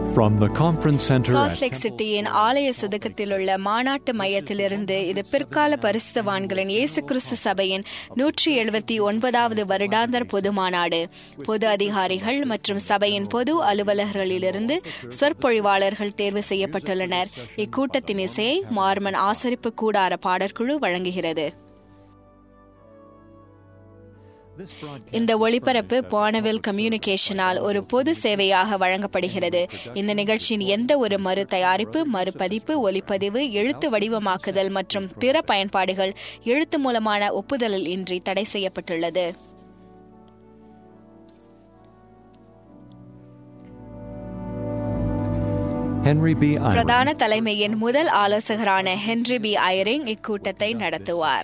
From the conference center salt at lake சிட்டியின் ஆலய சதுக்கத்தில் உள்ள மாநாட்டு மையத்திலிருந்து இது பிற்கால பரிசுத்தவான்களின் இயேசு கிறிஸ்து சபையின் நூற்றி எழுபத்தி ஒன்பதாவது வருடாந்தர் பொது மாநாடு பொது அதிகாரிகள் மற்றும் சபையின் பொது அலுவலர்களிலிருந்து சொற்பொழிவாளர்கள் தேர்வு செய்யப்பட்டுள்ளனர் இக்கூட்டத்தின் இசையை மார்மன் ஆசரிப்பு கூடார பாடற்குழு வழங்குகிறது this broadcast இந்த ஒளிபரப்பு பானவில் கம்யூனிகேஷனால் ஒரு பொது சேவையாக வழங்கப்படுகிறது இந்த நிகழ்ச்சியின் எந்த ஒரு மறு தயாரிப்பு மறுபதிப்பு ஒலிப்பதிவு எழுத்து வடிவமாக்குதல் மற்றும் பிற பயன்பாடுகள் எழுத்து மூலமான ஒப்புதல் இன்றி தடை செய்யப்பட்டுள்ளது Henry B. Eyring. பிரதான தலைமையின் முதல் ஆலோசகரான ஹென்ரி பி ஐரிங் இக்கூட்டத்தை நடத்துவார்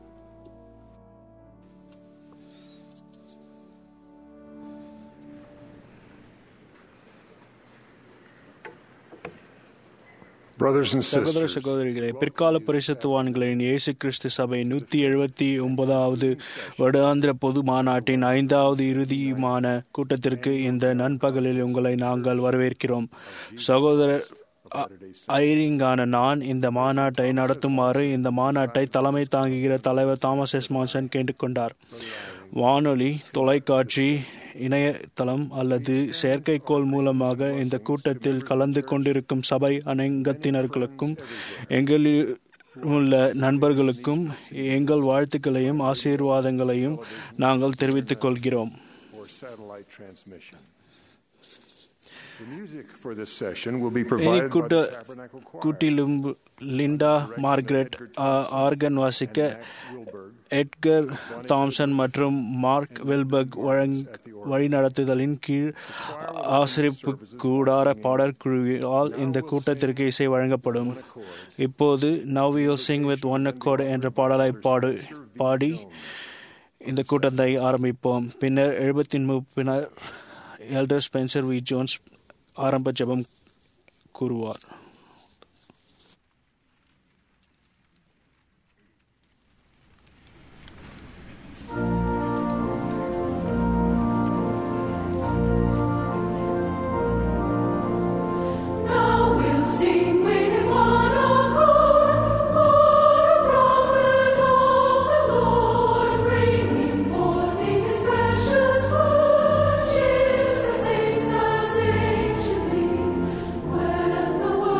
Brothers and சகோதர sisters, சகோதரிகளே பிற்கால பரிசுத்தவான்களின் இயேசு கிறிஸ்து சபை நூத்தி எழுபத்தி ஒன்பதாவது வருடாந்திர பொது மாநாட்டின் ஐந்தாவது இறுதியுமான கூட்டத்திற்கு இந்த நண்பகலில் உங்களை நாங்கள் வரவேற்கிறோம் சகோதரர் அ- ஐரிங்கான நான் இந்த மாநாட்டை நடத்துமாறு இந்த மாநாட்டை தலைமை தாங்குகிற தலைவர் தாமஸ் எஸ் மான்சன் கேட்டுக்கொண்டார் வானொலி தொலைக்காட்சி இணையதளம் அல்லது செயற்கைக்கோள் மூலமாக இந்த கூட்டத்தில் கலந்து கொண்டிருக்கும் சபை அனைங்கத்தினர்களுக்கும் எங்களில் உள்ள நண்பர்களுக்கும் எங்கள் வாழ்த்துக்களையும் ஆசீர்வாதங்களையும் நாங்கள் தெரிவித்துக் கொள்கிறோம் for satellite transmission. The music for this session will be provided by கூட்ட the Tabernacle Choir. கூட்டிலும் லிண்டா மார்கரெட் ஆ- ஆர்கன் வாசிக்க எட்கர் தாம்சன் மற்றும் மார்க் வில்பர்க் வழங் வழிநடத்துதலின் கீழ் ஆசிரிப்பு கூடார பாடற்குழுவால் இந்த கூட்டத்திற்கு இசை வழங்கப்படும் இப்போது now you sing with one accord என்ற பாடலை பாடு பாடி இந்த கூட்டத்தை ஆரம்பிப்போம் பின்னர் எழுபத்தின் முப்பினர் எல்டர் ஸ்பென்சர் வி ஜோன்ஸ் ஆரம்ப ஜெபம் கூறுவார் Now we'll sing with one accord, for a prophet of the Lord, bringing forth His precious word. Cheers the saints as anciently, when the word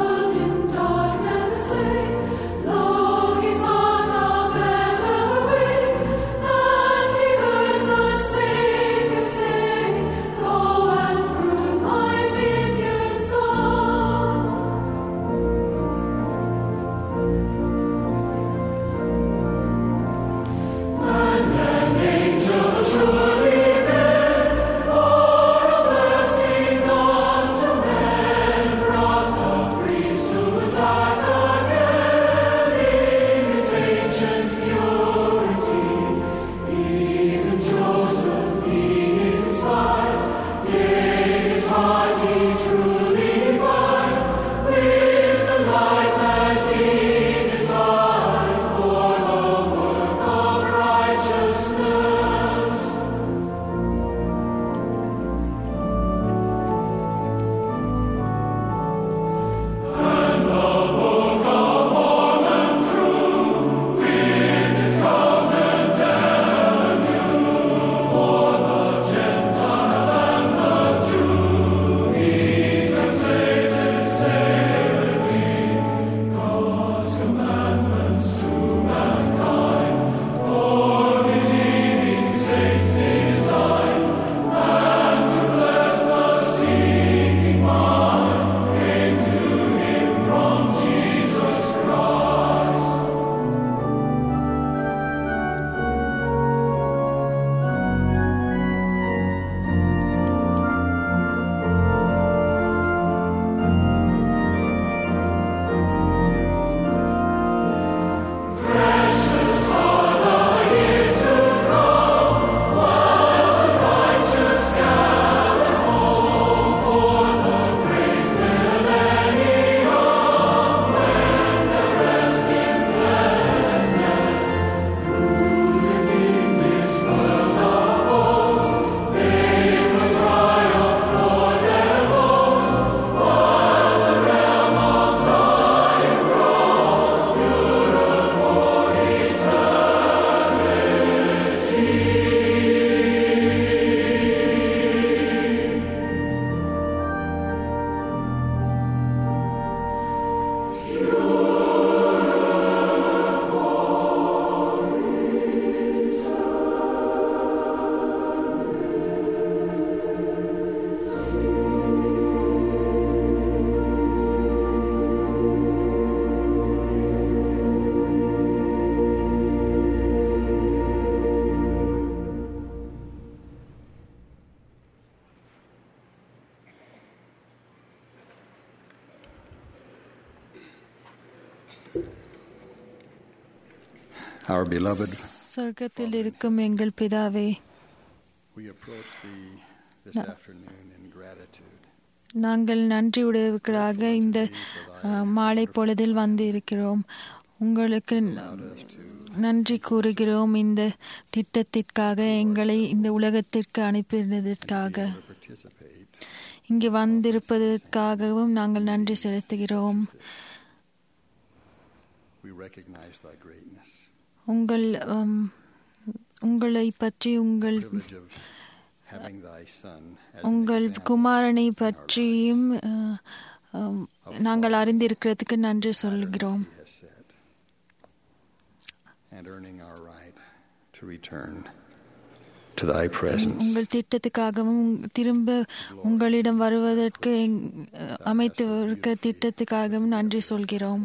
Our beloved, சொர்க்கத்தில் இருக்கும் எங்கள் பிதாவே we approach thee this afternoon in gratitude. நாங்கள் நன்றியுடையவர்களாக இந்த அஹ், மாலை பொழுதில் வந்து இருக்கிறோம் உங்களுக்கு நன்றி கூறுகிறோம் இந்த திட்டத்திற்காக எங்களை இந்த உலகத்திற்கு அனுப்பினதற்காக To participate இங்கு வந்திருப்பதற்காகவும் நாங்கள் நன்றி செலுத்துகிறோம் we recognize thy greatness. உங்கள் உம், உங்களை பற்றி உங்கள் Privilege of having thy son as an உங்கள் example குமாரனை பற்றியும் அஹ், அஹ், நாங்கள் அறிந்திருக்கிறதுக்கு நன்றி சொல்கிறோம் he has said, and earning our right to return to thy presence. உங்கள் திட்டத்துக்காகவும் திரும்ப உங்களிடம் வருவதற்கு எங்- அமைத்து இருக்க திட்டத்துக்காகவும் நன்றி சொல்கிறோம்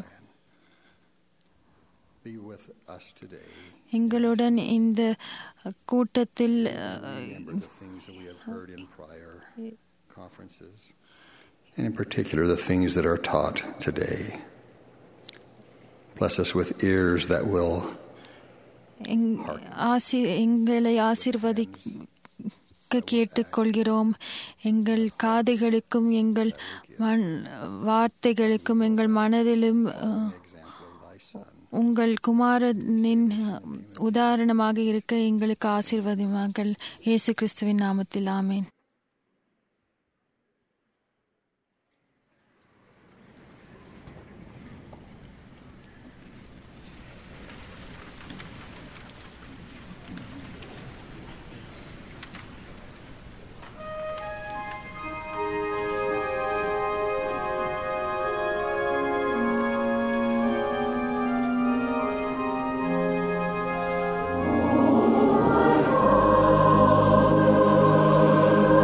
Be with us today. எங்களுடன் இந்த கூட்டத்தில் அஹ், Remember the things that we have heard in prior conferences, and in particular the things that are taught today. Bless us with ears that will எங்- ஆசி எங்களை ஆசிர்வதிக்க கேட்டுக்கொள்கிறோம் எங்கள் காதுகளுக்கும் எங்கள் மண் வார்த்தைகளுக்கும் எங்கள் மனதிலும் அஹ், உங்கள் குமாரனின் அஹ், உதாரணமாக இருக்க எங்களுக்கு ஆசீர்வதிமாங்கள் இயேசு கிறிஸ்துவின் நாமத்தில் ஆமேன் Father,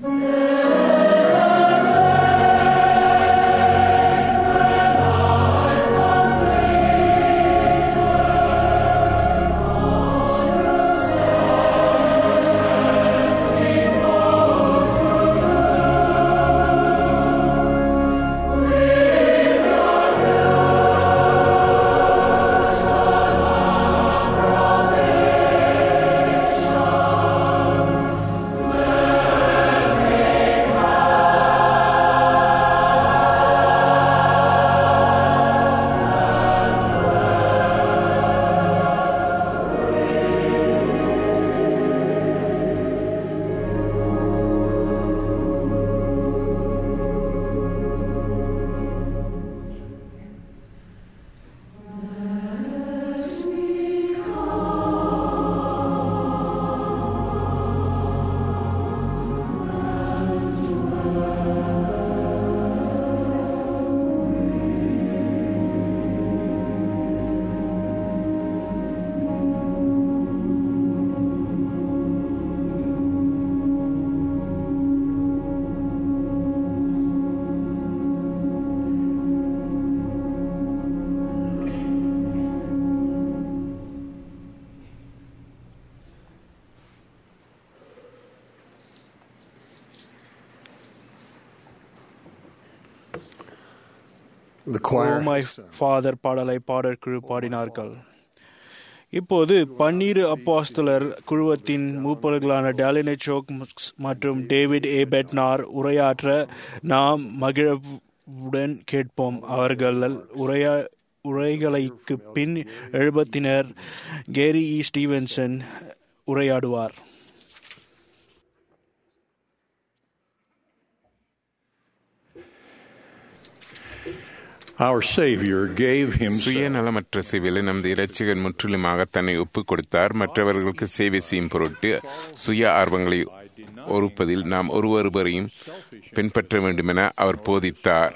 The O choir my has sung. Father பாடலை பாடற்குழு பாடினார்கள் இப்போது பன்னீர் அப்போஸ்தலர் குழுவத்தின் மூப்பர்களான டாலினே சோக் மற்றும் டேவிட் ஏ பெட்னார் உரையாற்ற நாம் மகிழவுடன் கேட்போம் அவர்கள் உரையா உரைகளுக்கு பின் எழுபத்தினர் கேரி இ ஸ்டீவன்சன் உரையாடுவார் Our Savior gave himself சுயநலமற்ற சேவையில் நமது இரட்சகர் முற்றிலுமாக தன்னை ஒப்புக் கொடுத்தார் மற்றவர்களுக்கு சேவை செய்யும் பொருட்டு சுய ஆர்வங்களை ஒருப்பதில் நாம் ஒருவருவரையும் பின்பற்ற வேண்டுமென அவர் போதித்தார்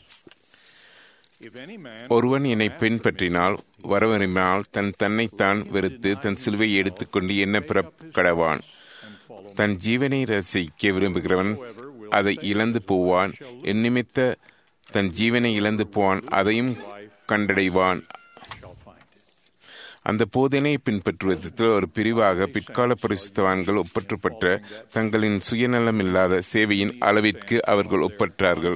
If any man ஒருவன் என்னை பின்பற்றினால் வர விரும்பினால் தன் தன்னைத்தான் வெறுத்து தன் சிலுவையை எடுத்துக்கொண்டு என்ன பிறக்கடவான் தன் ஜீவனை ரசிக்க விரும்புகிறவன் அதை இழந்து போவான் என் நிமித்த தன் ஜீவனை இழந்து போவான் அதையும் கண்டடைவான் shall find it. அந்த போதனை பின்பற்றுவதில் ஒரு பிரிவாக பிற்கால பரிசுத்தவான்கள் ஒப்பற்றப்பட்ட தங்களின் சுயநலமில்லாத சேவையின் அளவிற்கு அவர்கள் ஒப்பற்றார்கள்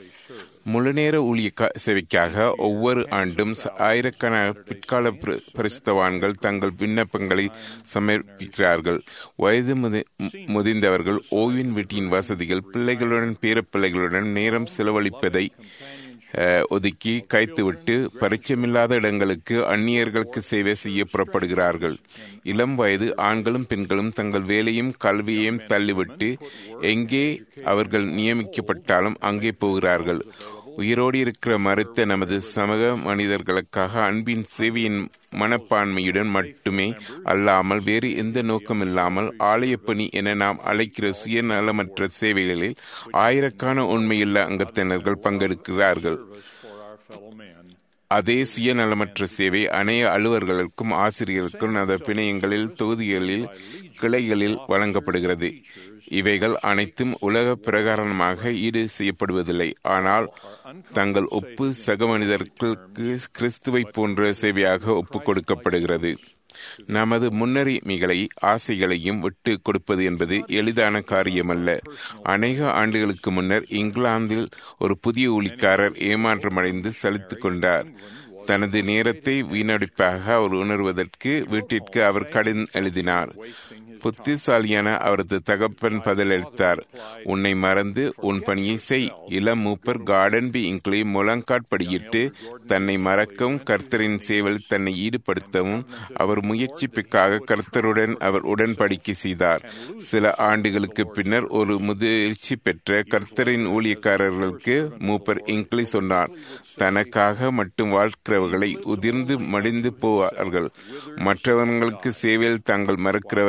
முழுநேர ஊழிய க- சேவைக்காக ஒவ்வொரு ஆண்டும் ச- ஆயிரக்கணக்கான பிற்கால பிர- பரிசுத்தவான்கள் தங்கள் விண்ணப்பங்களை சமர்ப்பிக்கிறார்கள் வயது முதி- மு- முதிர்ந்தவர்கள் ஓய்வின் வீட்டின் வசதிகள் பிள்ளைகளுடன் பேரப்பிள்ளைகளுடன் நேரம் செலவழிப்பதை அஹ், ஒதுக்கி கைத்துவிட்டு பரிச்சயமில்லாத இடங்களுக்கு அந்நியர்களுக்கு சேவை செய்ய புறப்படுகிறார்கள் இளம் வயது ஆண்களும் பெண்களும் தங்கள் வேலையும் கல்வியையும் தள்ளிவிட்டு எங்கே அவர்கள் நியமிக்கப்பட்டாலும் அங்கே போகிறார்கள் உயிரோடு இருக்கிற மறுத்த நமது சமூக மனிதர்களுக்காக அன்பின் சேவையின் மனப்பான்மையுடன் மட்டுமே அல்லாமல் வேறு எந்த நோக்கமில்லாமல் ஆலயப்பணி என நாம் அழைக்கிற சுயநலமற்ற சேவைகளில் ஆயிரக்கான உண்மையுள்ள அங்கத்தினர்கள் பங்கெடுக்கிறார்கள் For our fellow man. அதே சுயநலமற்ற சேவை அணைய அலுவலர்களுக்கும் ஆசிரியர்களுக்கும் அந்த பிணையங்களில் தொகுதிகளில் கிளைகளில் வழங்கப்படுகிறது இவைகள் அனைத்தும் உலக பிரகாரமாக ஈடு செய்யப்படுவதில்லை ஆனால் தங்கள் ஒப்பு சக மனிதர்களுக்கு கிறிஸ்துவை போன்ற சேவையாக ஒப்புக் கொடுக்கப்படுகிறது நமது முன்னறிமைகளை ஆசைகளையும் விட்டு கொடுப்பது என்பது எளிதான காரியமல்ல அநேக ஆண்டுகளுக்கு முன்னர் இங்கிலாந்தில் ஒரு புதிய ஊழிக்காரர் ஏமாற்றமடைந்து சலித்துக் கொண்டார் தனது நேரத்தை வீணடிப்பாக அவர் உணர்வதற்கு வீட்டிற்கு அவர் கடிதம் எழுதினார் புத்திசாலியான அவரது தகப்பன் பதிலளித்தார் உன்னை மறந்து உன் பணியை செய் இளம் மூப்பர் கார்டன் பி இங்கிலி முழங்காட்படியிட்டு தன்னை மறக்கவும் கர்த்தரின் சேவையில் தன்னை ஈடுபடுத்தவும் அவர் முயற்சிப்புக்காக கர்த்தருடன் அவர் உடன்படிக்கை செய்தார் சில ஆண்டுகளுக்கு பின்னர் ஒரு முதிர்ச்சி பெற்ற கர்த்தரின் ஊழியக்காரர்களுக்கு மூப்பர் இங்கிலி சொன்னார் தனக்காக மட்டும் வாழ்க்கிறவர்களை உதிர்ந்து மடிந்து போவார்கள் மற்றவர்களுக்கு சேவையில் தாங்கள் மறக்கிறவர்கள்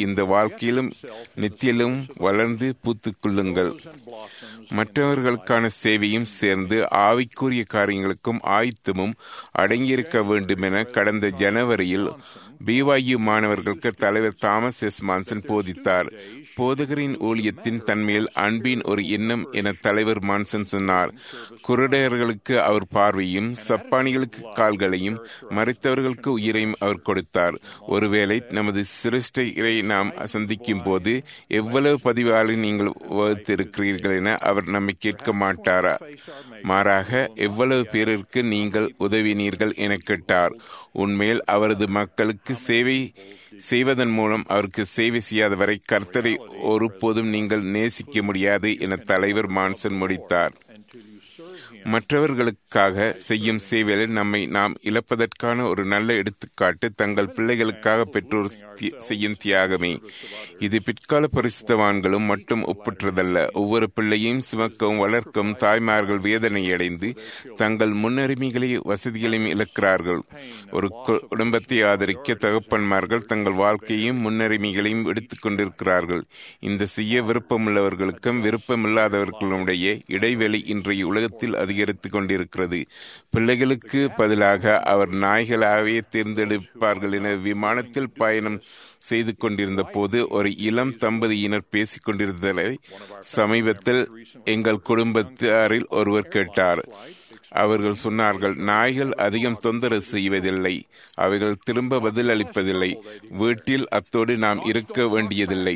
இந்த வாழ்க்கையிலும் நித்தியிலும் வளர்ந்து பூத்துக்கொள்ளுங்கள் மற்றவர்களுக்கான சேவையும் சேர்ந்து ஆவிக்குரிய காரியங்களுக்கும் ஆயத்தமும் அடங்கியிருக்க வேண்டும் என கடந்த ஜனவரியில் பிவாயு மாணவர்களுக்கு தலைவர் தாமஸ் எஸ் மான்சன் போதித்தார் போதகரின் ஊழியத்தின் தன்மையில் அன்பின் ஒரு எண்ணம் என தலைவர் மான்சன் சொன்னார் குருடர்களுக்கு அவர் பார்வையும் சப்பானிகளுக்கு கால்களையும் மறைத்தவர்களுக்கு உயிரையும் அவர் கொடுத்தார் ஒருவேளை நமது சிருஷ்டரை நாம் சந்திக்கும் போது எவ்வளவு பதிவாளி நீங்கள் வகுத்திருக்கிறீர்கள் என அவர் நம்மை கேட்க மாட்டாரா மாறாக எவ்வளவு பேருக்கு நீங்கள் உதவினீர்கள் என கேட்டார் உண்மையில் அவரது மக்களுக்கு சேவை செய்வதன் மூலம் அவருக்கு சேவை செய்யாதவரை கர்த்தரை ஒருபோதும் நீங்கள் நேசிக்க முடியாது என தலைவர் மான்சன் முடித்தார் மற்றவர்களுக்காக செய்யும் சேவையில் நம்மை நாம் இழப்பதற்கான ஒரு நல்ல எடுத்துக்காட்டு தங்கள் பிள்ளைகளுக்காக பெற்றோர் தி- செய்யும் தியாகமே இது பிற்கால பரிசுத்தவான்களும் மட்டும் ஒப்புற்றதல்ல ஒவ்வொரு பிள்ளையும் சுமக்கவும் வளர்க்கவும் தாய்மார்கள் வேதனை அடைந்து தங்கள் முன்னுரிமைகளை வசதிகளையும் இழக்கிறார்கள் ஒரு கு- குடும்பத்தை ஆதரிக்க தகப்பன்மார்கள் தங்கள் வாழ்க்கையும் முன்னுரிமைகளையும் எடுத்துக் கொண்டிருக்கிறார்கள் இந்த செய்ய விருப்பமுள்ளவர்களுக்கும் விருப்பமில்லாதவர்களுடைய இடைவெளி இன்றைய உலகத்தில் அதிகரித்துக் கொண்டிருக்கிறது பிள்ளைகளுக்கு பதிலாக அவர் நாய்களாகவே தேர்ந்தெடுப்பார்கள் என விமானத்தில் பயணம் செய்து கொண்டிருந்த போது ஒரு இளம் தம்பதியினர் பேசிக் கொண்டிருந்ததை சமீபத்தில் எங்கள் குடும்பத்தாரில் ஒருவர் கேட்டார் அவர்கள் சொன்னார்கள் நாய்கள் அதிகம் தொந்தரவு செய்வதில்லை அவைகள் திரும்ப பதிலளிப்பதில்லை வீட்டில் அத்தோடு நாம் இருக்க வேண்டியதில்லை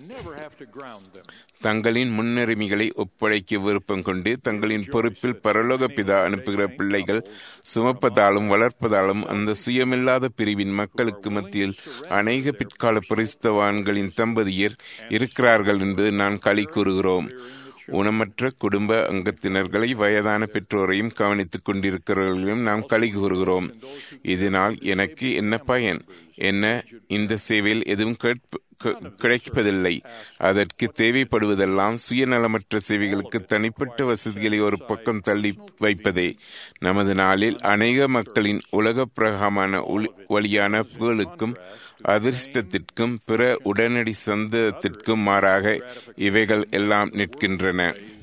தங்களின் முன்னுரிமைகளை ஒப்படைக்க விருப்பம் கொண்டு தங்களின் பொறுப்பில் பரலோக பிதா அனுப்புகிற பிள்ளைகள் சுமப்பதாலும் வளர்ப்பதாலும் அந்த சுயமில்லாத பிரிவின் மக்களுக்கு மத்தியில் அநேக பிற்கால பரிசுத்தவான்களின் தம்பதியர் இருக்கிறார்கள் என்பது நான் களி கூறுகிறோம் ஊனமற்ற குடும்ப அங்கத்தினர்களை வயதான பெற்றோரையும் கவனித்துக் கொண்டிருக்கிறவர்களையும் நாம் களி கூறுகிறோம் இதனால் எனக்கு என்ன பயன் என்ன இந்த சேவையில் எதுவும் கேட்ப- கி- கிடைப்பதில்லை அதற்கு தேவைப்படுவதெல்லாம் சுயநலமற்ற சேவைகளுக்கு தனிப்பட்ட வசதிகளை ஒரு பக்கம் தள்ளி வைப்பதே நமது நாளில் அநேக மக்களின் உலக பிரகமான ஒளி- வழியான புகழுக்கும் அதிர்ஷ்டத்திற்கும் பிற உடனடி சந்தத்திற்கும் மாறாக இவைகள் எல்லாம் நிற்கின்றன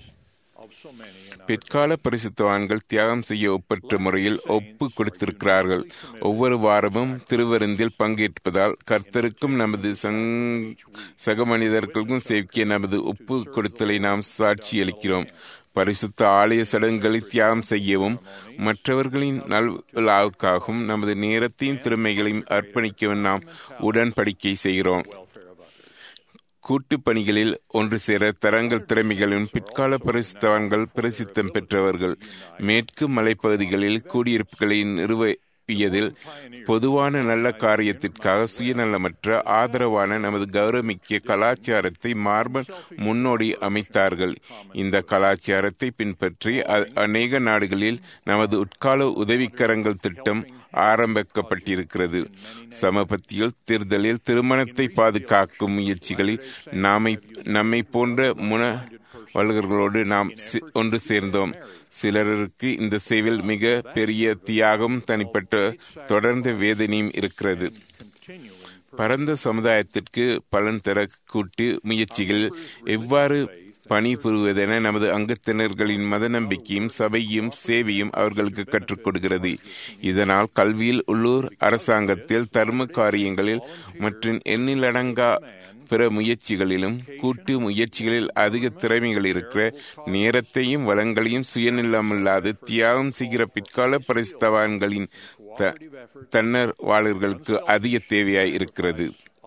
பிற்கால பரிசுத்தவான்கள் தியாகம் செய்ய ஒப்பற்ற முறையில் ஒப்பு கொடுத்திருக்கிறார்கள் ஒவ்வொரு வாரமும் திருவருந்தில் பங்கேற்பதால் கர்த்தருக்கும் நமது சங்- சக மனிதர்களுக்கும் சேவிக்க நமது ஒப்பு கொடுத்தலை நாம் சாட்சியளிக்கிறோம் பரிசுத்த ஆலய சடங்குகளை தியாகம் செய்யவும் மற்றவர்களின் நல்விழாவுக்காகவும் நமது நேரத்தையும் திறமைகளையும் அர்ப்பணிக்கவும் நாம் உடன்படிக்கை செய்கிறோம் கூட்டுப் பணிகளில் ஒன்று சேர தரங்கள் திறமைகளும் பிற்கால பரிசுத்தவான்கள் பிரசித்தம் பெற்றவர்கள் மேற்கு மலைப்பகுதிகளில் குடியிருப்புகளை நிறுவியதில் பொதுவான நல்ல காரியத்திற்காக சுயநலமற்ற ஆதரவான நமது கௌரவமிக்க கலாச்சாரத்தை மார்பன் முன்னோடி அமைத்தார்கள் இந்த கலாச்சாரத்தை பின்பற்றி அ- அநேக நாடுகளில் நமது உட்கால உதவிக்கரங்கள் திட்டம் ஆரம்பிக்கப்பட்டிருக்கிறது சமபத்தியில் தேர்தலில் திருமணத்தை பாதுகாக்கும் முயற்சிகளில் நாமை நம்மை போன்ற முன வல்கர்களோடு நாம் சி- ஒன்று சேர்ந்தோம் சிலருக்கு இந்த சேவையில் மிக பெரிய தியாகம் தனிப்பட்ட தொடர்ந்த வேதனையும் இருக்கிறது பரந்த சமுதாயத்திற்கு பலன் தர கூட்டு முயற்சிகள் எவ்வாறு பணிபுரிவதென நமது அங்கத்தினர்களின் மத நம்பிக்கையும் சபையும் சேவையும் அவர்களுக்கு கற்றுக் கொடுக்கிறது இதனால் கல்வியில் உள்ளூர் அரசாங்கத்தில் தர்ம காரியங்களில் மற்றும் எண்ணிலடங்கா பிற முயற்சிகளிலும் கூட்டு முயற்சிகளில் அதிக திறமைகள் இருக்கிற நேரத்தையும் வளங்களையும் சுயநிலமில்லாது தியாகம் செய்கிற பிற்கால பரிசுத்தவான்களின் த- தன்னர்வாளர்களுக்கு அதிக தேவையாய் இருக்கிறது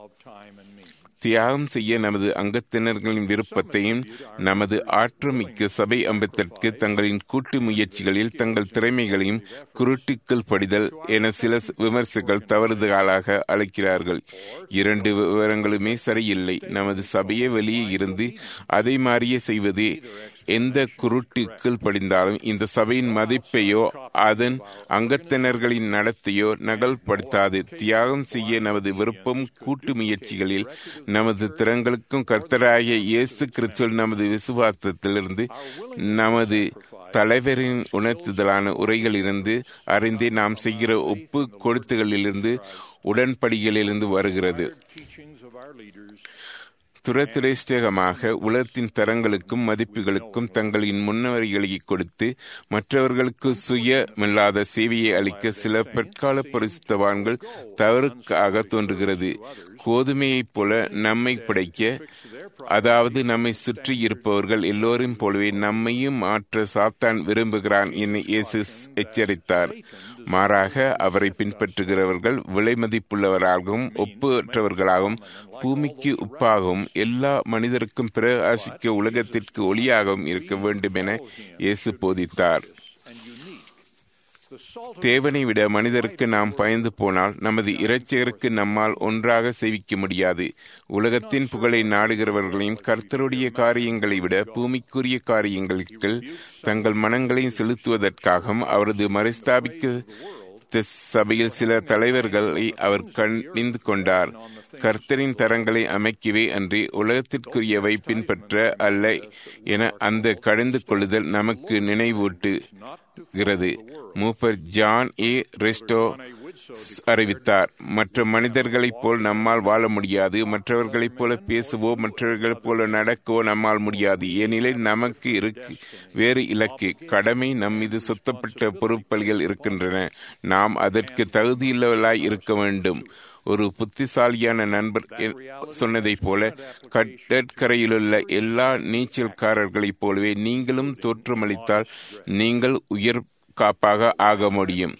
தியாகம் செய்ய நமது அங்கத்தினர்களின் விருப்பத்தையும் நமது ஆற்றமிக்க சபை அம்பத்திற்கு தங்களின் கூட்டு முயற்சிகளில் தங்கள் திறமைகளையும் குருட்டுக்கள் படிதல் என சில விமர்சகர்கள் தவறுதலாக அழைக்கிறார்கள் இரண்டு விவரங்களுமே சரியில்லை நமது சபையை வெளியே இருந்து அதை மாறியே செய்வது எந்த குருட்டுக்கள் படிந்தாலும் இந்த சபையின் மதிப்பையோ அதன் அங்கத்தினர்களின் நடத்தையோ நகல்படுத்தாது தியாகம் செய்ய நமது விருப்பம் கூட்டு முயற்சிகளில் நமது திறங்களுக்கும் கர்த்தராகிய இயேசு கிறிஸ்துவில் நமது விசுவாசத்திலிருந்து நமது தலைவரின் உணர்த்துதலான உரைகளிலிருந்து அறிந்தே நாம் செய்கிற ஒப்பு கொடுத்துகளிலிருந்து உடன்படிகளிலிருந்து வருகிறது துரதிருஷ்டகமாக உலகத்தின் தரங்களுக்கும் மதிப்புகளுக்கும் தங்களின் முன்னவரிகளை கொடுத்து மற்றவர்களுக்கு சுயமில்லாத சேவையை அளிக்க சில பிற்கால பரிசுத்தவான்கள் தவறுக்காக தோன்றுகிறது கோதுமையைப் போல நம்மை படைக்க அதாவது நம்மை சுற்றி இருப்பவர்கள் எல்லோரும் போலவே நம்மையும் மாற்ற சாத்தான் விரும்புகிறான் என இயேசு எச்சரித்தார் மாறாக அவரை பின்பற்றுகிறவர்கள் விலை மதிப்புள்ளவராகவும் ஒப்பற்றவர்களாகவும் பூமிக்கு உப்பாகவும் எல்லா மனிதருக்கும் பிரகாசிக்க உலகத்திற்கு ஒளியாகவும் இருக்க வேண்டும் என இயேசு போதித்தார் தேவனை விட மனிதருக்கு நாம் பயந்து போனால் நமது இறைச்சியருக்கு நம்மால் ஒன்றாக சேவிக்க முடியாது உலகத்தின் புகழை நாடுகிறவர்களையும் கர்த்தருடைய காரியங்களை விட பூமிக்குரிய காரியங்களுக்கு தங்கள் மனங்களை செலுத்துவதற்காகவும் அவரது மறுஸ்தாபிக்க சபையில் சில தலைவர்களை அவர் கணிந்து கொண்டார் கர்த்தரின் தரங்களை அமைக்கவே அன்றி உலகத்திற்குரியவை பின்பற்ற அல்ல என அந்த கடிந்து கொள்ளுதல் நமக்கு நினைவூட்டுகிறது மூப்பர் ஜான் ஏ ரெஸ்டோ அறிவித்தார் மற்ற மனிதர்களைப் போல் நம்மால் வாழ முடியாது மற்றவர்களைப் போல பேசுவோ மற்றவர்களைப் போல நடக்கவோ நம்மால் முடியாது ஏனெனில் நமக்கு இருக்கு வேறு இலக்கு கடமை நம் மீது சொத்தப்பட்ட பொறுப்பல்கள் இருக்கின்றன நாம் அதற்கு தகுதியுள்ளவர்களாய் இருக்க வேண்டும் ஒரு புத்திசாலியான நண்பர் சொன்னதைப் போல கடற்கரையிலுள்ள எல்லா நீச்சல்காரர்களைப் போலவே நீங்களும் தோற்றமளித்தால் நீங்கள் உயர் காப்பாக ஆக முடியும்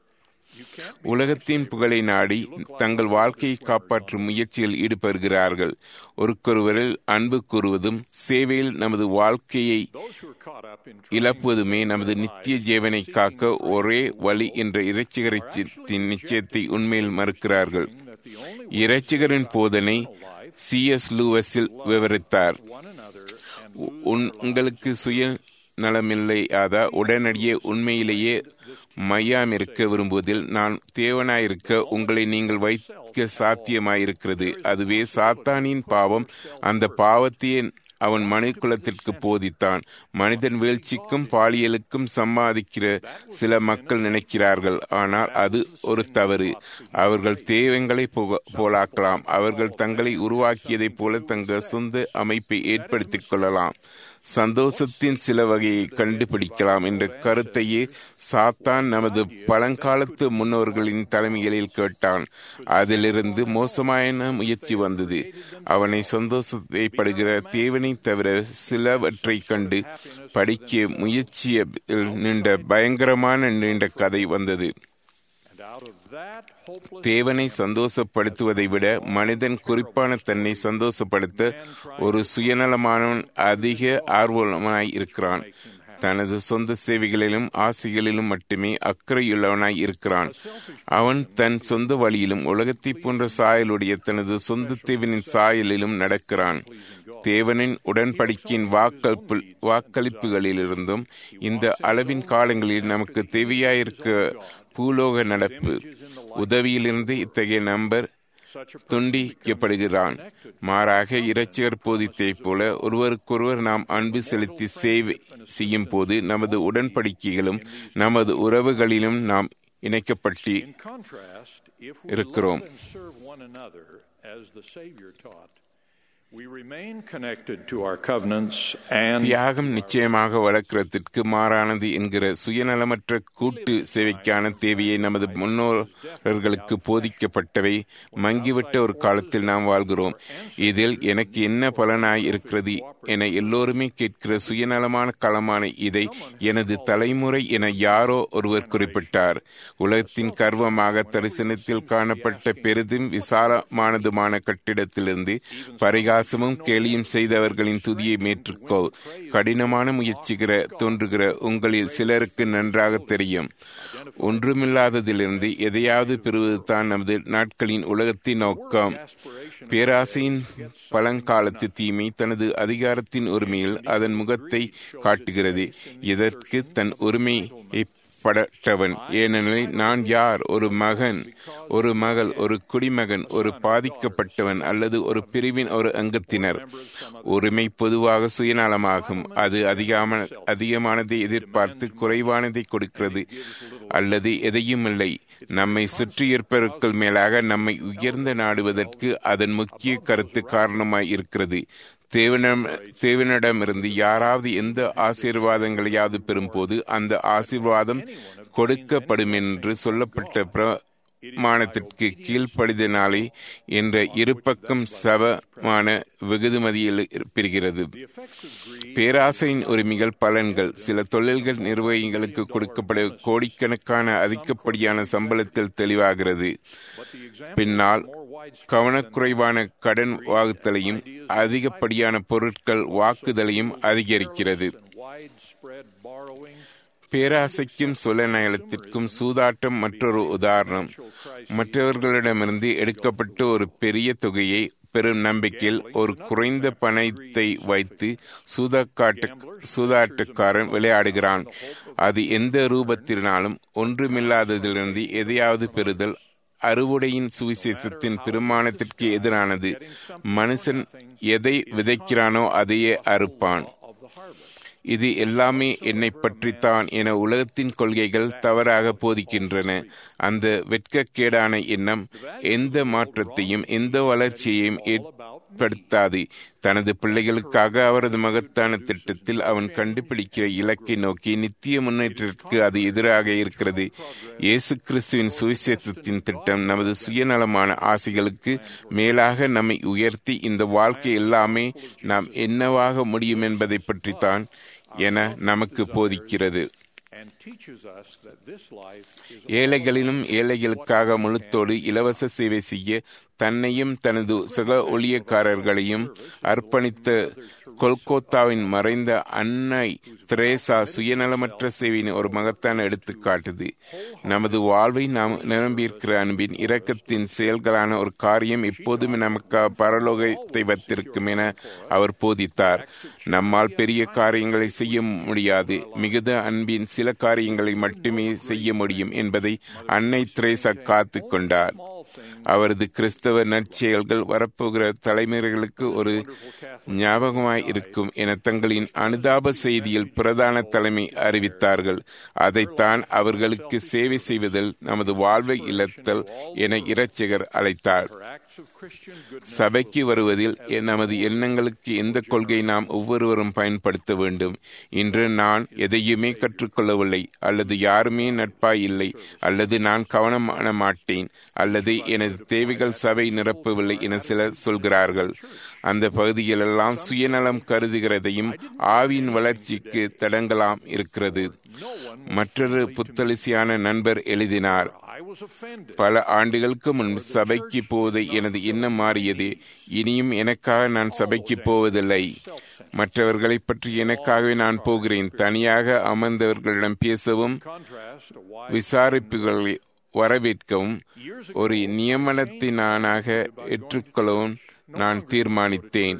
உலகத்தின் புகழை நாடி தங்கள் வாழ்க்கையை காப்பாற்றும் முயற்சியில் ஈடுபடுகிறார்கள் ஒருக்கொருவரில் அன்பு கூறுவதும் சேவையில் நமது வாழ்க்கையை இழப்புவதுமே நமது நித்திய ஜீவனை காக்க ஒரே வழி என்ற இறைச்சிகரத்தின் நிச்சயத்தை உண்மையில் மறுக்கிறார்கள் இறைச்சிகரின் போதனை சி எஸ் லூவஸில் விவரித்தார் உங்களுக்கு சுய நலமில்லையாதா உடனடியே உண்மையிலேயே மையாமிருக்க விரும்புவதில் நான் தேவனாயிருக்க உங்களை நீங்கள் வைக்க சாத்தியமாயிருக்கிறது அதுவே சாத்தானின் பாவம் அந்த பாவத்தையே அவன் மனுக்குலத்திற்கு போதித்தான் மனிதன் வீழ்ச்சிக்கும் பாலியலுக்கும் சம்பாதிக்கிற சில மக்கள் நினைக்கிறார்கள் ஆனால் அது ஒரு தவறு அவர்கள் தேவங்களை போலாக்கலாம் அவர்கள் தங்களை உருவாக்கியதைப் போல தங்கள் சொந்த அமைப்பை ஏற்படுத்திக் கொள்ளலாம் சந்தோஷத்தின் சில வகையை கண்டுபிடிக்கலாம் என்ற கருத்தையே சாத்தான் நமது பழங்காலத்து முன்னோர்களின் தலைமைகளில் கேட்டான் அதிலிருந்து மோசமான முயற்சி வந்தது அவனை சந்தோஷத்தை படுகிற தேவனை தவிர சிலவற்றை கண்டு படிக்க முயற்சிய நீண்ட பயங்கரமான நீண்ட கதை வந்தது தேவனை சந்தோஷப்படுத்துவதை விட மனிதன் குறிப்பான தன்னை சந்தோஷப்படுத்த ஒரு சுயநலமானவன் அதிக ஆர்வமாய் இருக்கிறான் தனது சொந்த சேவைகளிலும் ஆசைகளிலும் மட்டுமே அக்கறையுள்ளவனாய் இருக்கிறான் அவன் தன் சொந்த வழியிலும் உலகத்தை போன்ற சாயலுடைய தனது சொந்த தேவனின் சாயலிலும் நடக்கிறான் தேவனின் உடன்படிக்கையின் வாக்களிப்பு வாக்களிப்புகளிலிருந்தும் இந்த அளவின் காலங்களில் நமக்கு தேவையாயிருக்க பூலோக நடப்பு உதவியிலிருந்து இத்தகைய நம்பர் துண்டிக்கப்படுகிறான் மாறாக இறைச்சியர் போதித்தைப் போல ஒருவருக்கொருவர் நாம் அன்பு செலுத்தி சேவை செய்யும் போது நமது உடன்படிக்கைகளும் நமது உறவுகளிலும் நாம் இணைக்கப்பட்டு இருக்கிறோம் தியாகம் நிச்சயமாக வளர்க்கிறதுக்கு மாறானது என்கிற சுயநலமற்ற கூட்டு சேவைக்கான தேவையை நமது முன்னோர்களுக்கு போதிக்கப்பட்டவை மங்கிவிட்ட ஒரு காலத்தில் நாம் வாழ்கிறோம் இதில் எனக்கு என்ன பலனாய் இருக்கிறது என எல்லோருமே கேட்கிற சுயநலமான களமான இதை எனது தலைமுறை என யாரோ ஒருவர் குறிப்பிட்டார் உலகத்தின் கர்வமாக தரிசனத்தில் காணப்பட்ட பெரிதும் விசாலமானதுமான கட்டிடத்திலிருந்து பரிகாசமும் கேலியும் செய்தவர்களின் துதியை மேற்றுக்கொள் கடினமான முயற்சிகிற தோன்றுகிற உங்களில் சிலருக்கு நன்றாக தெரியும் ஒன்றுமில்லாததிலிருந்து எதையாவது பெறுவதுதான் நமது நாட்களின் உலகத்தின் நோக்கம் பேராசையின் பழங்காலத்து தீமை தனது அதிகாரத்தின் உரிமையில் அதன் முகத்தை காட்டுகிறது இதற்கு தன் உரிமையை படட்டவன் ஏனெனில் நான் யார் ஒரு மகன் ஒரு மகள் ஒரு குடிமகன் ஒரு பாதிக்கப்பட்டவன் அல்லது ஒரு பிரிவின் ஒரு அங்கத்தினர் உரிமை பொதுவாக சுயநலமாகும் அது அதிகமான அதிகமானதை எதிர்பார்த்து குறைவானதை கொடுக்கிறது அல்லது எதையும் இல்லை நம்மை சுற்றியிருப்பவர்கள் மேலாக நம்மை உயர்ந்த நாடுவதற்கு அதன் முக்கிய கருத்து காரணமாய் இருக்கிறது தேவனிடம் தேவனிடமிருந்து யாராவது எந்த ஆசீர்வாதங்களையாவது பெறும்போது அந்த ஆசீர்வாதம் கொடுக்கப்படும் என்று சொல்லப்பட்ட பிரமாணத்திற்கு கீழ்ப்படிதனாலே என்ற இருபக்கம் சபமான வெகுதுமதியில் பெறுகிறது பேராசையின் உரிமைகள் பலன்கள் சில தொழில்கள் நிர்வாகிகளுக்கு கொடுக்கப்பட கோடிக்கணக்கான அதிகப்படியான சம்பளத்தில் தெளிவாகிறது பின்னால் கவனக்குறைவான கடன் வாகுத்தலையும் அதிகப்படியான பொருட்கள் வாக்குதலையும் அதிகரிக்கிறது பேராசைக்கும் சுலநயலத்திற்கும் சூதாட்டம் மற்றொரு உதாரணம் மற்றவர்களிடமிருந்து எடுக்கப்பட்ட ஒரு பெரிய தொகையை பெரும் நம்பிக்கையில் ஒரு குறைந்த பணத்தை வைத்து சூதாக்காட்டு சூதாட்டக்காரன் விளையாடுகிறான் அது எந்த ரூபத்தினாலும் ஒன்றுமில்லாததிலிருந்து எதையாவது பெறுதல் அறுவடையின் சுவிசேஷத்தின் பெருமானத்திற்கு எதிரானது மனுஷன் எதை விதைக்கிறானோ அதையே அறுப்பான் இது எல்லாமே என்னை பற்றித்தான் என உலகத்தின் கொள்கைகள் தவறாக போதிக்கின்றன அந்த வெட்கக்கேடான எண்ணம் எந்த மாற்றத்தையும் எந்த வளர்ச்சியையும் ஏற்படுத்தாது தனது பிள்ளைகளுக்காக அவரது மகத்தான திட்டத்தில் அவன் கண்டுபிடிக்கிற இலக்கை நோக்கி நித்திய முன்னேற்றத்திற்கு அது எதிராக இருக்கிறது இயேசு கிறிஸ்துவின் சுவிசேஷத்தின் திட்டம் நமது சுயநலமான ஆசைகளுக்கு மேலாக நம்மை உயர்த்தி இந்த வாழ்க்கை எல்லாமே நாம் என்னவாக முடியும் என்பதை பற்றித்தான் என நமக்கு போதிக்கிறது ஏழைகளிலும் ஏழைகளுக்காக முழுத்தோடு இலவச சேவை செய்ய தன்னையும் தனது சக ஊழியக்காரர்களையும் அர்ப்பணித்த கொல்கோத்தாவின் மறைந்த அன்னை திரேசா சுயநலமற்ற சேவையின் ஒரு மகத்தான எடுத்துக்காட்டுது நமது வாழ்வை நாம் நிரம்பியிருக்கிற அன்பின் இரக்கத்தின் செயல்களான ஒரு காரியம் எப்போதும் நமக்கு பரலோகத்தை வைத்திருக்கும் என அவர் போதித்தார் நம்மால் பெரிய காரியங்களை செய்ய முடியாது மிகுந்த அன்பின் சில காரியங்களை மட்டுமே செய்ய முடியும் என்பதை அன்னை திரேசா காத்து கொண்டார் அவரது கிறிஸ்தவ நற்செயல்கள் வரப்போகிற தலைமுறைகளுக்கு ஒரு ஞாபகமாய் இருக்கும் என தங்களின் அனுதாப செய்தியில் பிரதான தலைமை அறிவித்தார்கள் அதைத்தான் அவர்களுக்கு சேவை செய்வதில் நமது வாழ்வை இழத்தல் என இரட்சகர் அழைத்தார் சபைக்கு வருவதில் நமது எண்ணங்களுக்கு எந்த கொள்கை நாம் ஒவ்வொருவரும் பயன்படுத்த வேண்டும் இன்று நான் எதையுமே கற்றுக்கொள்ளவில்லை அல்லது யாருமே நட்பாய் இல்லை அல்லது நான் கவனமான மாட்டேன் அல்லது எனது தேவைகள் சபை நிரப்பவில்லை என சிலர் சொல்கிறார்கள் அந்த பகுதிகளெல்லாம் சுயநலம் கருதுகிறதையும் ஆவின் வளர்ச்சிக்கு தடங்கலாம் இருக்கிறது மற்றொரு புத்தளிசியான நண்பர் எழுதினார் பல ஆண்டுகளுக்கு முன் சபைக்கு போவதை எனது எண்ணம் மாறியது இனியும் எனக்காக நான் சபைக்கு போவதில்லை மற்றவர்களை பற்றி எனக்காகவே நான் போகிறேன் தனியாக அமர்ந்தவர்களிடம் பேசவும் விசாரிப்புகளை வரவேற்கவும் ஒரு நியமனத்தினானாக ஏற்றுக்கொள்ளவும் நான் தீர்மானித்தேன்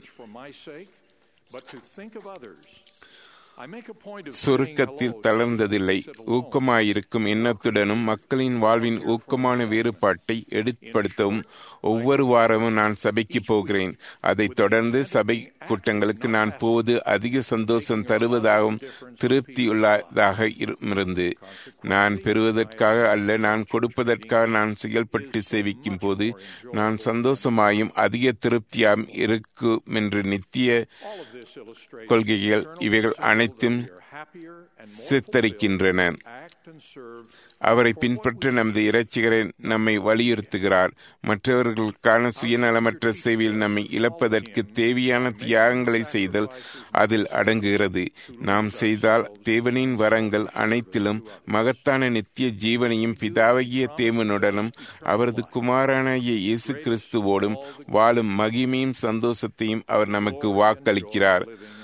சுருக்கத்தில் தளர்ந்ததில்லை ஊக்கமாயிருக்கும் எண்ணத்துடனும் மக்களின் வாழ்வின் ஊக்கமான வேறுபாட்டை எடுப்படுத்தவும் ஒவ்வொரு வாரமும் நான் சபைக்கு போகிறேன் அதைத் தொடர்ந்து சபை கூட்டங்களுக்கு நான் போவது அதிக சந்தோஷம் தருவதாகவும் திருப்தியுள்ளதாக இருந்து நான் பெறுவதற்காக அல்ல நான் கொடுப்பதற்காக நான் செயல்பட்டு சேவிக்கும் போது நான் சந்தோஷமாயும் அதிக திருப்தியாயும் இருக்கும் என்று நித்திய கொள்கைகள் இவைகள் அனைத்தும் சித்தரிக்கின்றன அவரை பின்பற்ற நமது இறைச்சிகரை நம்மை வலியுறுத்துகிறார் மற்றவர்களுக்கான சுயநலமற்ற சேவையில் நம்மை இழப்பதற்கு தேவையான தியாகங்களை செய்தல் அதில் அடங்குகிறது நாம் செய்தால் தேவனின் வரங்கள் அனைத்திலும் மகத்தான நித்திய ஜீவனையும் பிதாவகிய தேவனுடனும் அவரது குமாரனாகிய இயேசு கிறிஸ்துவோடும் வாழும் மகிமையும் சந்தோஷத்தையும் அவர் நமக்கு வாக்களிக்கிறார்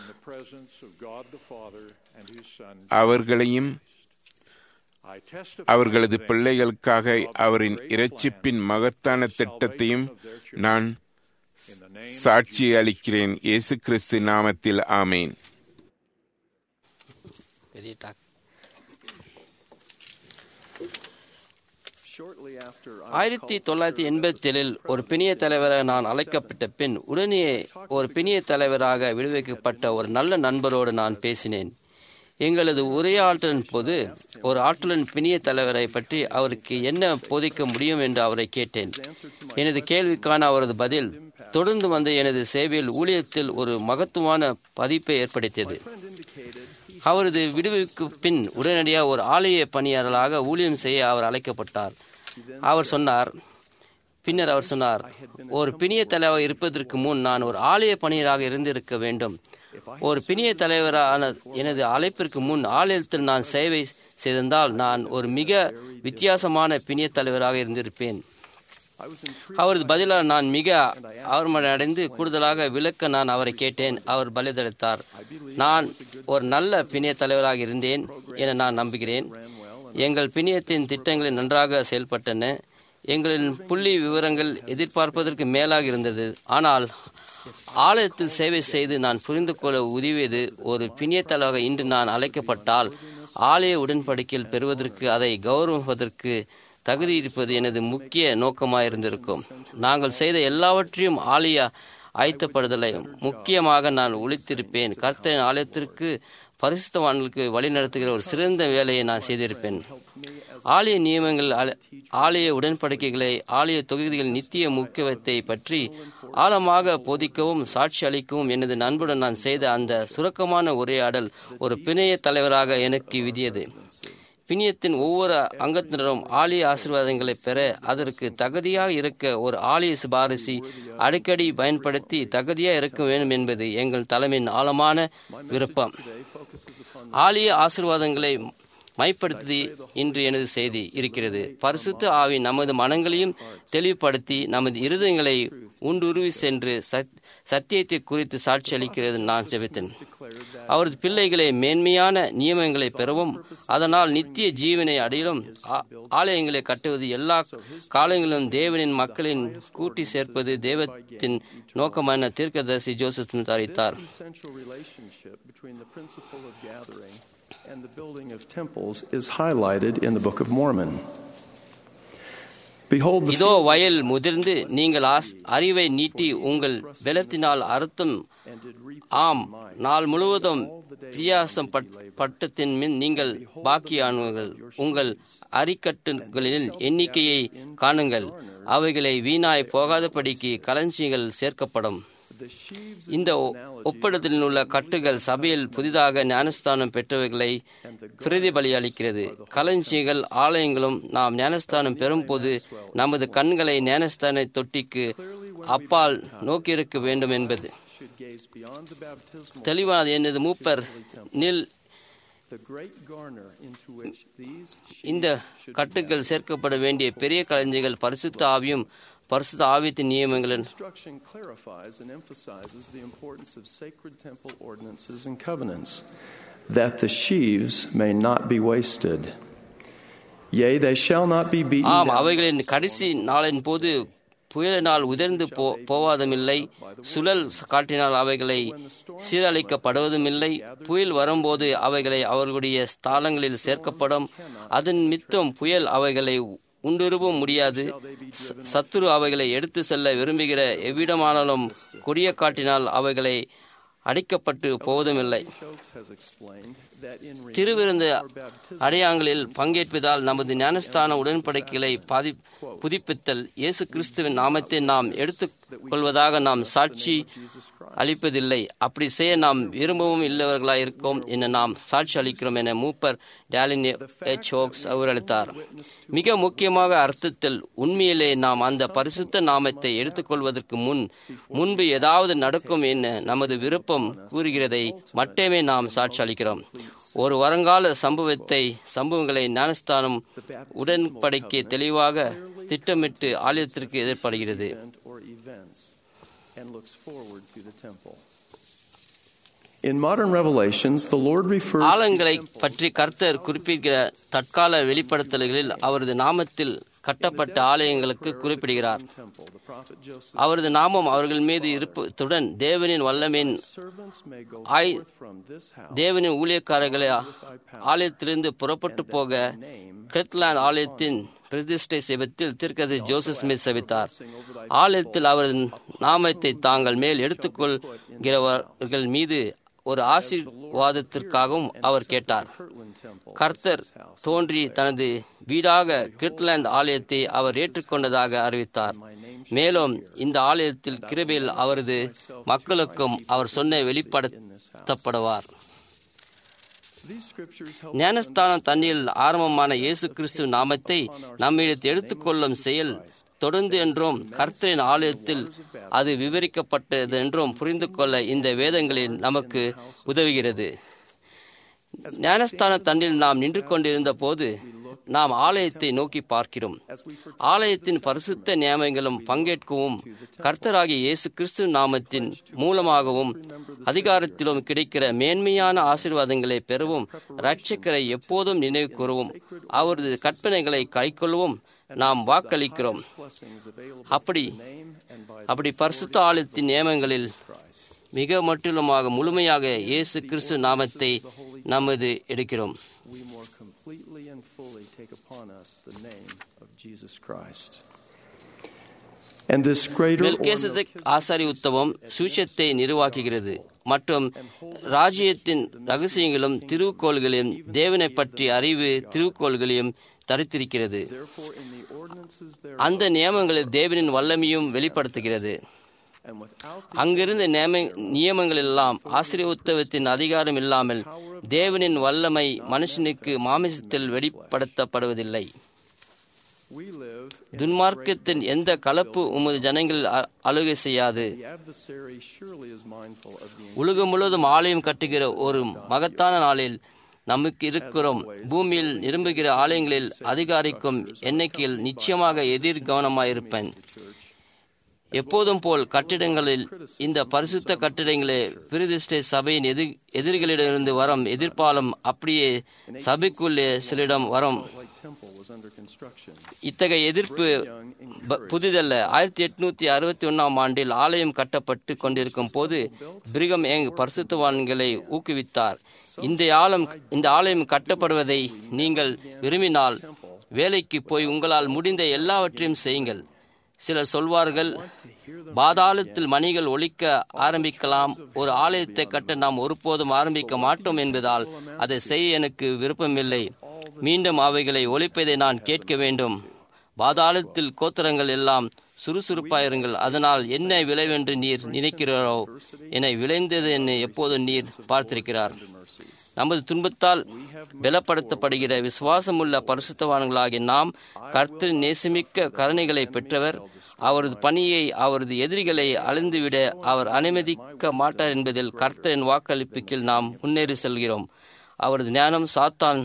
அவர்களையும் அவர்களது பிள்ளைகளுக்காக அவரின் இறைச்சிப்பின் மகத்தான திட்டத்தையும் நான் சாட்சி அளிக்கிறேன் இயேசு கிறிஸ்து நாமத்தில் ஆமேன் ஆயிரத்தி தொள்ளாயிரத்தி எண்பத்தி ஏழில் ஒரு பிணிய தலைவராக நான் அழைக்கப்பட்ட பின் உடனே ஒரு பிணிய தலைவராக விடுவிக்கப்பட்ட ஒரு நல்ல நண்பரோடு நான் பேசினேன் எங்களது உரையாற்றலின் போது ஒரு ஆற்றலின் பிணிய தலைவரை பற்றி அவருக்கு என்ன போதிக்க முடியும் என்று அவரை கேட்டேன் எனது கேள்விக்கான அவரது பதில் தொடர்ந்து வந்த எனது சேவையில் ஊழியத்தில் ஒரு மகத்துவமான பதிப்பை ஏற்படுத்தியது அவரது விடுவிற்கு பின் உடனடியாக ஒரு ஆலய பணியாளராக ஊழியம் செய்ய அவர் அழைக்கப்பட்டார் அவர் சொன்னார் பின்னர் அவர் சொன்னார் ஒரு பிணிய தலைவர் இருப்பதற்கு முன் நான் ஒரு ஆலய பணியராக இருந்திருக்க வேண்டும் ஒரு பிணிய தலைவரான எனது அழைப்பிற்கு முன் ஆலயத்தில் நான் சேவை செய்திருந்தால் நான் ஒரு மிக வித்தியாசமான பிணிய தலைவராக இருந்திருப்பேன் அவரது பதிலாக நான் மிக ஆர்வமடைந்து கூடுதலாக விளக்க நான் அவரை கேட்டேன் அவர் பதிலளித்தார் நான் ஒரு நல்ல பிணைய தலைவராக இருந்தேன் என நான் நம்புகிறேன் எங்கள் பிணையத்தின் திட்டங்கள் நன்றாக செயல்பட்டன எங்களின் புள்ளி விவரங்கள் எதிர்பார்ப்பதற்கு மேலாக இருந்தது ஆனால் ஆலயத்தில் சேவை செய்து நான் புரிந்து கொள்ள உதவியது ஒரு பிணையத்தலாக இன்று நான் அழைக்கப்பட்டால் ஆலய உடன்படிக்கையில் பெறுவதற்கு அதை கௌரவிப்பதற்கு தகுதி இருப்பது எனது முக்கிய நோக்கமாயிருந்திருக்கும் நாங்கள் செய்த எல்லாவற்றையும் ஆலய ஆயத்தப்படுதலை முக்கியமாக நான் ஒழித்திருப்பேன் கர்த்தரின் ஆலயத்திற்கு பரிசுத்தவான்களுக்கு வழிநடத்துகிற ஒரு சிறந்த வேலையை நான் செய்திருப்பேன் ஆலய நியமங்கள் ஆலய உடன்படிக்கைகளை ஆலய தொகுதிகளின் நித்திய முக்கியத்துவத்தை பற்றி ஆழமாக போதிக்கவும் சாட்சி அளிக்கவும் எனது நண்புடன் நான் செய்த அந்த சுருக்கமான உரையாடல் ஒரு பிணைய தலைவராக எனக்கு விதியது பிணியத்தின் ஒவ்வொரு அங்கத்தினரும் ஆலய ஆசீர்வாதங்களை பெற அதற்கு தகுதியாக இருக்க ஒரு ஆலய சிபாரிசி அடிக்கடி பயன்படுத்தி தகுதியாக இருக்க வேண்டும் என்பது எங்கள் தலைமையின் ஆழமான விருப்பம் ஆலய ஆசீர்வாதங்களை மைப்படுத்தி இன்று எனது செய்தி இருக்கிறது பரிசுத்த ஆவி நமது மனங்களையும் தெளிவுபடுத்தி நமது இருதயங்களை உண்டுருவி சென்று சத்தியத்தை குறித்து சாட்சி அளிக்கிறது நான் ஜெபித்தேன் அவரது பிள்ளைகளை மேன்மையான நியமங்களை பெறவும் அதனால் நித்திய ஜீவனை அடையிலும் ஆலயங்களை கட்டுவது எல்லா காலங்களிலும் தேவனின் மக்களின் கூட்டி சேர்ப்பது தேவத்தின் நோக்கமான தீர்க்கதரிசி ஜோசப் அறிவித்தார் and the building of temples is highlighted in the Book of Mormon. Behold the இதோ வயல் முதிர்ந்து நீங்கள் அறிவை நீட்டி உங்கள் பலத்தினால் அறுத்தும் ஆம் நாள் முழுவதும் பிரியாசம் பட்டத்தின் மின் நீங்கள் பாக்கியானவர்கள் உங்கள் அரிக்கட்டுகளில் எண்ணிக்கையை காணுங்கள் அவைகளை வீணாய் போகாதபடிக்கு களஞ்சியங்கள் சேர்க்கப்படும் இந்த ஒப்பிடத்தில் உள்ள கட்டுகள் சபையில் புதிதாக ஞானஸ்தானம் பெற்றவர்களை பிரதிபலி அளிக்கிறது களஞ்சியங்கள் ஆலயங்களும் நாம் ஞானஸ்தானம் பெறும்போது நமது கண்களை ஞானஸ்தான தொட்டிக்கு அப்பால் நோக்கியிருக்க வேண்டும் என்பது தெளிவான எனது மூப்பர் நில் இந்த கட்டுகள் சேர்க்கப்பட வேண்டிய பெரிய களஞ்சியங்கள் பரிசுத்த ஆவியும் பரிசுத்த ஆவியத்தின் நியமங்களின் instruction clarifies and emphasizes the importance of sacred temple ordinances and covenants, that the sheaves may not be wasted. Yea, they shall not be beaten ஆம் down. அவைகளின் கடைசி நாளின் போது புயலினால் உதிர்ந்து போ போவாதுமில்லை சுழல் காட்டினால் அவைகளை சீரழிக்கப்படுவதுமில்லை புயல் வரும்போது அவைகளை அவர்களுடைய ஸ்தானங்களில் சேர்க்கப்படும் அதன் மித்தம் புயல் அவைகளை உண்டுருவும் முடியாது சத்துரு அவைகளை எடுத்து செல்ல விரும்புகிற எவ்விடமானாலும் கொடிய காட்டினால் அவைகளை அடைக்கப்பட்டு போவதுமில்லை திருவிருந்த அடையாங்களில் பங்கேற்பதால் நமது ஞானஸ்தான உடன்படிக்கைகளை பாதி புதுப்பித்தல் இயேசு கிறிஸ்துவின் நாமத்தை நாம் எடுத்துக் கொள்வதாக நாம் சாட்சி அளிப்பதில்லை அப்படி செய்ய நாம் விரும்பவும் இல்லவர்களாய் இருக்கோம் என நாம் சாட்சி அளிக்கிறோம் என மூப்பர் டேலின் எச் ஹோக்ஸ் அவர் அளித்தார் மிக முக்கியமாக அர்த்தத்தில் உண்மையிலே நாம் அந்த பரிசுத்த நாமத்தை எடுத்துக்கொள்வதற்கு முன் முன்பு ஏதாவது நடக்கும் என நமது விருப்பம் கூறுகிறதை மட்டுமே நாம் சாட்சி அளிக்கிறோம் ஒரு வருங்கால சம்பவத்தை சம்பவங்களை ஞானஸ்தானம் உடன்படிக்கை தெளிவாக திட்டமிட்டு ஆலயத்திற்கு எதிர்ப்படுகிறது or events and looks forward to the temple. In modern revelations, the Lord refers to ஆலயங்களை பற்றி கர்த்தர் குறிப்பிடுகிற தற்கால வெளிப்படுத்தல்களில் அவரது நாமத்தில் கட்டப்பட்ட ஆலயங்களுக்கு குறிப்பிடுகிறார் temple. The prophet Joseph அவரது நாமம் அவர்கள் மீது இருப்பதுடன் தேவனின் வல்லமையின் servants may go ஆய் forth from this house தேவனின் ஊழியக்காரர்களை ஆலயத்திலிருந்து புறப்பட்டு போக கிரெத்லாந்து ஆலயத்தின் பிரதிஷ்டை செபத்தில் திருக்கதை ஜோசப் ஸ்மித் செபித்தார் ஆலயத்தில் அவரது நாமத்தை தாங்கள் மேல் எடுத்துக்கொள்கிறவர்கள் மீது ஒரு ஆசீர்வாதத்திற்காகவும் அவர் கேட்டார் கர்த்தர் தோன்றி தனது வீடாக கிர்ட்லாந்து ஆலயத்தை அவர் ஏற்றுக்கொண்டதாக அறிவித்தார் மேலும் இந்த ஆலயத்தில் கிருபையில் அவரது மக்களுக்கும் அவர் சொன்ன வெளிப்படுத்தப்படுவார் ஞானஸ்தான தண்ணீரில் ஆரம்பமான இயேசு கிறிஸ்து நாமத்தை நம்மிடத்து எடுத்துக்கொள்ளும் செயல் தொடர்ந்து என்றும் கர்த்தரின் ஆலயத்தில் அது விவரிக்கப்பட்டது என்றும் புரிந்து கொள்ள இந்த வேதங்களில் நமக்கு உதவுகிறது ஞானஸ்தான தண்ணில் நாம் நின்று கொண்டிருந்த போது நாம் ஆலயத்தை நோக்கி பார்க்கிறோம் ஆலயத்தின் பரிசுத்த நியமங்களும் பங்கேற்கவும் கர்த்தராகிய இயேசு கிறிஸ்து நாமத்தின் மூலமாகவும் அதிகாரத்திலும் கிடைக்கிற மேன்மையான ஆசீர்வாதங்களை பெறவும் ரட்சக்கரை எப்போதும் நினைவு கூறவும் அவரது கற்பனைகளை கைக்கொள்ளவும் நாம் வாக்களிக்கிறோம் அப்படி அப்படி பரிசுத்த ஆலயத்தின் நியமங்களில் மிக மட்டிலுமாக முழுமையாக இயேசு கிறிஸ்து நாமத்தை நமது எடுக்கிறோம் we more completely and fully take upon us the name of Jesus Christ. And this greater மெல்கேசதக் ஆசாரி உத்தவம் சுவிசத்தை நிர்வாகிக்கிறது மற்றும் ராஜ்யத்தின் ரகசியங்களும் திருவுக்கோள்களையும் தேவனை பற்றி அறிவு திருவுக்கோள்களையும் தரித்திருக்கிறது அந்த நியமங்களில் தேவனின் வல்லமையும் வெளிப்படுத்துகிறது அங்கிருந்த நியம நியமங்கள் எல்லாம் ஆசிரியத்துவத்தின் அதிகாரம் இல்லாமல் தேவனின் வல்லமை மனுஷனுக்கு மாமிசத்தில் வெளிப்படுத்தப்படுவதில்லை துன்மார்க்கத்தின் எந்த கலப்பு உமது ஜனங்கள் அழுகை செய்யாது உலகம் முழுவதும் ஆலயம் கட்டுகிற ஒரு மகத்தான நாளில் நமக்கு இருக்கிறோம் பூமியில் நிரம்புகிற ஆலயங்களில் அதிகாரிக்கும் எண்ணிக்கையில் நிச்சயமாக எதிர் கவனமாயிருப்பேன் எப்போதும் போல் கட்டிடங்களில் இந்த பரிசுத்த கட்டிடங்களே பிரதிஷ்டை சபையின் எதிர் எதிரிகளிடமிருந்து வரும் எதிர்ப்பாலும் அப்படியே சபைக்குள்ளே சிலரிடம் வரும் இத்தகைய எதிர்ப்பு புதிதல்ல ஆயிரத்தி எட்நூத்தி அறுபத்தி ஒன்னாம் ஆண்டில் ஆலயம் கட்டப்பட்டு கொண்டிருக்கும் போது பிரிகம் ஏங் பரிசுத்தவான்களை ஊக்குவித்தார் இந்த ஆலம் இந்த ஆலயம் கட்டப்படுவதை நீங்கள் விரும்பினால் வேலைக்கு போய் உங்களால் முடிந்த எல்லாவற்றையும் செய்யுங்கள் சிலர் சொல்வார்கள் பாதாளத்தில் மணிகள் ஒழிக்க ஆரம்பிக்கலாம் ஒரு ஆலயத்தை கட்ட நாம் ஒருபோதும் ஆரம்பிக்க மாட்டோம் என்பதால் அதை செய்ய எனக்கு விருப்பமில்லை மீண்டும் அவைகளை ஒழிப்பதை நான் கேட்க வேண்டும் பாதாளத்தில் கோத்திரங்கள் எல்லாம் சுறுசுறுப்பாயிருங்கள் அதனால் என்ன விளைவென்று நீர் நினைக்கிறோ என விளைந்தது என்ன எப்போதும் நீர் பார்த்திருக்கிறார் நமது துன்பத்தால் பலப்படுத்தப்படுகிற விசுவாசமுள்ள பரிசுத்தவான்களாகிய நாம் கர்த்தர் நேசமிக்க கருணைகளை பெற்றவர் அவரது பணியை அவரது எதிரிகளை அழிந்துவிட அவர் அனுமதிக்க மாட்டார் என்பதில் கர்த்தரின் வாக்களிப்புக்கில் நாம் முன்னேறி செல்கிறோம் அவரது ஞானம் சாத்தான்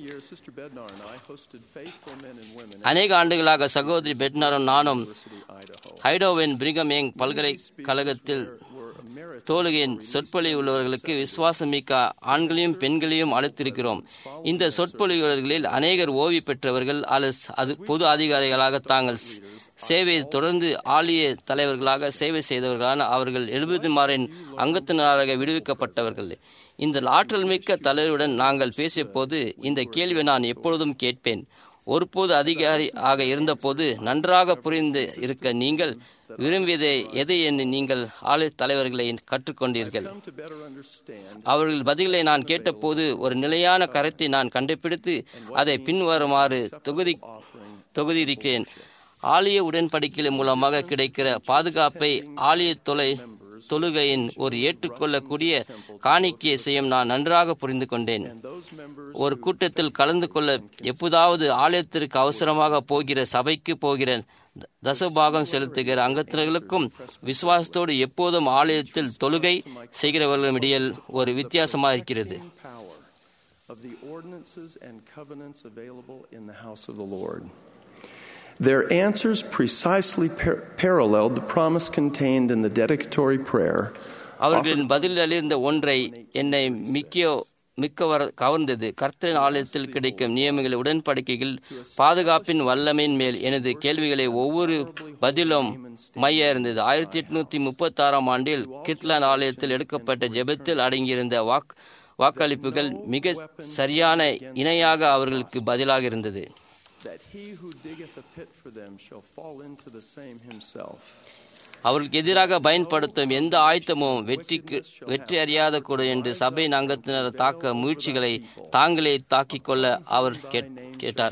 அநேக ஆண்டுகளாக சகோதரி பெட்னாரும் நானும் ஹைடோவின் பிரிகம் யங் பல்கலைக்கழகத்தில் தோழுகையின் சொற்பொழி உள்ளவர்களுக்கு விசுவாசமிக்க ஆண்களையும் பெண்களையும் அழைத்திருக்கிறோம் இந்த சொற்பொழிவுகளில் அநேகர் ஓய்வு பெற்றவர்கள் அல்லது அது பொது அதிகாரிகளாக தாங்கள் சேவையை தொடர்ந்து ஆலய தலைவர்களாக சேவை செய்தவர்களான அவர்கள் எழுபதுமாரின் அங்கத்தினராக விடுவிக்கப்பட்டவர்கள் இந்த ஆற்றல் மிக்க தலைவருடன் நாங்கள் பேசிய போது இந்த கேள்வியை நான் எப்பொழுதும் கேட்பேன் ஒருபோது அதிகாரி ஆக இருந்தபோது நன்றாக புரிந்து இருக்க நீங்கள் விரும்பியதை எதை என்று நீங்கள் ஆலய தலைவர்களை கற்றுக்கொண்டீர்கள் அவர்கள் பதில்களை நான் கேட்டபோது ஒரு நிலையான கருத்தை நான் கண்டுபிடித்து அதை பின்வருமாறு தொகுதி தொகுதியிருக்கிறேன் ஆலய உடன்படிக்கை மூலமாக கிடைக்கிற பாதுகாப்பை ஆலய தொலை தொழுகையின் ஒரு ஏற்றுக்கொள்ளக்கூடிய காணிக்கையை செய்யும் நான் நன்றாக புரிந்து கொண்டேன் ஒரு கூட்டத்தில் கலந்து கொள்ள எப்போதாவது ஆலயத்திற்கு அவசரமாக போகிற சபைக்கு போகிற தசபாகம் செலுத்துகிற அங்கத்தினர்களுக்கும் விசுவாசத்தோடு எப்போதும் ஆலயத்தில் தொழுகை செய்கிறவர்களும் இடையில் ஒரு வித்தியாசமாக இருக்கிறது of the ordinances and covenants available in the house of the Lord. Their answers precisely par- paralleled the promise contained in the dedicatory prayer. அவர்களின் பதில் அளிர்ந்த ஒன்றை என்னை மிக்க மிக்க கவர்ந்தது கர்த்தரின் ஆலயத்தில் கிடைக்கும் நியமங்கள் உடன்படிக்கைகள் பாதுகாப்பின் வல்லமையின் மேல் எனது கேள்விகளை ஒவ்வொரு பதிலும் மைய இருந்தது ஆயிரத்தி எட்நூத்தி முப்பத்தி ஆறாம் ஆண்டில் கிட்லாந்து ஆலயத்தில் எடுக்கப்பட்ட ஜெபத்தில் அடங்கியிருந்த வாக் வாக்களிப்புகள் மிக சரியான இணையாக அவர்களுக்கு பதிலாக இருந்தது that he who diggeth a pit for them shall fall into the same himself. அவர்களுக்கு எதிராக பயன்படுத்தும் எந்த ஆயுதமும் வெற்றிக்கு வெற்றி அறியாத கூட என்று சபையின் அங்கத்தினர் தாக்க முயற்சிகளை தாங்களே தாக்கிக் கொள்ள அவர் கேட்- கேட்டார்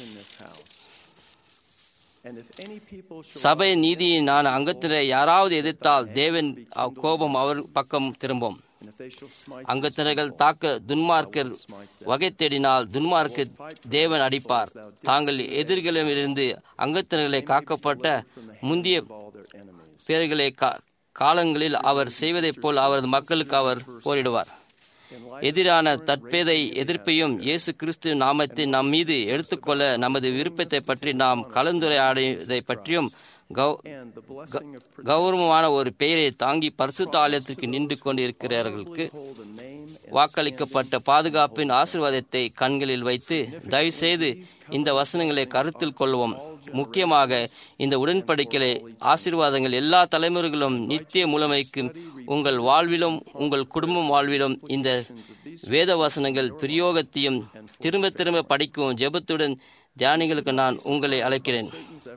சபை நீதியை நான் அங்கத்தினரை யாராவது எதிர்த்தால் தேவன் அவ் கோபம் அவர் பக்கம் திரும்பும் அங்கத்தினர்கள் தாக்க துன்மார்க்கர் வகை தேடினால் துன்மார்க்கர் தேவன் அடிப்பார் தாங்கள் எதிர்களிடமிருந்து அங்கத்தினர்களை காக்கப்பட்ட முந்திய பேர்களை கா- காலங்களில் அவர் செய்வதைப் போல் அவரது மக்களுக்கு அவர் போரிடுவார் எதிரான தற்பேதை எதிர்ப்பையும் இயேசு கிறிஸ்து நாமத்தை நம் மீது எடுத்துக்கொள்ள நமது விருப்பத்தை பற்றி நாம் கலந்துரையாடியதை பற்றியும் கௌ- க- கௌரவமான ஒரு பெயரை தாங்கி பரிசுத்த ஆலயத்திற்கு நின்று கொண்டிருக்கிறவர்களுக்கு வாக்களிக்கப்பட்ட பாதுகாப்பின் ஆசீர்வாதத்தை கண்களில் வைத்து தயவுசெய்து இந்த வசனங்களை கருத்தில் கொள்வோம் முக்கியமாக இந்த உடன்படிக்கையை ஆசீர்வாதங்கள் எல்லா தலைமுறைகளும் நித்திய முழுமைக்கும் உங்கள் வாழ்விலும் உங்கள் குடும்பம் வாழ்விலும் இந்த வேத வசனங்கள் பிரயோகத்தையும் திரும்ப திரும்ப படிக்கும் ஜெபத்துடன் தியானிகளுக்கு நான் உங்களை அழைக்கிறேன்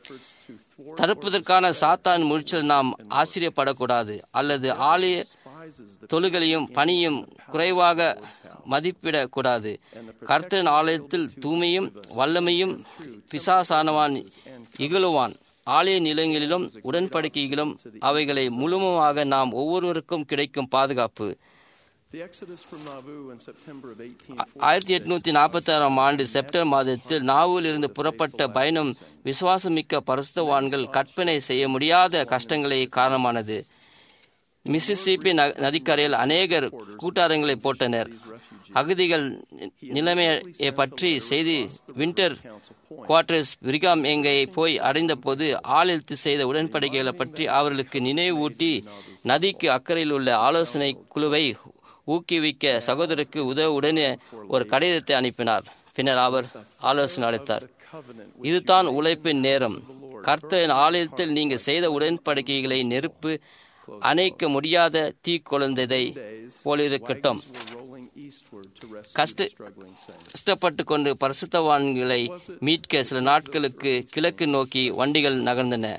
தடுப்பதற்கான சாத்தான் முயற்சியில் நாம் ஆச்சரியப்படக்கூடாது அல்லது ஆலய தொழுகளையும் பணியும் குறைவாக மதிப்பிடக்கூடாது கர்த்தரின் ஆலயத்தில் தூய்மையும் வல்லமையும் பிசாசானவான் இகழுவான் ஆலய நிலங்களிலும் உடன்படிக்கைகளும் அவைகளை முழுமையாக நாம் ஒவ்வொருவருக்கும் கிடைக்கும் பாதுகாப்பு The exodus from Nauvoo in September of 1840 ஆயிரத்தி எட்நூத்தி நாற்பத்தி ஆறாம் ஆண்டு செப்டம்பர் மாதத்தில் நாவூரில் இருந்து புறப்பட்ட பயணம் விசுவாசமிக்க பரிசுத்தவான்கள் கற்பனை செய்ய முடியாத கஷ்டங்களை காரணமானது மிசிசிப்பி ந- நதிக்கரையில் அநேகர் கூட்டாரங்களை போட்டனர் அகதிகள் நிலைமையை பற்றி செய்தி வின்டர் குவார்டர்ஸ் விரிகாம் எங்கே போய் அடைந்த போது ஆளிழ்த்து செய்த உடன்படிக்கைகளை பற்றி அவர்களுக்கு நினைவூட்டி நதிக்கு அக்கறையில் உள்ள ஆலோசனை குழுவை ஊக்குவிக்க சகோதரருக்கு உதவ உடனே ஒரு கடிதத்தை அனுப்பினார் பின்னர் அவர் ஆலோசனை அளித்தார் இதுதான் உழைப்பின் நேரம் கர்த்தரின் ஆலயத்தில் நீங்கள் செய்த உடன்படிக்கைகளை நெருப்பு அணைக்க முடியாத தீ குழந்தைதை போலிருக்கட்டும் rolling eastward to rescue கஷ்ட the struggling saints. கஷ்டப்பட்டு கொண்டு பரிசுத்தவான்களை மீட்க சில நாட்களுக்கு கிழக்கு நோக்கி வண்டிகள் நகர்ந்தன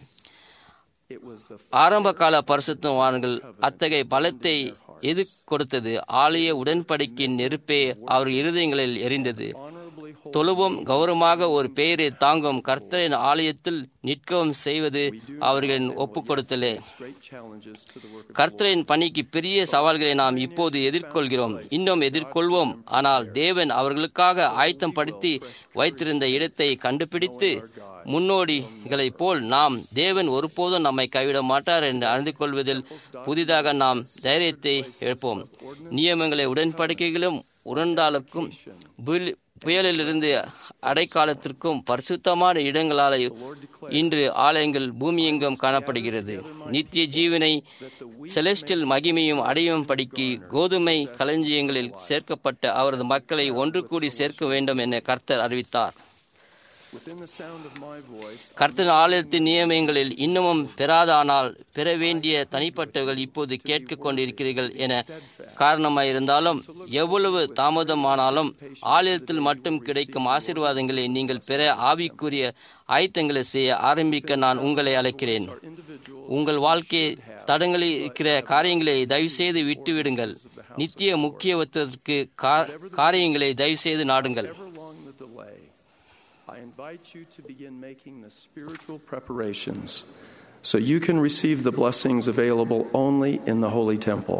It was the ஆரம்ப கால பரிசுத்தவான்கள் அத்தகைய பலத்தை எது கொடுத்தது ஆலய உடன்படிக்கையின் நெருப்பே அவர் இருதயங்களில் எரிந்தது தொழுவும் கௌரவமாக ஒரு பெயரை தாங்கும் கர்த்தரின் ஆலயத்தில் நிற்கவும் செய்வது அவர்களின் ஒப்புக் கொடுத்தலே great challenges to the work of கர்த்தரின் பணிக்கு பெரிய சவால்களை நாம் இப்போது எதிர்கொள்கிறோம் இன்னும் எதிர்கொள்வோம் ஆனால் தேவன் அவர்களுக்காக ஆயத்தம் படுத்தி வைத்திருந்த இடத்தை கண்டுபிடித்து முன்னோடிகளைப் போல் நாம் தேவன் ஒருபோதும் நம்மை கைவிட மாட்டார் என்று அறிந்து கொள்வதில் புதிதாக நாம் தைரியத்தை எழுப்போம் நியமங்களை உடன்படிக்கைகளும் உணர்ந்தாலுக்கும் புயல்- புயலிலிருந்து அடைக்காலத்திற்கும் பரிசுத்தமான இடங்களால இன்று ஆலயங்கள் பூமியெங்கும் காணப்படுகிறது நித்திய ஜீவனை செலஸ்டில் மகிமையும் அடையும் படிக்கு கோதுமை களஞ்சியங்களில் சேர்க்கப்பட்ட அவரது மக்களை ஒன்று கூடி சேர்க்க வேண்டும் என கர்த்தர் அறிவித்தார் Within the sound of my voice, கர்த்தர் ஆலயத்தின் நியமங்களில் இன்னமும் பெறாதானால் பெற வேண்டிய தனிப்பட்டவர்கள் இப்போது கேட்டுக் கொண்டிருக்கிறீர்கள் என காரணமாயிருந்தாலும் எவ்வளவு தாமதமானாலும் ஆலயத்தில் மட்டும் கிடைக்கும் ஆசீர்வாதங்களை நீங்கள் பெற ஆவிக்குரிய ஆயத்தங்களை செய்ய ஆரம்பிக்க நான் உங்களை அழைக்கிறேன் உங்கள் வாழ்க்கையை தடங்களில் இருக்கிற காரியங்களை தயவுசெய்து விட்டுவிடுங்கள் நித்திய முக்கியத்துவத்திற்கு கா- காரியங்களை தயவுசெய்து நாடுங்கள் ever long the delay, I invite you to begin making the spiritual preparations so you can receive the blessings available only in the Holy Temple.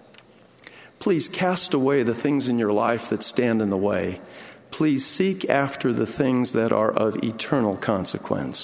Please cast away the things in your life that stand in the way. Please seek after the things that are of eternal consequence.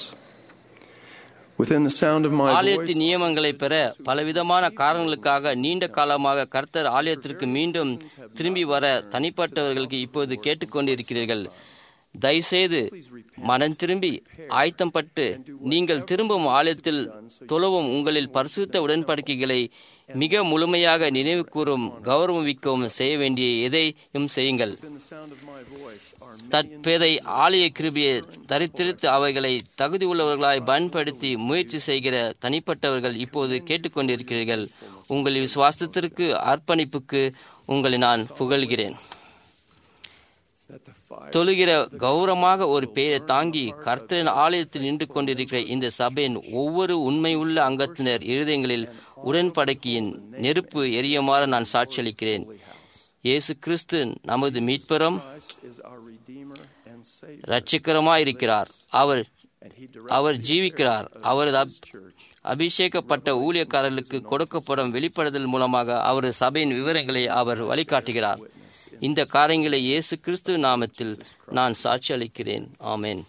Within the sound of my voice, ஆலயத்தின் நியமங்களை பெற பலவிதமான காரணங்களுக்காக நீண்ட காலமாக கர்த்தர் ஆலயத்திற்கு மீண்டும் திரும்பி வர தனிப்பட்டவர்களுக்கு இப்போது கேட்டுக்கொண்டிருக்கிறீர்கள் தயவுசெய்து மனம் திரும்பி ஆயத்தம் பட்டு நீங்கள் திரும்பும் ஆலயத்தில் தொழவும் உங்களில் பரிசுத்த உடன்படிக்கைகளை மிக முழுமையாக நினைவு கூறும் கௌரவிக்கவும் செய்ய வேண்டிய எதையும் செய்யுங்கள் within the sound of my voice, are தற்பேதை ஆலய கிருபியை தரித்திருத்து அவைகளை தகுதி உள்ளவர்களாய் பயன்படுத்தி முயற்சி செய்கிற தனிப்பட்டவர்கள் இப்போது கேட்டுக்கொண்டிருக்கிறீர்கள் உங்கள் விசுவாசத்திற்கு அர்ப்பணிப்புக்கு உங்களை நான் புகழ்கிறேன் தொழுகிற கௌரவமாக ஒரு பெயரை தாங்கி கர்த்தரின் ஆலயத்தில் நின்று கொண்டிருக்கிற இந்த சபையின் ஒவ்வொரு உண்மையுள்ள அங்கத்தினர் இருதயங்களில் உடன்படிக்கையின் நெருப்பு எரியுமாறு நான் சாட்சியளிக்கிறேன் இயேசு கிறிஸ்து நமது மீட்பரம் ரட்சிக்கரமாயிருக்கிறார் அவர் அவர் ஜீவிக்கிறார் அவரது அப்- அபிஷேகப்பட்ட ஊழியக்காரர்களுக்கு கொடுக்கப்படும் வெளிப்படுதல் மூலமாக அவரது சபையின் விவரங்களை அவர் வழிகாட்டுகிறார் இந்த காரியங்களை இயேசு கிறிஸ்து நாமத்தில் நான் சாட்சி அளிக்கிறேன் ஆமென்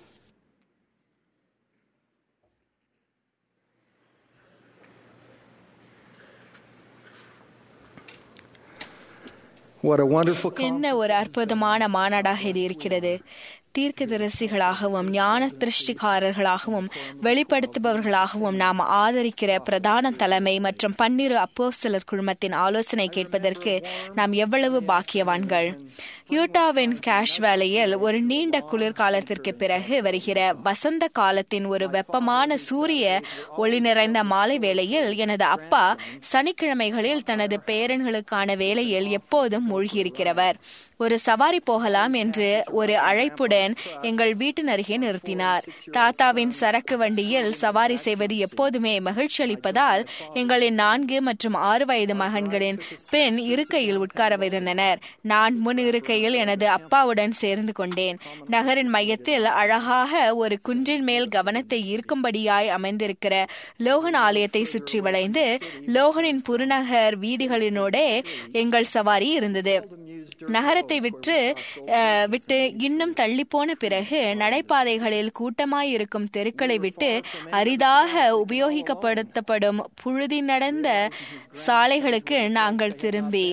What a wonderful என்ன ஒரு அற்புதமான மாநாடாக இது இருக்கிறது தீர்க்கதரிசிகளாகவும் ஞான திருஷ்டிக்காரர்களாகவும் வெளிப்படுத்துபவர்களாகவும் நாம் ஆதரிக்கிற பிரதான தலைமை மற்றும் பன்னிரு அப்போஸ்தலர் குழுமத்தின் ஆலோசனை கேட்பதற்கு நாம் எவ்வளவு பாக்கியவான்கள் யூட்டாவின் கேஷ் வேலையில் ஒரு நீண்ட குளிர்காலத்திற்கு பிறகு வருகிற வசந்த காலத்தின் ஒரு வெப்பமான சூரிய ஒளி நிறைந்த மாலை வேளையில் எனது அப்பா சனிக்கிழமைகளில் தனது பேரன்களுக்கான வேலையில் எப்போதும் மூழ்கியிருக்கிறவர் ஒரு சவாரி போகலாம் என்று ஒரு அழைப்புடன் எங்கள் வீட்டின் அருகே நிறுத்தினார் தாத்தாவின் சரக்கு வண்டியில் சவாரி செய்வது எப்போதுமே மகிழ்ச்சி அளிப்பதால் எங்களின் நான்கு மற்றும் ஆறு வயது மகன்களின் பெண் இருக்கையில் உட்கார வைத்திருந்தனர் நான் முன் இருக்கையில் எனது அப்பாவுடன் சேர்ந்து கொண்டேன் நகரின் மையத்தில் அழகாக ஒரு குன்றின் மேல் கவனத்தை ஈர்க்கும்படியாய் அமைந்திருக்கிற லோகன் ஆலயத்தை சுற்றி வளைந்து லோகனின் புறநகர் வீதிகளினோடே எங்கள் சவாரி இருந்தது நகரத்தை விற்று அஹ், விட்டு இன்னும் தள்ளி போன பிறகு நடைபாதைகளில் கூட்டமாயிருக்கும் தெருக்களை விட்டு அரிதாக உபயோகிக்கப்படுத்தப்படும் புழுதி நடந்த சாலைகளுக்கு நாங்கள் திரும்பி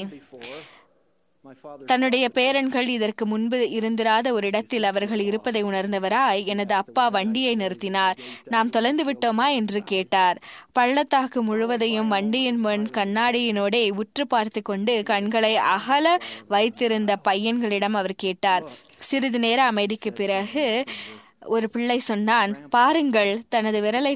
தன்னுடைய பேரன்கள் இதற்கு முன்பு இருந்திராத ஒரு இடத்தில் அவர்கள் இருப்பதை உணர்ந்தவராய் எனது அப்பா வண்டியை நிறுத்தினார் நாம் தொலைந்து விட்டோமா என்று கேட்டார் பள்ளத்தாக்கு முழுவதையும் வண்டியின் முன் கண்ணாடியினோடே உற்று பார்த்து கொண்டு கண்களை அகல வைத்திருந்த பையன்களிடம் அவர் கேட்டார் சிறிது நேர அமைதிக்கு பிறகு ஒரு பிள்ளை சொன்னான் பாருங்கள் தனது விரலை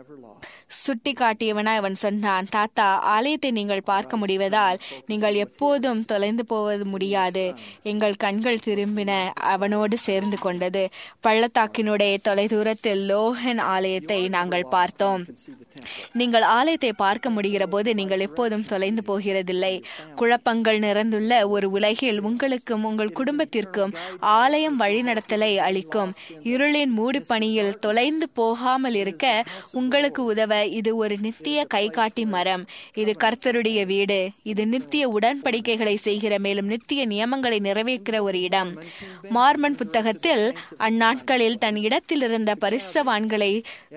சுட்டி காட்டியவனாய் அவன் சொன்னான் தாத்தா ஆலயத்தை நீங்கள் பார்க்க முடிவதால் நீங்கள் எப்போதும் தொலைந்து போவது முடியாது எங்கள் கண்கள் திரும்பின அவனோடு சேர்ந்து கொண்டது பள்ளத்தாக்கினுடைய தொலைதூரத்தில் லோகன் ஆலயத்தை நாங்கள் பார்த்தோம் நீங்கள் ஆலயத்தை பார்க்க முடிகிற போது நீங்கள் எப்போதும் தொலைந்து போகிறதில்லை குழப்பங்கள் நிறைந்துள்ள ஒரு உலகில் உங்களுக்கும் உங்கள் குடும்பத்திற்கும் ஆலயம் வழிநடத்தலை அளிக்கும் இருளின் மூடிப்பணியில் தொலைந்து போகாமல் இருக்க உங்களுக்கு உதவ இது ஒரு நித்திய கைகாட்டி மரம் இது கர்த்தருடைய வீடு இது நித்திய உடன்படிக்கைகளை செய்கிற மேலும் நித்திய நியமங்களை நிறைவேற்கிற ஒரு இடம் மார்மன் புத்தகத்தில் அந்நாட்களில் தன் இடத்தில் இருந்த பரிசவான்களை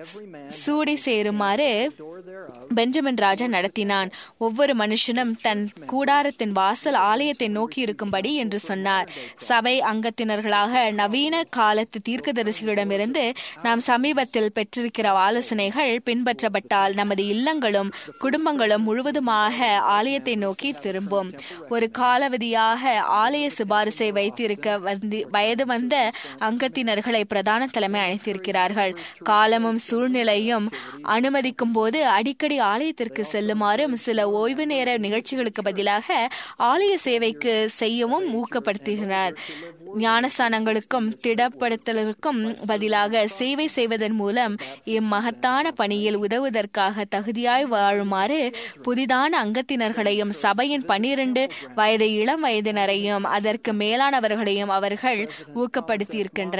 சூடி சேருமாறு பெஞ்சமின் ராஜா நடத்தினான் ஒவ்வொரு மனுஷனும் தன் கூடாரத்தின் வாசல் ஆலயத்தை நோக்கி இருக்கும்படி என்று சொன்னார் சபை அங்கத்தினர்களாக நவீன காலத்து தீர்க்கதரிசிகளிடமிருந்து நாம் சமீபத்தில் பெற்றிருக்கிற ஆலோசனைகள் பின்பற்றப்பட்டால் நமது இல்லங்களும் குடும்பங்களும் முழுவதுமாக ஆலயத்தை நோக்கி திரும்பும் ஒரு காலவதியாக ஆலய சிபாரிசை வைத்திருக்க வந்து வயது வந்த அங்கத்தினர்களை பிரதான தலைமை அழைத்திருக்கிறார்கள் காலமும் சூழ்நிலையும் அனுமதிக்கும் போது அடிக்கடி ஆலயத்திற்கு செல்லுமாறும் சில ஓய்வு நேர நிகழ்ச்சிகளுக்கு பதிலாக ஆலய சேவைக்கு செய்யவும் ஊக்கப்படுத்துகிறார் ஞானஸ்தானங்களுக்கும் திடப்படுத்தலுக்கும் பதிலாக சேவை செய்வதன் மூலம் இம்மகத்தான பணியில் உதவுவதற்காக தகுதியாய் வாழுமாறு புதிதான அங்கத்தினர்களையும் சபையின் பனிரெண்டு வயது இளம் வயதினரையும் அதற்கு மேலானவர்களையும் அவர்கள் ஊக்கப்படுத்தியிருக்கின்றனர்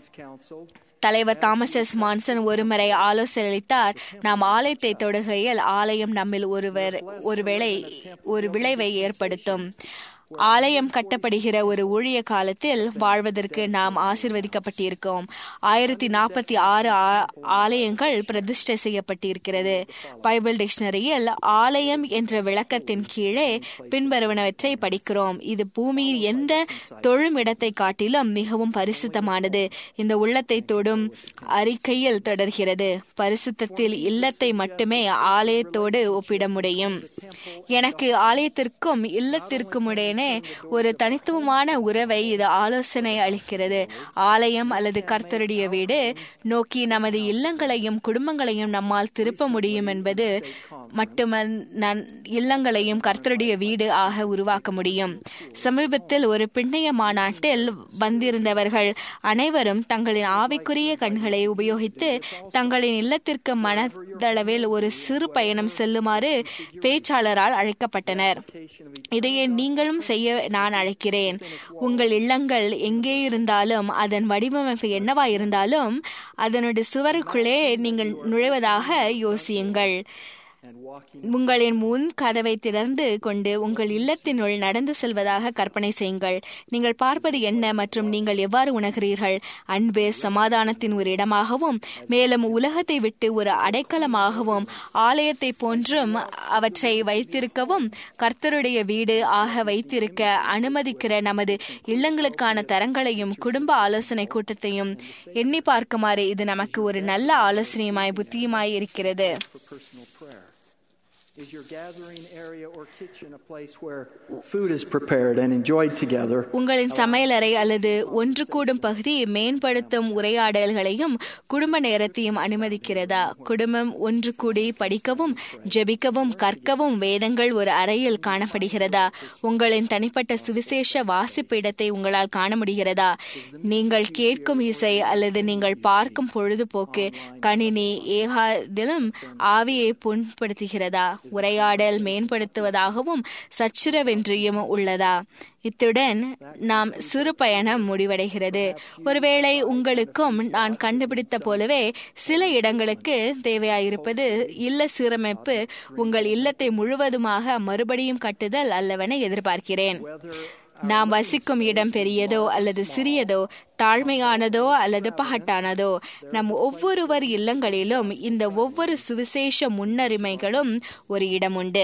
தலைவர் தாமஸ் எஸ் மான்சன் ஒருமுறை ஆலோசனை அளித்தார் நாம் ஆலயத்தை தொடுகையில் ஆலயம் நம்மில் ஒருவர் ஒருவேளை ஒரு விளைவை ஏற்படுத்தும் ஆலயம் கட்டப்படுகிற ஒரு ஊழிய காலத்தில் வாழ்வதற்கு நாம் ஆசிர்வதிக்கப்பட்டிருக்கோம் ஆயிரத்தி நாற்பத்தி ஆறு ஆலயங்கள் பிரதிஷ்டை செய்யப்பட்டிருக்கிறது பைபிள் டிக்ஷனரியில் ஆலயம் என்ற விளக்கத்தின் கீழே பின்வருவனவற்றை படிக்கிறோம் இது பூமியின் எந்த தொழும் இடத்தை காட்டிலும் மிகவும் பரிசுத்தமானது இந்த உள்ளத்தை தொடும் அறிக்கையில் தொடர்கிறது பரிசுத்தத்தில் இல்லத்தை மட்டுமே ஆலயத்தோடு ஒப்பிட முடியும் எனக்கு ஆலயத்திற்கும் இல்லத்திற்கும் இடையே இல்லங்களுடனே ஒரு தனித்துவமான உறவை இது ஆலோசனை அளிக்கிறது ஆலயம் அல்லது கர்த்தருடைய வீடு நோக்கி நமது இல்லங்களையும் குடும்பங்களையும் நம்மால் திருப்ப முடியும் என்பது மட்டுமன் நன் இல்லங்களையும் கர்த்தருடைய வீடு ஆக உருவாக்க முடியும் சமீபத்தில் ஒரு பின்னைய மாநாட்டில் வந்திருந்தவர்கள் அனைவரும் தங்களின் ஆவிக்குரிய கண்களை உபயோகித்து தங்களின் இல்லத்திற்கு மனதளவில் ஒரு சிறு பயணம் செல்லுமாறு பேச்சாளரால் அழைக்கப்பட்டனர் இதையே நீங்களும் செய்ய நான் அழைக்கிறேன் உங்கள் இல்லங்கள் எங்கே இருந்தாலும் அதன் வடிவமைப்பு என்னவா இருந்தாலும் அதனுடைய சுவருக்குள்ளே நீங்கள் நுழைவதாக யோசியுங்கள் உங்களின் முன் கதவை திறந்து கொண்டு உங்கள் இல்லத்தினுள் நடந்து செல்வதாக கற்பனை செய்யுங்கள் நீங்கள் பார்ப்பது என்ன மற்றும் நீங்கள் எவ்வாறு உணர்கிறீர்கள் அன்பு சமாதானத்தின் ஒரு இடமாகவும் மேலும் உலகத்தை விட்டு ஒரு அடைக்கலமாகவும் ஆலயத்தை போன்றும் அவற்றை வைத்திருக்கவும் கர்த்தருடைய வீடு ஆக வைத்திருக்க அனுமதிக்கிற நமது இல்லங்களுக்கான தரங்களையும் குடும்ப ஆலோசனை கூட்டத்தையும் எண்ணி பார்க்குமாறு இது நமக்கு ஒரு நல்ல ஆலோசனையுமாய் புத்தியுமாய் இருக்கிறது Is your gathering area or kitchen a place where food is prepared and enjoyed together? உங்களின் சமையலறை அல்லது ஒன்று கூடும் பகுதி மேம்படுத்தும் உரையாடல்களையும் குடும்ப நேரத்தையும் அனுமதிக்கிறதா குடும்பம் ஒன்று கூடி படிக்கவும் ஜெபிக்கவும் கற்கவும் வேதங்கள் ஒரு அறையில் காணப்படுகிறதா உங்களின் தனிப்பட்ட சுவிசேஷ வாசிப்பு இடத்தை உங்களால் காண முடிகிறதா நீங்கள் கேட்கும் இசை அல்லது நீங்கள் பார்க்கும் பொழுதுபோக்கு கணினி ஏகாதிலும் ஆவியை புண்படுத்துகிறதா உரையாடல் மேம்படுத்துவதாகவும் சச்சுரவென்றியும் உள்ளதா இத்துடன் நாம் சிறு பயணம் முடிவடைகிறது ஒருவேளை உங்களுக்கும் நான் கண்டுபிடித்த போலவே சில இடங்களுக்கு தேவையாயிருப்பது இல்ல சீரமைப்பு உங்கள் இல்லத்தை முழுவதுமாக மறுபடியும் கட்டுதல் அல்லவென எதிர்பார்க்கிறேன் நாம் வசிக்கும் இடம் பெரியதோ அல்லது சிறியதோ தாழ்மையானதோ அல்லது பகட்டானதோ நம் ஒவ்வொருவர் இல்லங்களிலும் இந்த ஒவ்வொரு சுவிசேஷ முன்னுரிமைகளும் ஒரு இடம் உண்டு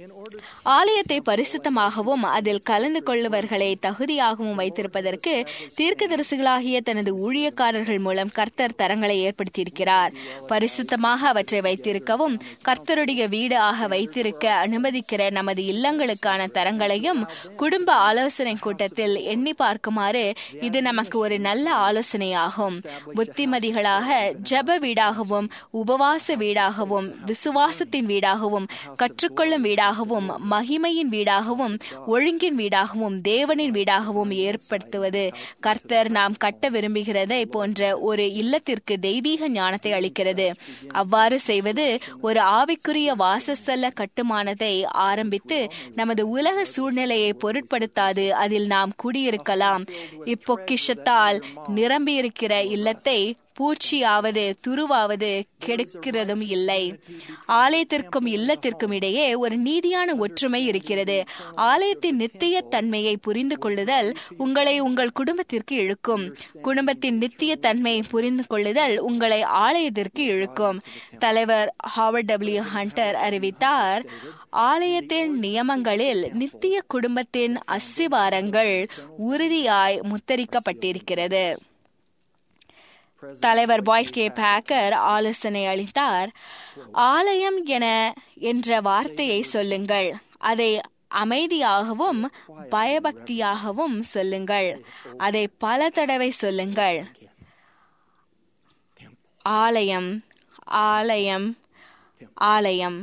ஆலயத்தை பரிசுத்தமாகவும் அதில் கலந்து கொள்ளுவர்களை தகுதியாகவும் வைத்திருப்பதற்கு தீர்க்கதரிசிகளாகிய தனது ஊழியக்காரர்கள் மூலம் கர்த்தர் தரங்களை ஏற்படுத்தியிருக்கிறார் பரிசுத்தமாக அவற்றை வைத்திருக்கவும் கர்த்தருடைய வீடு ஆக வைத்திருக்க அனுமதிக்கிற நமது இல்லங்களுக்கான தரங்களையும் குடும்ப ஆலோசனை கூட்டத்தில் எண்ணி பார்க்குமாறு இது நமக்கு ஒரு நல்ல ஆலோசனையாகும் புத்திமதிகளாக ஜப வீடாகவும் உபவாச வீடாகவும் விசுவாசத்தின் வீடாகவும் கற்றுக்கொள்ளும் வீடாகவும் வீடாகவும் மகிமையின் வீடாகவும் ஒழுங்கின் வீடாகவும் தேவனின் வீடாகவும் ஏற்படுத்துவது கர்த்தர் நாம் கட்ட விரும்புகிறதை போன்ற ஒரு இல்லத்திற்கு தெய்வீக ஞானத்தை அளிக்கிறது அவ்வாறு செய்வது ஒரு ஆவிக்குரிய வாசஸ்தல கட்டுமானத்தை ஆரம்பித்து நமது உலக சூழ்நிலையை பொருட்படுத்தாது அதில் நாம் குடியிருக்கலாம் இப்பொக்கிஷத்தால் நிரம்பியிருக்கிற இல்லத்தை பூச்சியாவது துருவாவது கெடுக்கிறதும் இல்லை ஆலயத்திற்கும் இல்லத்திற்கும் இடையே ஒரு நீதியான ஒற்றுமை இருக்கிறது ஆலயத்தின் நித்திய தன்மையை புரிந்து கொள்ளுதல் உங்களை உங்கள் குடும்பத்திற்கு இழுக்கும் குடும்பத்தின் நித்திய தன்மையை புரிந்து கொள்ளுதல் உங்களை ஆலயத்திற்கு இழுக்கும் தலைவர் ஹாவர்ட் டபிள்யூ ஹண்டர் அறிவித்தார் ஆலயத்தின் நியமங்களில் நித்திய குடும்பத்தின் அஸ்திவாரங்கள் உறுதியாய் முத்தரிக்கப்பட்டிருக்கிறது தலைவர் பாய்ட் கே பேக்கர் ஆலோசனை அளித்தார் ஆலயம் என என்ற வார்த்தையை சொல்லுங்கள் அதை அமைதியாகவும் பயபக்தியாகவும் சொல்லுங்கள் அதை பல தடவை சொல்லுங்கள் ஆலயம் ஆலயம் ஆலயம்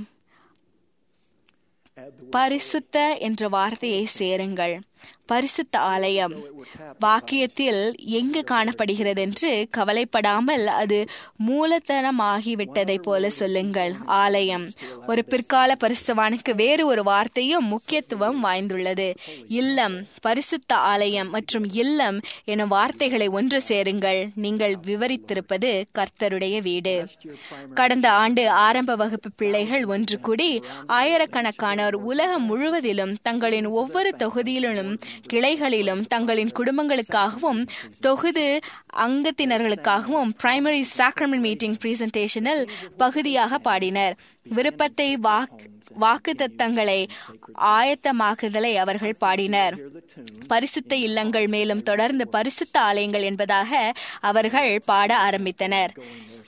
பரிசுத்த என்ற வார்த்தையை சேருங்கள் பரிசுத்த ஆலயம் வாக்கியத்தில் எங்கு காணப்படுகிறது என்று கவலைப்படாமல் அது மூலத்தனமாகிவிட்டதை போல சொல்லுங்கள் ஆலயம் ஒரு பிற்கால பரிசுவானுக்கு வேறு ஒரு வார்த்தையும் முக்கியத்துவம் வாய்ந்துள்ளது இல்லம் பரிசுத்த ஆலயம் மற்றும் இல்லம் எனும் வார்த்தைகளை ஒன்று சேருங்கள் நீங்கள் விவரித்திருப்பது கர்த்தருடைய வீடு கடந்த ஆண்டு ஆரம்ப வகுப்பு பிள்ளைகள் ஒன்று கூடி ஆயிரக்கணக்கானோர் உலகம் முழுவதிலும் தங்களின் ஒவ்வொரு தொகுதியிலும் கிளைகளிலும் தங்களின் குடும்பங்களுக்காகவும் தொகுது அங்கத்தினர்களுக்காகவும் பிரைமரி சாக்ரமெண்ட் மீட்டிங் பிரசன்டேஷனில் பகுதியாக பாடினர் விருப்பத்தை வாக்கு தத்தங்களை ஆயத்தமாக்குதலை அவர்கள் பாடினர் பரிசுத்த இல்லங்கள் மேலும் தொடர்ந்து பரிசுத்த ஆலயங்கள் என்பதாக அவர்கள் பாட ஆரம்பித்தனர்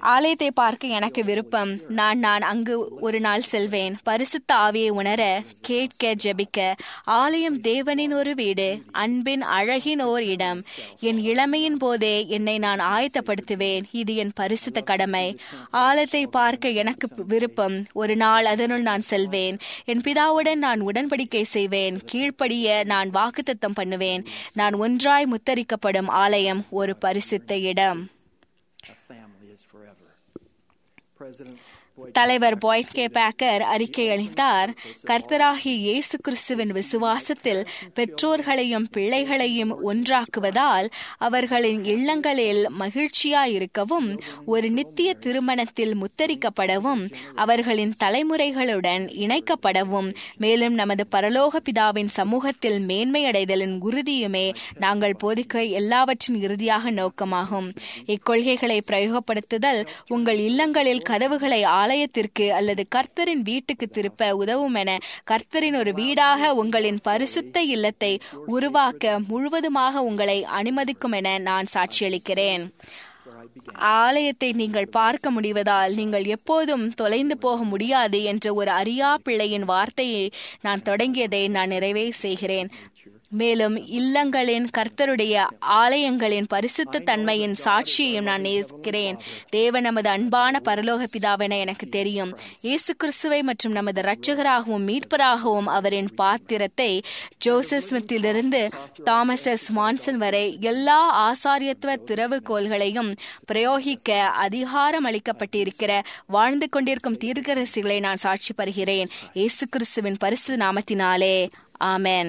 ஆலயத்தை பார்க்க எனக்கு விருப்பம் நான் நான் அங்கு ஒரு நாள் செல்வேன் பரிசுத்த ஆவியை உணர கேட்க ஜெபிக்க ஆலயம் தேவனின் ஒரு வீடு அன்பின் அழகின் ஓர் இடம் என் இளமையின் போதே என்னை நான் ஆயத்தப்படுத்துவேன் இது என் பரிசுத்த கடமை ஆலயத்தை பார்க்க எனக்கு விருப்பம் ஒரு நாள் அதனுள் நான் செல்வேன் என் பிதாவுடன் நான் உடன்படிக்கை செய்வேன் கீழ்ப்படிய நான் வாக்குத்தத்தம் பண்ணுவேன் நான் ஒன்றாய் முத்தரிக்கப்படும் ஆலயம் ஒரு பரிசுத்த இடம் A family is forever. President Boyd தலைவர் பாய்ட் கே பேக்கர் அறிக்கை அளித்தார் கர்த்தராகிய இயேசு கிறிஸ்துவின் விசுவாசத்தில் பெற்றோர்களையும் பிள்ளைகளையும் ஒன்றாக்குவதால் அவர்களின் இல்லங்களில் மகிழ்ச்சியாயிருக்கவும் ஒரு நித்திய திருமணத்தில் முத்தரிக்கப்படவும் அவர்களின் தலைமுறைகளுடன் இணைக்கப்படவும் மேலும் நமது பரலோக பிதாவின் சமூகத்தில் மேன்மையடைதலின் உறுதியுமே நாங்கள் போதிக்க எல்லாவற்றின் இறுதியாக நோக்கமாகும் இக்கொள்கைகளை பிரயோகப்படுத்துதல் உங்கள் இல்லங்களில் கதவுகளை ஆலயத்திற்கு அல்லது கர்த்தரின் வீட்டுக்கு திருப்ப உதவும் என கர்த்தரின் ஒரு வீடாக உங்களின் பரிசுத்த இல்லத்தை உருவாக்க முழுவதுமாக உங்களை அனுமதிக்கும் என நான் சாட்சியளிக்கிறேன் ஆலயத்தை நீங்கள் பார்க்க முடிவதால் நீங்கள் எப்போதும் தொலைந்து போக முடியாது என்ற ஒரு அறியா பிள்ளையின் வார்த்தையை நான் தொடங்கியதை நான் நிறைவே செய்கிறேன் மேலும் இல்லங்களின் கர்த்தருடைய ஆலயங்களின் பரிசுத்த தன்மையின் சாட்சியையும் நான் நேர்க்கிறேன் தேவ நமது அன்பான பரலோக பிதாவென எனக்கு தெரியும் இயேசு கிறிஸ்துவை மற்றும் நமது இரட்சகராகவும் மீட்பராகவும் அவரின் பாத்திரத்தை ஜோசப் ஸ்மித்திலிருந்து தாமஸ் எஸ் மான்சன் வரை எல்லா ஆசாரியத்துவ திறவுகோள்களையும் பிரயோகிக்க அதிகாரம் அளிக்கப்பட்டிருக்கிற வாழ்ந்து கொண்டிருக்கும் தீர்க்கரசிகளை நான் சாட்சி பருகிறேன் இயேசு கிறிஸ்துவின் பரிசு நாமத்தினாலே ஆமென்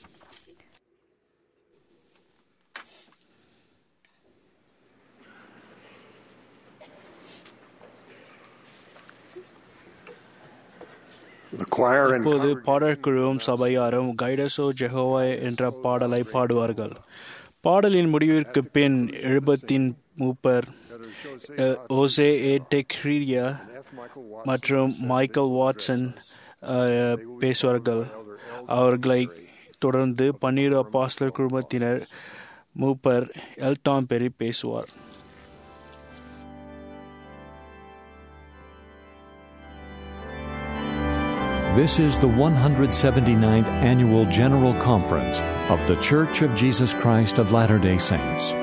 The choir and இப்போது பாடற்குழுவும் சபையாரும் கைடசோ ஜெகோவா என்ற பாடலை பாடுவார்கள் பாடலின் முடிவிற்கு பின் எழுபத்தின் மூப்பர் அஹ், ஓசே ஏ டெக்ரியா மற்றும் மைக்கேல் வாட்சன் அஹ், பேசுவார்கள் அவர்களை தொடர்ந்து பன்னீர் அப்பாஸ்லர் குழுமத்தினர் மூப்பர் எல்டாம் பெரி பேசுவார் This is the 179th Annual General Conference of The Church of Jesus Christ of Latter day Saints.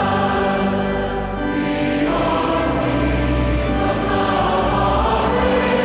Amen.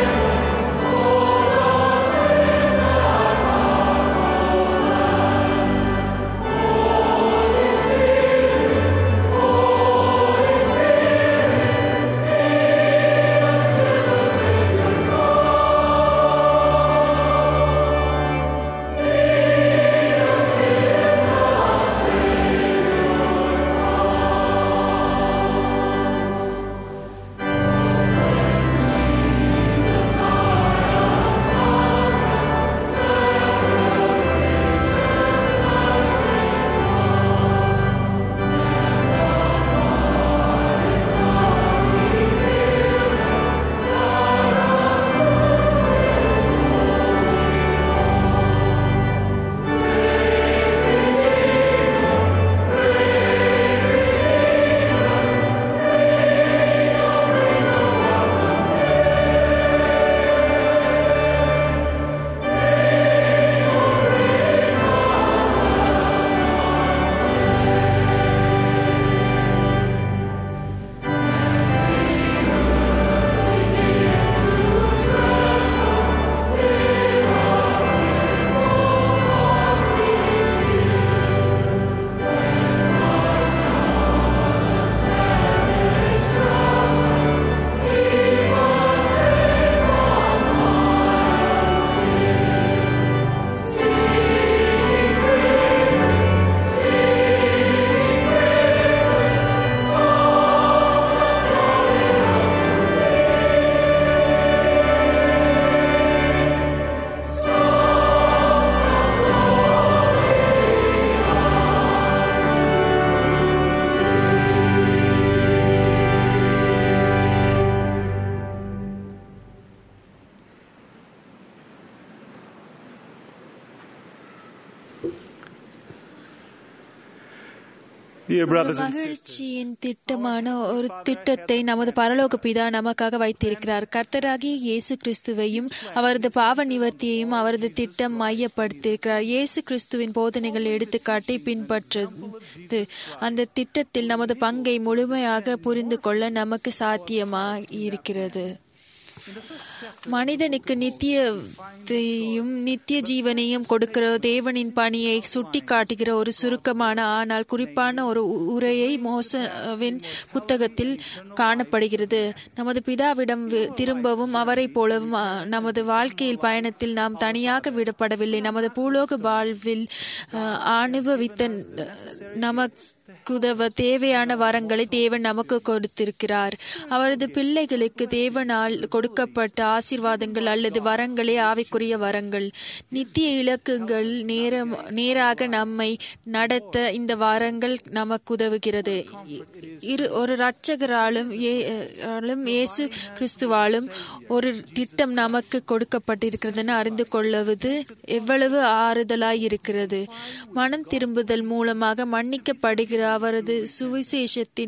Dear ஒரு brothers and sisters, மகிழ்ச்சியின் திட்டமான ஒரு திட்டத்தை நமது பரலோக பிதா நமக்காக வைத்திருக்கிறார் கர்த்தராகிய இயேசு கிறிஸ்துவையும் அவரது பாவ நிவர்த்தியையும் அவரது திட்டம் மையப்படுத்தியிருக்கிறார் இயேசு கிறிஸ்துவின் போதனைகள் எடுத்துக்காட்டி பின்பற்றது அந்த திட்டத்தில் நமது பங்கை முழுமையாக புரிந்து கொள்ள நமக்கு சாத்தியமாக இருக்கிறது மனிதனுக்கு நித்தியத்தையும் நித்திய ஜீவனையும் கொடுக்கிற தேவனின் பணியை சுட்டி காட்டுகிற ஒரு சுருக்கமான ஆனால் குறிப்பான ஒரு உ- உரையை மோசவின் புத்தகத்தில் காணப்படுகிறது நமது பிதாவிடம் வி- திரும்பவும் அவரைப் போலவும் அ, நமது வாழ்க்கையில் பயணத்தில் நாம் தனியாக விடப்படவில்லை நமது பூலோக வாழ்வில் அ, அனுபவித்த நமக்கு உதவ தேவையான வரங்களை தேவன் நமக்கு கொடுத்திருக்கிறார் அவரது பிள்ளைகளுக்கு தேவனால் கொடுக்கப்பட்ட ஆசீர்வாதங்கள் அல்லது வரங்களே ஆவிக்குரிய வரங்கள் நித்திய இலக்குகள் நேரம் நேராக நம்மை நடத்த இந்த வரங்கள் நமக்கு உதவுகிறது இரு ஒரு இரட்சகராலும் ஏ- ஆலும் இயேசு கிறிஸ்துவாலும் ஒரு திட்டம் நமக்கு கொடுக்கப்பட்டிருக்கிறதுன்னு அறிந்து கொள்வது எவ்வளவு ஆறுதலாய் இருக்கிறது மனம் திரும்புதல் மூலமாக மன்னிக்கப்படுகிற அவரது சுவிசேஷத்தின்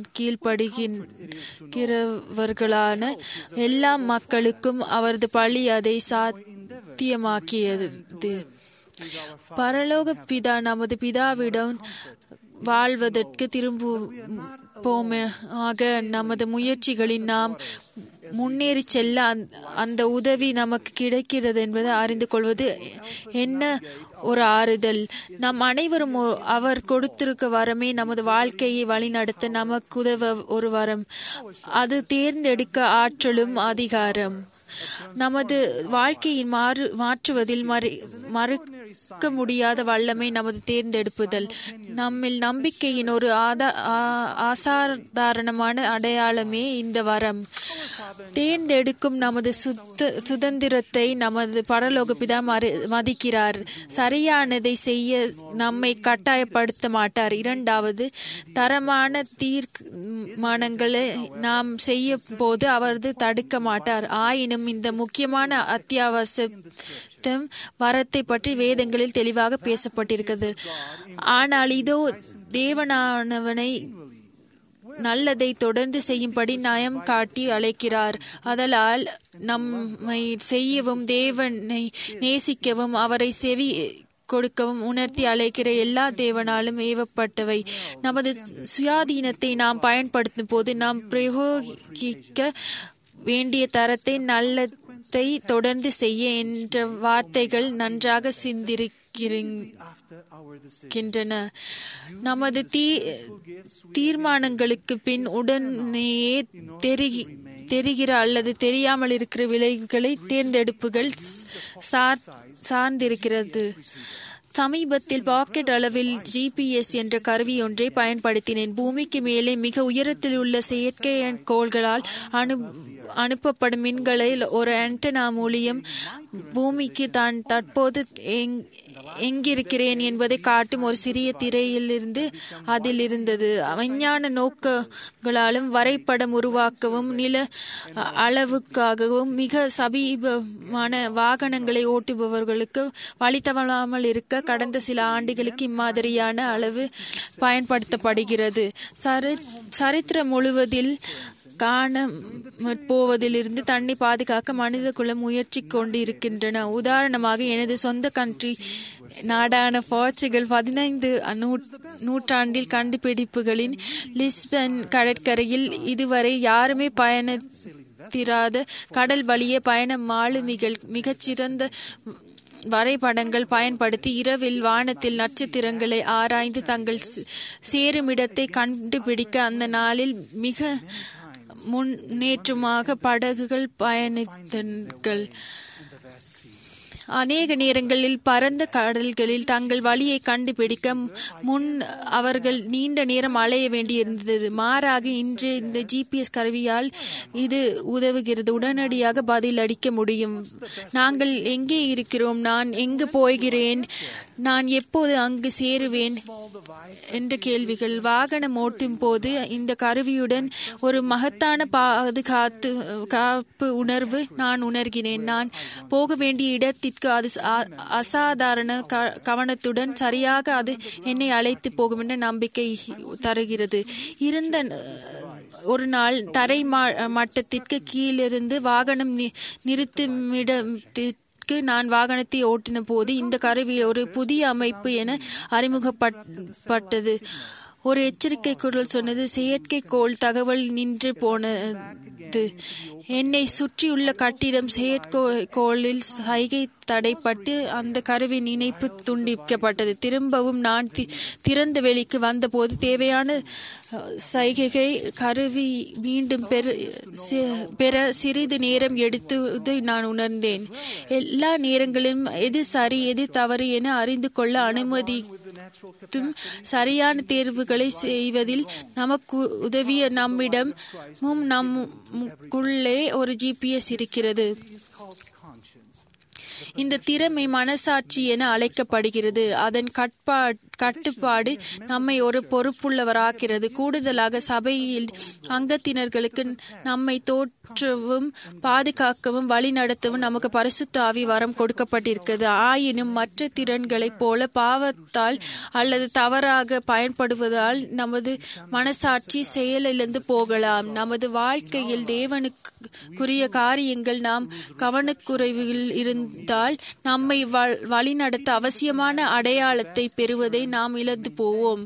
கீழ்ப்படுகின்றவர்களான எல்லா மக்களுக்கும் அவரது பழி அதை சாத்தியமாக்கியது பரலோக பிதா நமது பிதாவிடம் வாழ்வதற்கு திரும்புவோமாக நமது முயற்சிகளில் நாம் முன்னேறி செல்ல அந்த- அந்த உதவி நமக்கு கிடைக்கிறது என்பதை அறிந்து கொள்வது என்ன ஒரு ஆறுதல் நம் அனைவரும் ஒ- அவர் கொடுத்திருக்க வரமே நமது வாழ்க்கையை வழிநடத்த நமக்கு உதவ ஒரு வரம் அது தேர்ந்தெடுக்க ஆற்றலும் அதிகாரம் நமது வாழ்க்கையின் மாறு மாற்றுவதில் மறு மறுக்க முடியாத வல்லமை நமது தேர்ந்தெடுப்புதல் நம்மில் நம்பிக்கையின் ஒரு ஆதா ஆ- அசாதாரணமான அடையாளமே இந்த வரம் தேர்ந்தெடுக்கும் நமது சுத்த சுதந்திரத்தை நமது பரலோக பிதா மறு மதிக்கிறார் சரியானதை செய்ய நம்மை கட்டாயப்படுத்த மாட்டார் இரண்டாவது தரமான தீர்மானங்களை நாம் செய்ய போது அவரது தடுக்க மாட்டார் ஆயினும் இந்த முக்கியமான அத்தியாவசிய வரத்தை பற்றி வேதங்களில் தெளிவாக பேசப்பட்டிருக்கிறது ஆனால் இதோ தேவனானவனை நல்லதை தொடர்ந்து செய்யும்படி நயம் காட்டி அழைக்கிறார் அதலால் நம்மை செய்யவும் தேவனை நேசிக்கவும் அவரை செவி கொடுக்கவும் உணர்த்தி அழைக்கிற எல்லா தேவனாலும் ஏவப்பட்டவை நமது சுயாதீனத்தை நாம் பயன்படுத்தும் போது நாம் பிரயோகிக்க வேண்டிய தரத்தை நல்லதை தொடர்ந்து செய்ய என்ற வார்த்தைகள் நன்றாக சிந்திருக்கின்றன நமது தீ தீர்மானங்களுக்கு பின் உடனேயே தெரி தெரிகிற அல்லது தெரியாமல் இருக்கிற விளைவுகளை தேர்ந்தெடுப்புகள் சார் சார்ந்திருக்கிறது சமீபத்தில் பாக்கெட் அளவில் ஜிபிஎஸ் என்ற கருவி ஒன்றை பயன்படுத்தினேன் பூமிக்கு மேலே மிக உயரத்தில் உள்ள செயற்கை கோள்களால் அனு அனுப்பப்படும் மின்களை ஒரு ஆண்டனா மூலியம் பூமிக்கு தான் தற்போது எங்- எங்கிருக்கிறேன் என்பதை காட்டும் ஒரு சிறிய திரையிலிருந்து அதில் இருந்தது விஞ்ஞான நோக்கங்களாலும் வரைபடம் உருவாக்கவும் நில அ- அளவுக்காகவும் மிக சமீபமான வாகனங்களை ஓட்டுபவர்களுக்கு வழி தவறாமல் இருக்க கடந்த சில ஆண்டுகளுக்கு இம்மாதிரியான அளவு பயன்படுத்தப்படுகிறது சரி சரித்திரம் முழுவதில் காண போவதிலிருந்து தன்னை பாதுகாக்க மனித குலம் முயற்சி கொண்டு இருக்கின்றன உதாரணமாக எனது சொந்த கண்ட்ரி நாடான போர்ச்சுகல் பதினைந்து நூற்றாண்டில் கண்டுபிடிப்புகளின் லிஸ்பன் கடற்கரையில் இதுவரை யாருமே பயணத்திராத கடல் வழியே பயண மாலுமிகள் மிகச்சிறந்த வரைபடங்கள் பயன்படுத்தி இரவில் வானத்தில் நட்சத்திரங்களை ஆராய்ந்து தங்கள் சே- சேருமிடத்தை கண்டுபிடிக்க அந்த நாளில் மிக முன்னேற்றமாக படகுகள் பயணித்தர்கள் அநேக நேரங்களில் பரந்த கடல்களில் தங்கள் வழியை கண்டுபிடிக்க முன் அவர்கள் நீண்ட நேரம் அலைய வேண்டியிருந்தது மாறாக இன்று இந்த ஜிபிஎஸ் கருவியால் இது உதவுகிறது உடனடியாக பதில் அளிக்க முடியும் நாங்கள் எங்கே இருக்கிறோம் நான் எங்கு போகிறேன் நான் எப்போது அங்கு சேருவேன் என்ற கேள்விகள் வாகனம் ஓட்டும் போது இந்த கருவியுடன் ஒரு மகத்தான பாதுகாத்து காப்பு உணர்வு நான் உணர்கிறேன் நான் போக வேண்டிய இடத்திற்கு இடத்திற்கு அது அ- அசாதாரண க- கவனத்துடன் சரியாக அது என்னை அழைத்து போகும் என்ற நம்பிக்கை தருகிறது இருந்த அஹ், ஒரு நாள் தரை மா- மட்டத்திற்கு கீழிருந்து வாகனம் நி- நிறுத்துமிடத்திற்கு நான் வாகனத்தை ஓட்டின போது இந்த கருவி ஒரு புதிய அமைப்பு என அறிமுகப்பட்டது ஒரு எச்சரிக்கை குரல் சொன்னது செயற்கைக்கோள் தகவல் நின்று போனது என்னை சுற்றியுள்ள கட்டிடம் செயற்கைக்கோளில் சைகை தடைப்பட்டு அந்த கருவின் இணைப்பு துண்டிக்கப்பட்டது திரும்பவும் நான் தி- திறந்த வெளிக்கு வந்தபோது தேவையான அஹ், சைகையை கருவி மீண்டும் பெற சி- பெற சிறிது நேரம் எடுத்ததை நான் உணர்ந்தேன் எல்லா நேரங்களிலும் எது சரி எது தவறு என அறிந்து கொள்ள அனுமதித்தும் சரியான தேர்வுகளை செய்வதில் நமக்கு உதவிய நம்மிடமும் நமக்குள்ளே ஒரு ஜிபிஎஸ் இருக்கிறது இந்த திறமை மனசாட்சி என அழைக்கப்படுகிறது அதன் கட்பா கட்டுப்பாடு நம்மை ஒரு பொறுப்புள்ளவராக்கிறது கூடுதலாக சபையில் அங்கத்தினர்களுக்கு நம்மை தோற்றவும் பாதுகாக்கவும் வழிநடத்தவும் நமக்கு பரிசுத்த ஆவி வரம் கொடுக்கப்பட்டிருக்கிறது ஆயினும் மற்ற திறன்களைப் போல பாவத்தால் அல்லது தவறாக பயன்படுவதால் நமது மனசாட்சி செயலிழந்து போகலாம் நமது வாழ்க்கையில் தேவனுக்குரிய காரியங்கள் நாம் கவனக்குறைவில் இருந்தால் நம்மை வ- வழிநடத்த அவசியமான அடையாளத்தை பெறுவதை நாம் இழந்து போவோம்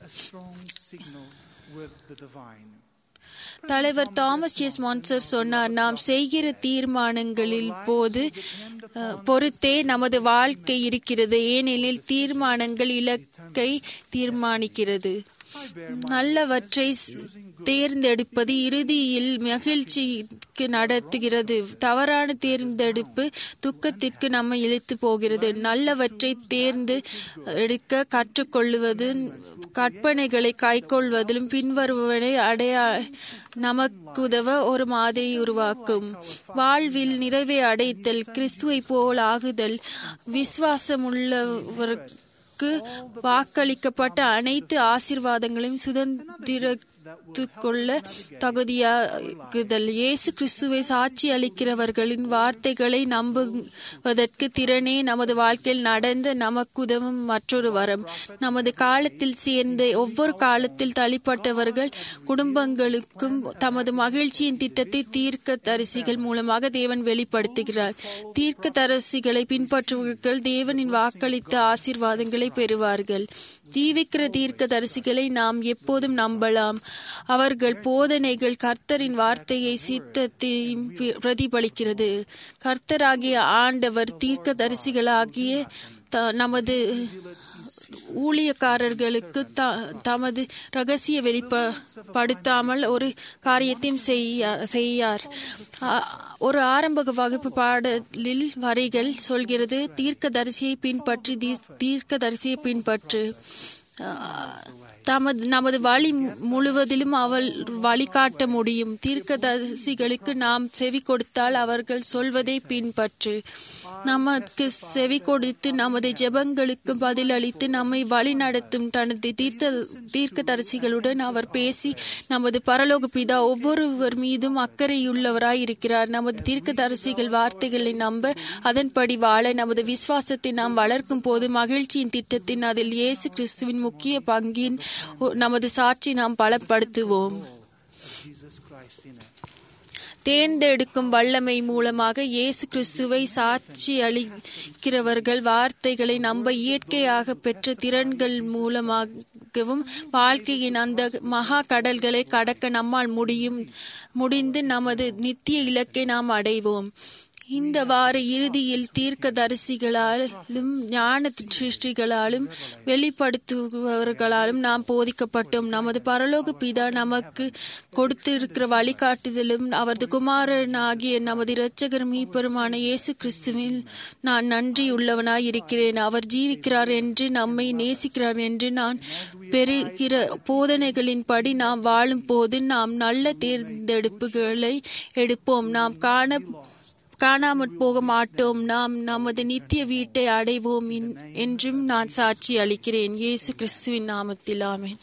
தலைவர் தாமஸ் எஸ் மான்சர் சொன்னார் நாம் செய்கிற தீர்மானங்களில் போது அஹ், பொறுத்தே நமது வாழ்க்கை இருக்கிறது ஏனெனில் தீர்மானங்கள் இலக்கை தீர்மானிக்கிறது நல்லவற்றை தேர்ந்தெடுப்பது இறுதியில் மகிழ்ச்சிக்கு நடத்துகிறது தவறான தேர்ந்தெடுப்பு துக்கத்திற்கு நம்மை இழுத்து போகிறது நல்லவற்றை தேர்ந்து எடுக்க கற்றுக்கொள்வது கற்பனைகளை கைக்கொள்வதிலும் பின்வருவனை அடையா நமக்குதவ ஒரு மாதிரி உருவாக்கும் வாழ்வில் நிறைவை அடைத்தல் கிறிஸ்துவை போல் ஆகுதல் விசுவாசமுள்ளவருக்கு வாக்களிக்கப்பட்ட அனைத்து ஆசீர்வாதங்களையும் சுதந்திரத்துக்கொள்ள தகுதியாகுதல் இயேசு கிறிஸ்துவை சாட்சி அளிக்கிறவர்களின் வார்த்தைகளை நம்புவதற்கு திறனே நமது வாழ்க்கையில் நடந்த நமக்குதவும் மற்றொரு வரம் நமது காலத்தில் சேர்ந்த ஒவ்வொரு காலத்தில் தள்ளிப்பட்டவர்கள் குடும்பங்களுக்கும் தமது மகிழ்ச்சியின் திட்டத்தை தீர்க்க தரிசிகள் மூலமாக தேவன் வெளிப்படுத்துகிறார் தீர்க்க தரிசிகளை பின்பற்றுபவர்கள் தேவனின் வாக்களித்த ஆசீர்வாதங்களை பெறுவார்கள் ஜீவிக்கிற தீர்க்க தரிசிகளை நாம் எப்போதும் நம்பலாம் அவர்கள் போதனைகள் கர்த்தரின் வார்த்தையை சித்தத்தையும் பி- பிரதிபலிக்கிறது கர்த்தராகிய ஆண்டவர் தீர்க்க தரிசிகளாகிய த- நமது ஊழியக்காரர்களுக்கு த- தமது ரகசிய வெளிப்படுத்தாமல் ஒரு காரியத்தையும் செய்ய- செய்யார் ஆ- ஒரு ஆரம்ப வகுப்பு பாடலில் வரிகள் சொல்கிறது தீர்க்கதரிசியை பின்பற்றி தீர்- தீர்க்கதரிசியை பின்பற்று ஆ, தமது நமது வழி முழுவதிலும் அவள் வழிகாட்ட முடியும் தீர்க்கதரிசிகளுக்கு நாம் செவி கொடுத்தால் அவர்கள் சொல்வதை பின்பற்று நமக்கு செவி கொடுத்து நமது ஜெபங்களுக்கு பதிலளித்து நம்மை வழி நடத்தும் தனது தீர்த்த தீர்க்கதரிசிகளுடன் அவர் பேசி நமது பரலோக பிதா ஒவ்வொருவர் மீதும் அக்கறையுள்ளவராய் இருக்கிறார் நமது தீர்க்கதரிசிகள் வார்த்தைகளை நம்ப அதன்படி வாழ நமது விசுவாசத்தை நாம் வளர்க்கும் போது மகிழ்ச்சியின் திட்டத்தின் அதில் இயேசு கிறிஸ்துவின் முக்கிய பங்கின் ஒ- நமது சாட்சி நாம் பலப்படுத்துவோம் தேர்ந்தெடுக்கும் வல்லமை மூலமாக இயேசு கிறிஸ்துவை சாட்சி அளிக்கிறவர்கள் வார்த்தைகளை நம்ப இயற்கையாக பெற்ற திறன்கள் மூலமாகவும் வாழ்க்கையின் அந்த மகா கடல்களை கடக்க நம்மால் முடியும் முடிந்து நமது நித்திய இலக்கை நாம் அடைவோம் இந்த வார இறுதியில் தீர்க்கதரிசிகளாலும் ஞான சிருஷ்டிகளாலும் வெளிப்படுத்துபவர்களாலும் நாம் போதிக்கப்பட்டோம் நமது பரலோக பிதா நமக்கு கொடுத்திருக்கிற வழிகாட்டுதலும் அவரது குமாரனாகிய நமது இரட்சகர் மீப்பெருமான இயேசு கிறிஸ்துவில் நான் நன்றியுள்ளவனாய் இருக்கிறேன் அவர் ஜீவிக்கிறார் என்று நம்மை நேசிக்கிறார் என்று நான் பெறுகிற போதனைகளின்படி நாம் வாழும் போது நாம் நல்ல தேர்ந்தெடுப்புகளை எடுப்போம் நாம் காண காணாமற் போக மாட்டோம் நாம் நமது நித்திய வீட்டை அடைவோம் என்- என்றும் நான் சாட்சி அளிக்கிறேன் இயேசு கிறிஸ்துவின் நாமத்தில் ஆமென்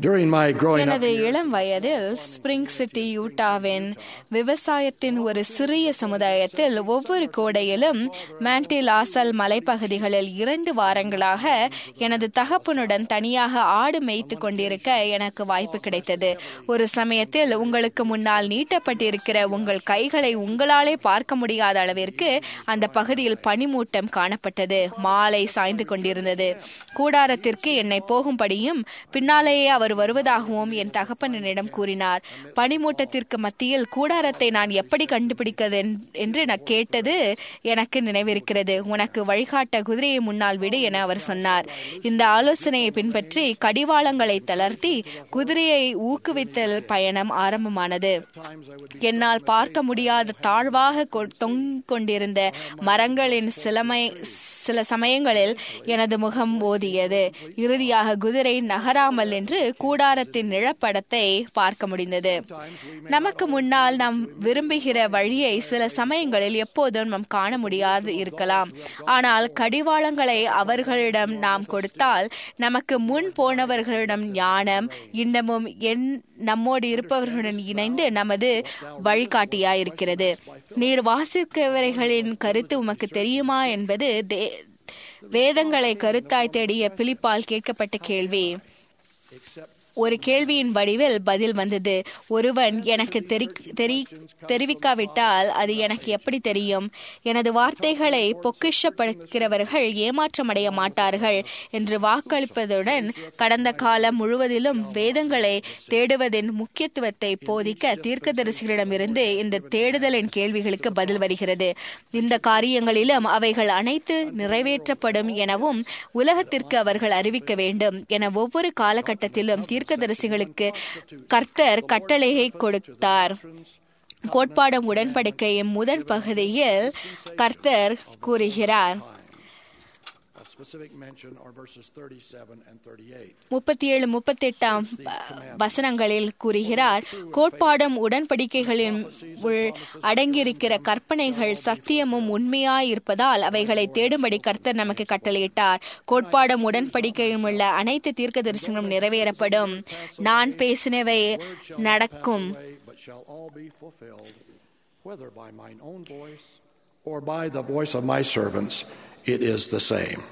During my growing up எனது years, இளம் வயதில் ஸ்பிரிங் சிட்டி யூட்டாவின் விவசாயத்தின் ஒரு சிறிய சமுதாயத்தில் ஒவ்வொரு கோடையிலும் மேண்டில் ஆசல் மலைப்பகுதிகளில் இரண்டு வாரங்களாக எனது தகப்பனுடன் தனியாக ஆடு மேய்த்து கொண்டிருக்க எனக்கு வாய்ப்பு கிடைத்தது ஒரு சமயத்தில் உங்களுக்கு முன்னால் நீட்டப்பட்டிருக்கிற உங்கள் கைகளை உங்களாலே பார்க்க முடியாத அளவிற்கு அந்த பகுதியில் பனிமூட்டம் காணப்பட்டது மாலை சாய்ந்து கொண்டிருந்தது கூடாரத்திற்கு என்னை போகும்படியும் பின்னாலேயே அவர் வருவதாகவும் என் தகப்பன் என்னிடம் கூறினார் பனிமூட்டத்திற்கு மத்தியில் கூடாரத்தை நான் எப்படி கண்டுபிடிக்கிறது என்- என்று நான் கேட்டது எனக்கு நினைவிருக்கிறது உனக்கு வழிகாட்ட குதிரையை முன்னால் விடு என அவர் சொன்னார் இந்த ஆலோசனையை பின்பற்றி கடிவாளங்களை தளர்த்தி குதிரையை ஊக்குவித்தல் பயணம் ஆரம்பமானது என்னால் பார்க்க முடியாத தாழ்வாக கொ- தொங்கிக் கொண்டிருந்த மரங்களின் சிலமை சில சமயங்களில் எனது முகம் ஓதியது இறுதியாக குதிரை நகராமல் என்று கூடாரத்தின் நிழப்படத்தை பார்க்க முடிந்தது நமக்கு முன்னால் நாம் விரும்புகிற வழியை சில சமயங்களில் எப்போதும் நாம் காண முடியாது இருக்கலாம் ஆனால் கடிவாளங்களை அவர்களிடம் நாம் கொடுத்தால் நமக்கு முன் போனவர்களிடம் ஞானம் இன்னமும் என் நம்மோடு இருப்பவர்களுடன் இணைந்து நமது வழிகாட்டியாயிருக்கிறது நீர் வாசிக்கவரைகளின் கருத்து உமக்கு தெரியுமா என்பது தே- வேதங்களை கருத்தாய் தேடிய பிலிப்பால் கேட்கப்பட்ட கேள்வி ஒரு கேள்வியின் வடிவில் பதில் வந்தது ஒருவன் எனக்கு தெரி- தெரி- தெரிவிக்காவிட்டால் அது எனக்கு எப்படி தெரியும் எனது வார்த்தைகளை பொக்கிஷப்படுகிறவர்கள் ஏமாற்றமடைய மாட்டார்கள் என்று வாக்களிப்பதுடன் கடந்த காலம் முழுவதிலும் வேதங்களை தேடுவதின் முக்கியத்துவத்தை போதிக்க தீர்க்கதரிசிகளிடமிருந்து இந்த தேடுதலின் கேள்விகளுக்கு பதில் வருகிறது இந்த காரியங்களிலும் அவைகள் அனைத்து நிறைவேற்றப்படும் எனவும் உலகத்திற்கு அவர்கள் அறிவிக்க வேண்டும் என ஒவ்வொரு காலகட்டத்திலும் தீர்க்கதரிசிகளுக்கு கர்த்தர் கட்டளையை கொடுத்தார் கோட்பாடும் உடன்படிக்கையின் முதல் பகுதியில் கர்த்தர் கூறுகிறார் of specific mention are verses 37 and 38. முப்பத்தி ஏழு முப்பத்தி எட்டாம் வசனங்களில் கூறுகிறார் கோட்பாடும் உடன்படிக்கைகளின் உள் அடங்கியிருக்கிற கற்பனைகள் சத்தியமும் உண்மையாய் இருப்பதால் அவைகளை தேடும்படி கர்த்தர் நமக்கு கட்டளையிட்டார் கோட்பாடும் உடன்படிக்கையும் உள்ள அனைத்து தீர்க்க தரிசனங்களும் நிறைவேறப்படும் நான் பேசினவை நடக்கும் But shall all be fulfilled, whether by mine own voice or by the voice of my servants, it is the same.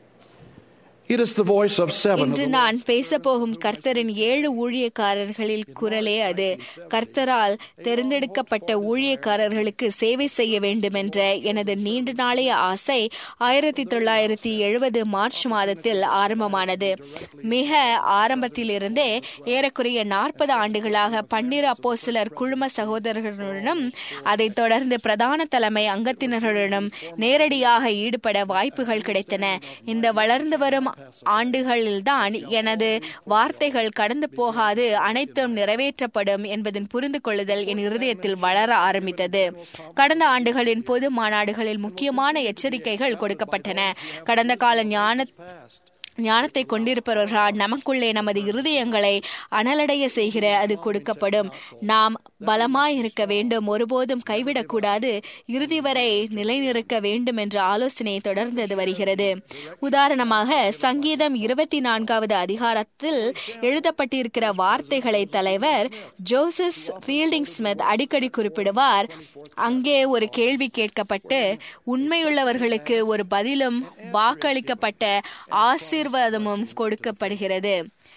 It is the voice of seven of இன்று the நான் பேசப்போகும் கர்த்தரின் ஏழு ஊழியக்காரர்களில் குரலே அது கர்த்தரால் தேர்ந்தெடுக்கப்பட்ட ஊழியக்காரர்களுக்கு சேவை செய்ய வேண்டும் என்ற எனது நீண்ட நாளைய ஆசை ஆயிரத்தி தொள்ளாயிரத்தி எழுபது மார்ச் மாதத்தில் ஆரம்பமானது மிக ஆரம்பத்திலிருந்தே ஏறக்குறைய நாற்பது ஆண்டுகளாக பன்னிரு அப்போஸ்தலர் குழும சகோதரர்களுடனும் அதைத் தொடர்ந்து பிரதான தலைமை அங்கத்தினர்களுடனும் நேரடியாக ஈடுபட வாய்ப்புகள் கிடைத்தன இந்த வளர்ந்து வரும் ஆண்டுகளில்தான் எனது வார்த்தைகள் கடந்து போகாது அனைத்தும் நிறைவேற்றப்படும் என்பதன் புரிந்து கொள்ளுதல் என் இருதயத்தில் வளர ஆரம்பித்தது கடந்த ஆண்டுகளின் பொது மாநாடுகளில் முக்கியமான எச்சரிக்கைகள் கொடுக்கப்பட்டன கடந்த கால ஞான ஞானத்தை கொண்டிருப்பவர்களால் நமக்குள்ளே நமது இருதயங்களை அனலடைய செய்கிற அது கொடுக்கப்படும் நாம் பலமாய் இருக்க வேண்டும் ஒருபோதும் கைவிடக்கூடாது இறுதி வரை நிலைநிறுக்க வேண்டும் என்ற ஆலோசனை தொடர்ந்தது வருகிறது உதாரணமாக சங்கீதம் இருபத்தி நான்காவது அதிகாரத்தில் எழுதப்பட்டிருக்கிற வார்த்தைகளை தலைவர் ஜோசஸ் ஃபீல்டிங் ஸ்மித் அடிக்கடி குறிப்பிடுவார் அங்கே ஒரு கேள்வி கேட்கப்பட்டு உண்மையுள்ளவர்களுக்கு ஒரு பதிலும் வாக்களிக்கப்பட்ட ஆசீர்வாதமும் கொடுக்கப்படுகிறது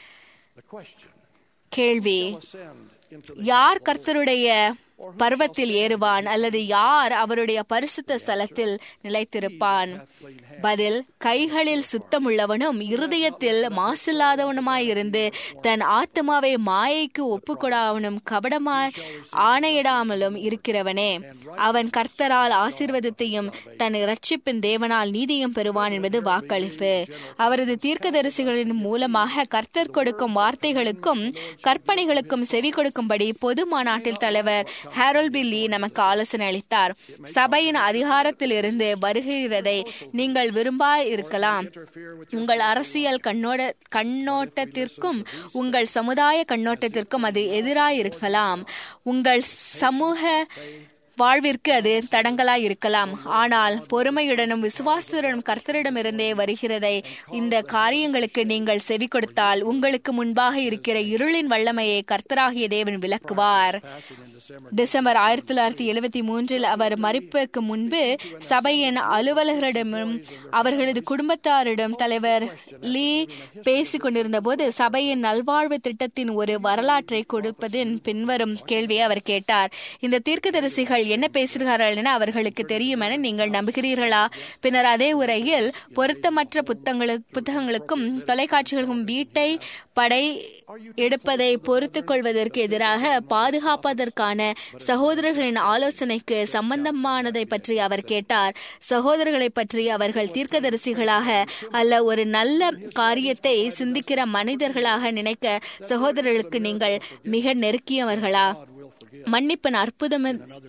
கேள்வி யார் கர்த்தருடைய பர்வத்தில் ஏறுவான் அல்லது யார் அவருடைய பரிசுத்த ஸ்தலத்தில் நிலைத்திருப்பான் பதில் கைகளில் சுத்தமுள்ளவனும் இருதயத்தில் மாசில்லாதவனுமாயிருந்து தன் ஆத்மாவை மாயைக்கு ஒப்புக்கொடாவனும் கபடமாய் ஆணையிடாமலும் இருக்கிறவனே அவன் கர்த்தரால் ஆசீர்வாதத்தையும் தன் இரட்சிப்பின் தேவனால் நீதியும் பெறுவான் என்பது வாக்களிப்பு அவரது தீர்க்கதரிசிகளின் மூலமாக கர்த்தர் கொடுக்கும் வார்த்தைகளுக்கும் கற்பனைகளுக்கும் செவி கொடுக்கும்படி பொது மாநாட்டில் தலைவர் ஹேரோல் பில்லி நமக்கு ஆலோசனை அளித்தார் சபையின் அதிகாரத்தில் இருந்து வருகிறதை நீங்கள் விரும்பா இருக்கலாம் உங்கள் அரசியல் கண்ணோட கண்ணோட்டத்திற்கும் உங்கள் சமுதாய கண்ணோட்டத்திற்கும் அது எதிராய் இருக்கலாம் உங்கள் சமூக வாழ்விற்கு அது தடங்களாய் இருக்கலாம் ஆனால் பொறுமையுடனும் விசுவாசத்துடனும் கர்த்தரிடமிருந்தே வருகிறதை இந்த காரியங்களுக்கு நீங்கள் செவி கொடுத்தால் உங்களுக்கு முன்பாக இருக்கிற இருளின் வல்லமையை கர்த்தராகிய தேவன் விளக்குவார் டிசம்பர் ஆயிரத்தி தொள்ளாயிரத்தி எழுபத்தி மூன்றில் அவர் மறிப்புக்கு முன்பு சபையின் அலுவலர்களிடமும் அவர்களது குடும்பத்தாரிடம் தலைவர் லீ பேசிக் கொண்டிருந்த போது சபையின் நல்வாழ்வு திட்டத்தின் ஒரு வரலாற்றை கொடுப்பதின் பின்வரும் கேள்வியை அவர் கேட்டார் இந்த தீர்க்கதரிசிகள் என்ன பேசுகிறார்கள் என அவர்களுக்கு தெரியும் என நீங்கள் நம்புகிறீர்களா பின்னர் அதே உரையில் பொருத்தமற்ற புத்தகங்களுக்கு புத்தகங்களுக்கும் தொலைக்காட்சிகளுக்கும் வீட்டை படை எடுப்பதை பொறுத்துக் கொள்வதற்கு எதிராக பாதுகாப்பதற்கான சகோதரர்களின் ஆலோசனைக்கு சம்பந்தமானதை பற்றி அவர் கேட்டார் சகோதரர்களை பற்றி அவர்கள் தீர்க்கதரிசிகளாக அல்ல ஒரு நல்ல காரியத்தை சிந்திக்கிற மனிதர்களாக நினைக்க சகோதரர்களுக்கு நீங்கள் மிக நெருக்கியவர்களா மன்னிப்பின் அற்புதம்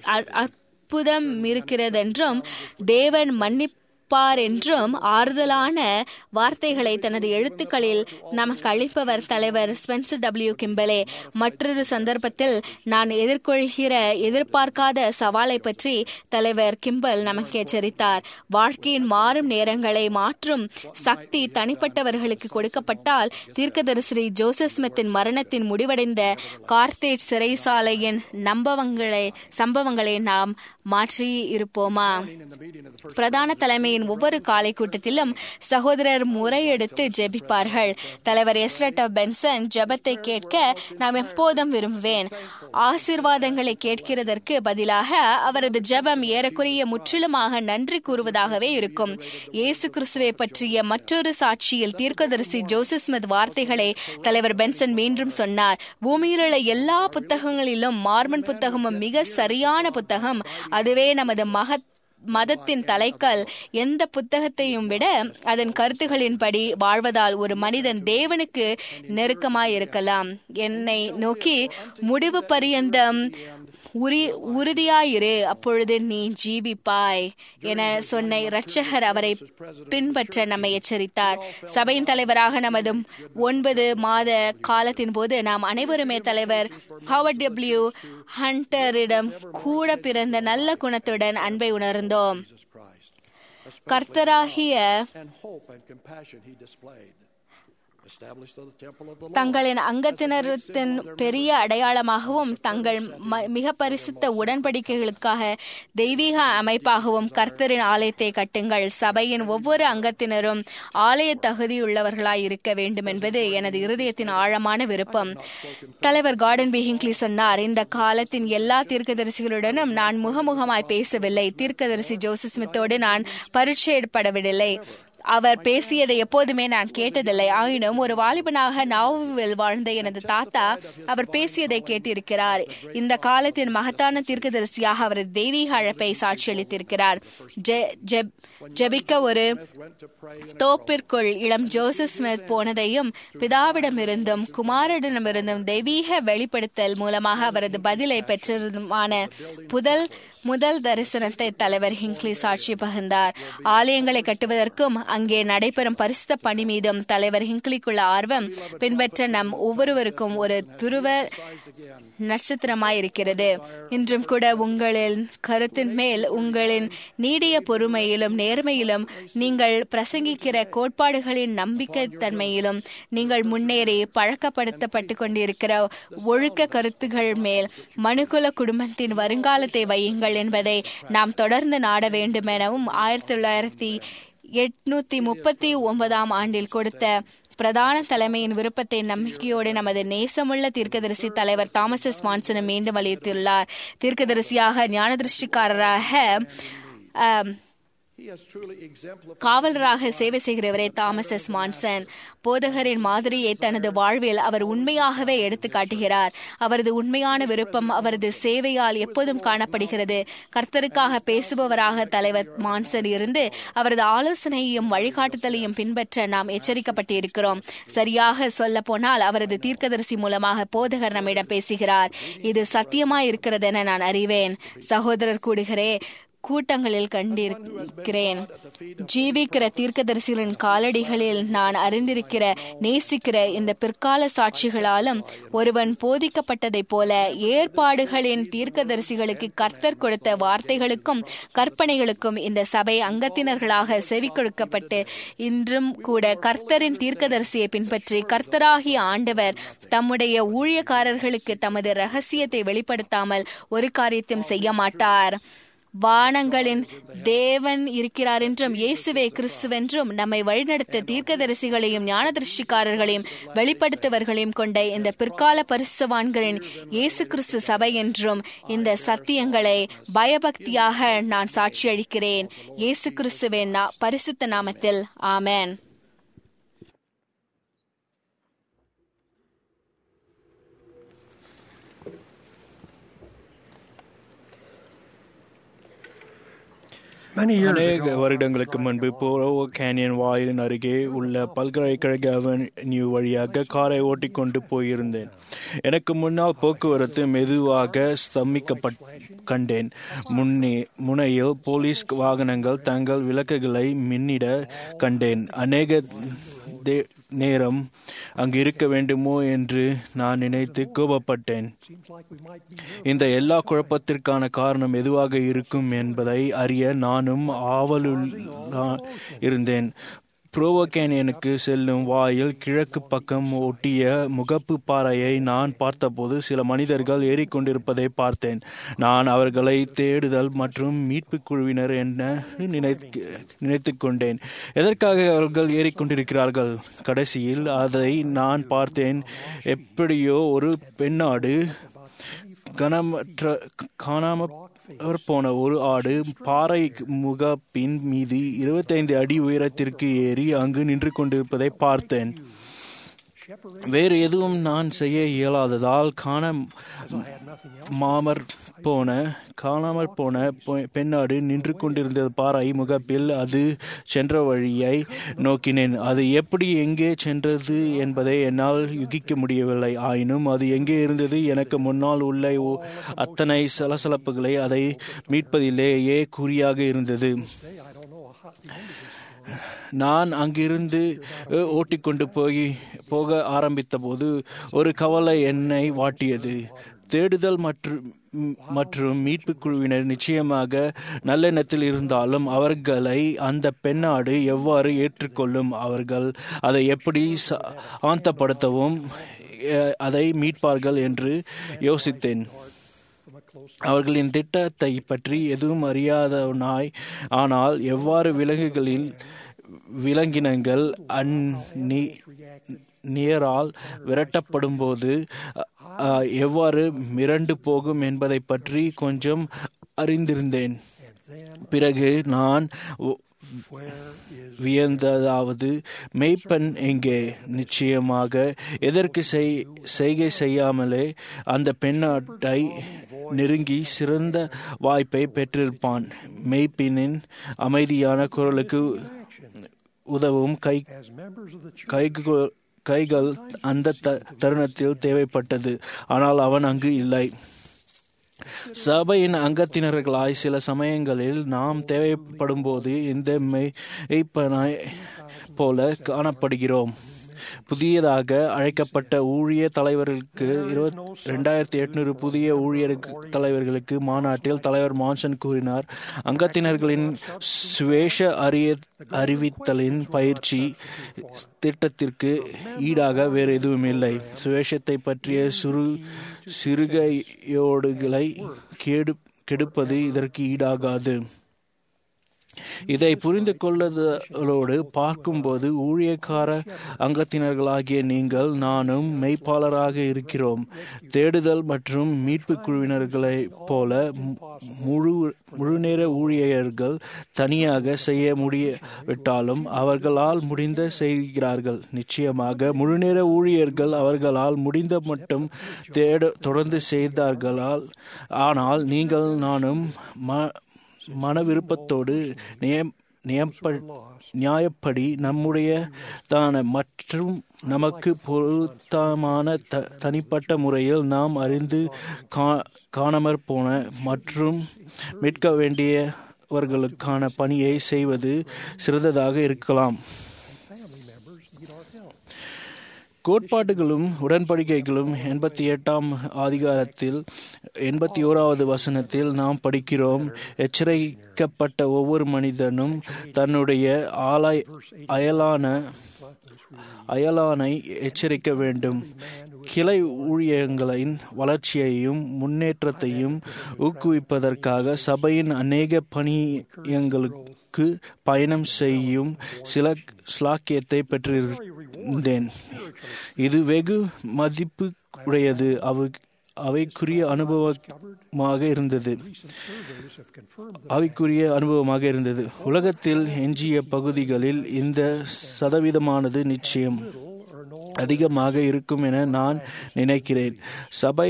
அற்புதம் இருக்கிறதென்றும் தேவன் மன்னிப்பு இருப்பார் என்றும் ஆறுதலான வார்த்தைகளை தனது எழுத்துக்களில் நமக்கு அளிப்பவர் தலைவர் ஸ்பென்சர் டபிள்யூ கிம்பலே மற்றொரு சந்தர்ப்பத்தில் நான் எதிர்கொள்கிற எதிர்பார்க்காத சவாலை பற்றி தலைவர் கிம்பல் நமக்கு எச்சரித்தார் வாழ்க்கையின் மாறும் நேரங்களை மாற்றும் சக்தி தனிப்பட்டவர்களுக்கு கொடுக்கப்பட்டால் தீர்க்கதரிசி ஜோசப் ஸ்மித்தின் மரணத்தின் முடிவடைந்த கார்த்தேஜ் சிறைசாலையின் நம்பவங்களை சம்பவங்களை நாம் மாற்றி இருப்போமா பிரதான தலைமையின் ஒவ்வொரு காலை கூட்டத்திலும் சகோதரர் முறையெடுத்து ஜெபிப்பார்கள் தலைவர் எஸ்ரட்ட பென்சன் ஜெபத்தை கேட்க நாம் எப்போதும் விரும்புவேன் ஆசீர்வாதங்களை கேட்கிறதற்கு பதிலாக அவரது ஜெபம் ஏறக்குறைய முற்றிலுமாக நன்றி கூறுவதாகவே இருக்கும் இயேசு கிறிஸ்துவை பற்றிய மற்றொரு சாட்சியில் தீர்க்கதரிசி ஜோசப் ஸ்மித் வார்த்தைகளை தலைவர் பென்சன் மீண்டும் சொன்னார் பூமியிலுள்ள எல்லா புத்தகங்களிலும் மார்மன் புத்தகமும் மிக சரியான புத்தகம் அதுவே நமது மகத் மதத்தின் தலைக்கல் எந்த புத்தகத்தையும் விட அதன் கருத்துகளின்படி வாழ்வதால் ஒரு மனிதன் தேவனுக்கு நெருக்கமாயிருக்கலாம் என்னை நோக்கி முடிவு பரியந்தம் உரி உறுதியாயிரு அப்பொழுது நீ ஜீவிப்பாய் என சொன்ன இரட்சகர் அவரை பின்பற்ற நம்மை எச்சரித்தார் சபையின் தலைவராக நமது ஒன்பது மாத காலத்தின் போது நாம் அனைவருமே தலைவர் ஹாவர்ட் டபிள்யூ ஹண்டரிடம் கூட பிறந்த நல்ல குணத்துடன் அன்பை உணர்ந்தோம் கர்த்தராகிய தங்களின் அங்கத்தினத்தின் பெரிய அடையாளமாகவும் தங்கள் மிக பரிசுத்த உடன்படிக்கைகளுக்காக தெய்வீக அமைப்பாகவும் கர்த்தரின் ஆலயத்தை கட்டுங்கள் சபையின் ஒவ்வொரு அங்கத்தினரும் ஆலய தகுதியுள்ளவர்களாய் இருக்க வேண்டும் என்பது எனது இருதயத்தின் ஆழமான விருப்பம் தலைவர் கார்டன் பிஹிங்லி சொன்னார் இந்த காலத்தின் எல்லா தீர்க்கதரிசிகளுடனும் நான் முகமுகமாய் பேசவில்லை தீர்க்கதரிசி ஜோசப் ஸ்மித்தோடு நான் பரீட்சையிடப்படவில்லை அவர் பேசியதை எப்போதுமே நான் கேட்டதில்லை ஆயினும் ஒரு வாலிபனாக நாவில் வாழ்ந்த எனது தாத்தா அவர் பேசியதை கேட்டிருக்கிறார் இந்த காலத்தின் மகத்தான தீர்க்கதரிசியாக அவரது தெய்வீக அழைப்பை சாட்சியளித்திருக்கிறார் ஜெபிக்க ஒரு தோப்பிற்குள் இளம் ஜோசப் ஸ்மித் போனதையும் பிதாவிடமிருந்தும் குமாரிடமிருந்தும் தெய்வீக வெளிப்படுத்தல் மூலமாக அவரது பதிலை பெற்றதுமான புதல் முதல் தரிசனத்தை தலைவர் ஹிங்க்லி சாட்சி பகிர்ந்தார் ஆலயங்களை கட்டுவதற்கும் அங்கே நடைபெறும் பரிசுத்த பணி மீதும் தலைவர் ஹிங்க்லிக்குள்ள ஆர்வம் பின்பற்ற நம் ஒவ்வொருவருக்கும் ஒரு துருவ நட்சத்திரமாய் இருக்கிறது இன்றும் கூட உங்களின் கருத்தின் மேல் உங்களின் நீடிய பொறுமையிலும் நேர்மையிலும் நீங்கள் பிரசங்கிக்கிற கோட்பாடுகளின் நம்பிக்கை தன்மையிலும் நீங்கள் முன்னேறி பழக்கப்படுத்தப்பட்டு கொண்டிருக்கிற ஒழுக்க கருத்துகள் மேல் மனுகுல குடும்பத்தின் வருங்காலத்தை வையுங்கள் என்பதை நாம் தொடர்ந்து நாட வேண்டும் எனவும் ஆயிரத்தி தொள்ளாயிரத்தி எட்நூத்தி முப்பத்தி ஒன்பதாம் ஆண்டில் கொடுத்த பிரதான தலைமையின் விருப்பத்தை நம்பிக்கையோடு நமது நேசமுள்ள தீர்க்கதரிசி தலைவர் தாமஸ் எஸ் மான்சனும் மீண்டும் வலியுறுத்தியுள்ளார் தீர்க்கதரிசியாக ஞானதிருஷ்டிக்காரராக காவலராக சேவை செய்கிறவரே தாமஸ் எஸ் மான்சன் போதகரின் மாதிரியை தனது வாழ்வில் அவர் உண்மையாகவே எடுத்து காட்டுகிறார் அவரது உண்மையான விருப்பம் அவரது சேவையால் எப்போதும் காணப்படுகிறது கர்த்தருக்காக பேசுபவராக தலைவர் மான்சன் இருந்து அவரது ஆலோசனையையும் வழிகாட்டுதலையும் பின்பற்ற நாம் எச்சரிக்கப்பட்டிருக்கிறோம் சரியாக சொல்ல போனால் அவரது தீர்க்கதரிசி மூலமாக போதகர் நம்மிடம் பேசுகிறார் இது சத்தியமாய் இருக்கிறது என நான் அறிவேன் சகோதரர் கூடுகிறே கூட்டங்களில் கண்டிருக்கிறேன் ஜீவிக்கிற தீர்க்கதரிசிகளின் காலடிகளில் நான் அறிந்திருக்கிற நேசிக்கிற இந்த பிற்கால சாட்சிகளாலும் ஒருவன் போதிக்கப்பட்டதைப் போல ஏற்பாடுகளின் தீர்க்கதரிசிகளுக்கு கர்த்தர் கொடுத்த வார்த்தைகளுக்கும் கற்பனைகளுக்கும் இந்த சபை அங்கத்தினர்களாக செவி கொடுக்கப்பட்டு இன்றும் கூட கர்த்தரின் தீர்க்கதரிசியை பின்பற்றி கர்த்தராகிய ஆண்டவர் தம்முடைய ஊழியக்காரர்களுக்கு தமது ரகசியத்தை வெளிப்படுத்தாமல் ஒரு காரியத்தையும் செய்ய மாட்டார் வானங்களின் தேவன் இருக்கிறார் என்றும் இயேசுவே கிறிஸ்துவென்றும் நம்மை வழிநடத்த தீர்க்கதரிசிகளையும் ஞானதிருஷ்டிக்காரர்களையும் வெளிப்படுத்துவர்களையும் கொண்ட இந்த பிற்கால பரிசுவான்களின் இயேசு கிறிஸ்து சபை என்றும் இந்த சத்தியங்களை பயபக்தியாக நான் சாட்சியளிக்கிறேன் இயேசு கிறிஸ்துவின் நா- பரிசுத்த நாமத்தில் ஆமென் அநேக வருடங்களுக்கு முன்பு போரோவோ கேனியன் வாயிலின் அருகே உள்ள பல்கலைக்கழக அவென்யூ வழியாக காரை ஓட்டிக்கொண்டு போயிருந்தேன் எனக்கு முன்னால் போக்குவரத்து மெதுவாக ஸ்தம்பிக்கப்பட் கண்டேன் முன்னே முனையில் போலீஸ் வாகனங்கள் தங்கள் விளக்குகளை மின்னிட கண்டேன் அநேக தே- நேரம் அங்கு இருக்க வேண்டுமோ என்று நான் நினைத்து கோபப்பட்டேன் இந்த எல்லா குழப்பத்திற்கான காரணம் எதுவாக இருக்கும் என்பதை அறிய நானும் ஆவலுள் இருந்தேன் புரோவோகேனியனுக்கு செல்லும் வாயில் கிழக்கு பக்கம் ஒட்டிய முகப்பு பாறையை நான் பார்த்தபோது சில மனிதர்கள் ஏறிக்கொண்டிருப்பதை பார்த்தேன் நான் அவர்களை தேடுதல் மற்றும் மீட்பு குழுவினர் என்ன நினைத்து நினைத்து கொண்டேன் எதற்காக அவர்கள் ஏறிக்கொண்டிருக்கிறார்கள் கடைசியில் அதை நான் பார்த்தேன் எப்படியோ ஒரு பெண்ணாடு கனமற்ற காணாம போன ஒரு ஆடு பாறை முகப்பின் மீது இருபத்தைந்து அடி உயரத்திற்கு ஏறி அங்கு நின்று கொண்டிருப்பதை பார்த்தேன் வேறு எதுவும் நான் செய்ய இயலாததால் காண மாமற் போன காணாமற் போன பொ- பெண்ணாடு நின்று கொண்டிருந்த பாறை முகப்பில் அது சென்ற வழியை நோக்கினேன் அது எப்படி எங்கே சென்றது என்பதை என்னால் யூகிக்க முடியவில்லை ஆயினும் அது எங்கே இருந்தது எனக்கு முன்னால் உள்ள ஓ- அத்தனை சலசலப்புகளை அதை மீட்பதிலேயே குறியாக இருந்தது நான் அங்கிருந்து அஹ், ஓட்டிக்கொண்டு போய் போக ஆரம்பித்த போது ஒரு கவலை என்னை வாட்டியது தேடுதல் மற்றும் மற்றும் மீட்பு குழுவினர் நிச்சயமாக நல்லெண்ணத்தில் இருந்தாலும் அவர்களை அந்த பெண்ணாடு எவ்வாறு ஏற்றுக்கொள்ளும் அவர்கள் அதை எப்படி சா- ஆந்தப்படுத்தவும் அஹ், அதை மீட்பார்கள் என்று யோசித்தேன் அவர்களின் திட்டத்தை பற்றி எதுவும் அறியாதவனாய் ஆனால் எவ்வாறு விலங்குகளில் விலங்கினங்கள் அந்நி நியரால் விரட்டப்படும்போது அ, எவ்வாறு மிரண்டு போகும் என்பதை பற்றி கொஞ்சம் அறிந்திருந்தேன் பிறகு நான் ஒ- வியந்ததாவது மெய்ப்பெண் எங்கே நிச்சயமாக எதற்கு செய் செய்கை செய்யாமலே அந்த பெண்ணாட்டை நெருங்கி சிறந்த வாய்ப்பை பெற்றிருப்பான் மெய்ப்பெண்ணின் அமைதியான குரலுக்கு உதவும் கை கைகு- கைகள் அந்த த- தருணத்தில் தேவைப்பட்டது ஆனால் அவன் அங்கு இல்லை சபையின் அங்கத்தினர்களாய் சில சமயங்களில் நாம் தேவைப்படும்போது இந்த மெய்ப்பனாய் போல காணப்படுகிறோம் புதியதாக அழைக்கப்பட்ட ஊழிய தலைவர்களுக்கு இருபத் ரெண்டாயிரத்தி எட்நூறு புதிய ஊழியர் தலைவர்களுக்கு மாநாட்டில் தலைவர் மான்சன் கூறினார் அங்கத்தினர்களின் சுவேஷ அறிய அறிவித்தலின் பயிற்சி திட்டத்திற்கு ஈடாக வேறு எதுவும் இல்லை சுவேஷத்தை பற்றிய சுரு சிறுகையோடுகளை கெடு கெடுப்பது இதற்கு ஈடாகாது இதை புரிந்து கொள்ளுதலோடு பார்க்கும்போது ஊழியக்கார அங்கத்தினர்களாகிய நீங்கள் நானும் மெய்ப்பாளராக இருக்கிறோம் தேடுதல் மற்றும் மீட்பு குழுவினர்களைப் போல மு- முழு முழுநேர ஊழியர்கள் தனியாக செய்ய முடியவிட்டாலும் அவர்களால் முடிந்த செய்கிறார்கள் நிச்சயமாக முழுநேர ஊழியர்கள் அவர்களால் முடிந்த மட்டும் தேட தொடர்ந்து செய்தார்களால் ஆனால் நீங்கள் நானும் ம மன விருப்பத்தோடு நியம் நியப்ப நியாயப்படி நம்முடைய தான மற்றும் நமக்கு பொருத்தமான த தனிப்பட்ட முறையில் நாம் அறிந்து கா காணாமற் போன மற்றும் மீட்க வேண்டிய படிப்பவர்களுக்கான பணியை செய்வது சிறந்ததாக இருக்கலாம் கோட்பாடுகளும் உடன்படிக்கைகளும் எண்பத்தி எட்டாம் அதிகாரத்தில் எண்பத்தி ஓராவது வசனத்தில் நாம் படிக்கிறோம் எச்சரிக்கப்பட்ட ஒவ்வொரு மனிதனும் தன்னுடைய ஆலாய் அயலான அயலானை எச்சரிக்க வேண்டும் கிளை ஊழியங்களின் வளர்ச்சியையும் முன்னேற்றத்தையும் ஊக்குவிப்பதற்காக சபையின் அநேக பணியங்களுக்கு பயணம் செய்யும் சில ஸ்லாக்கியத்தை பெற்றிருந்தேன் இது வெகு மதிப்பு உடையது அவு அவைக்குரிய அனுபவமாக இருந்தது அவைக்குரிய அனுபவமாக இருந்தது உலகத்தில் எஞ்சிய பகுதிகளில் இந்த சதவீதமானது நிச்சயம் அதிகமாக இருக்கும் என நான் நினைக்கிறேன் சபை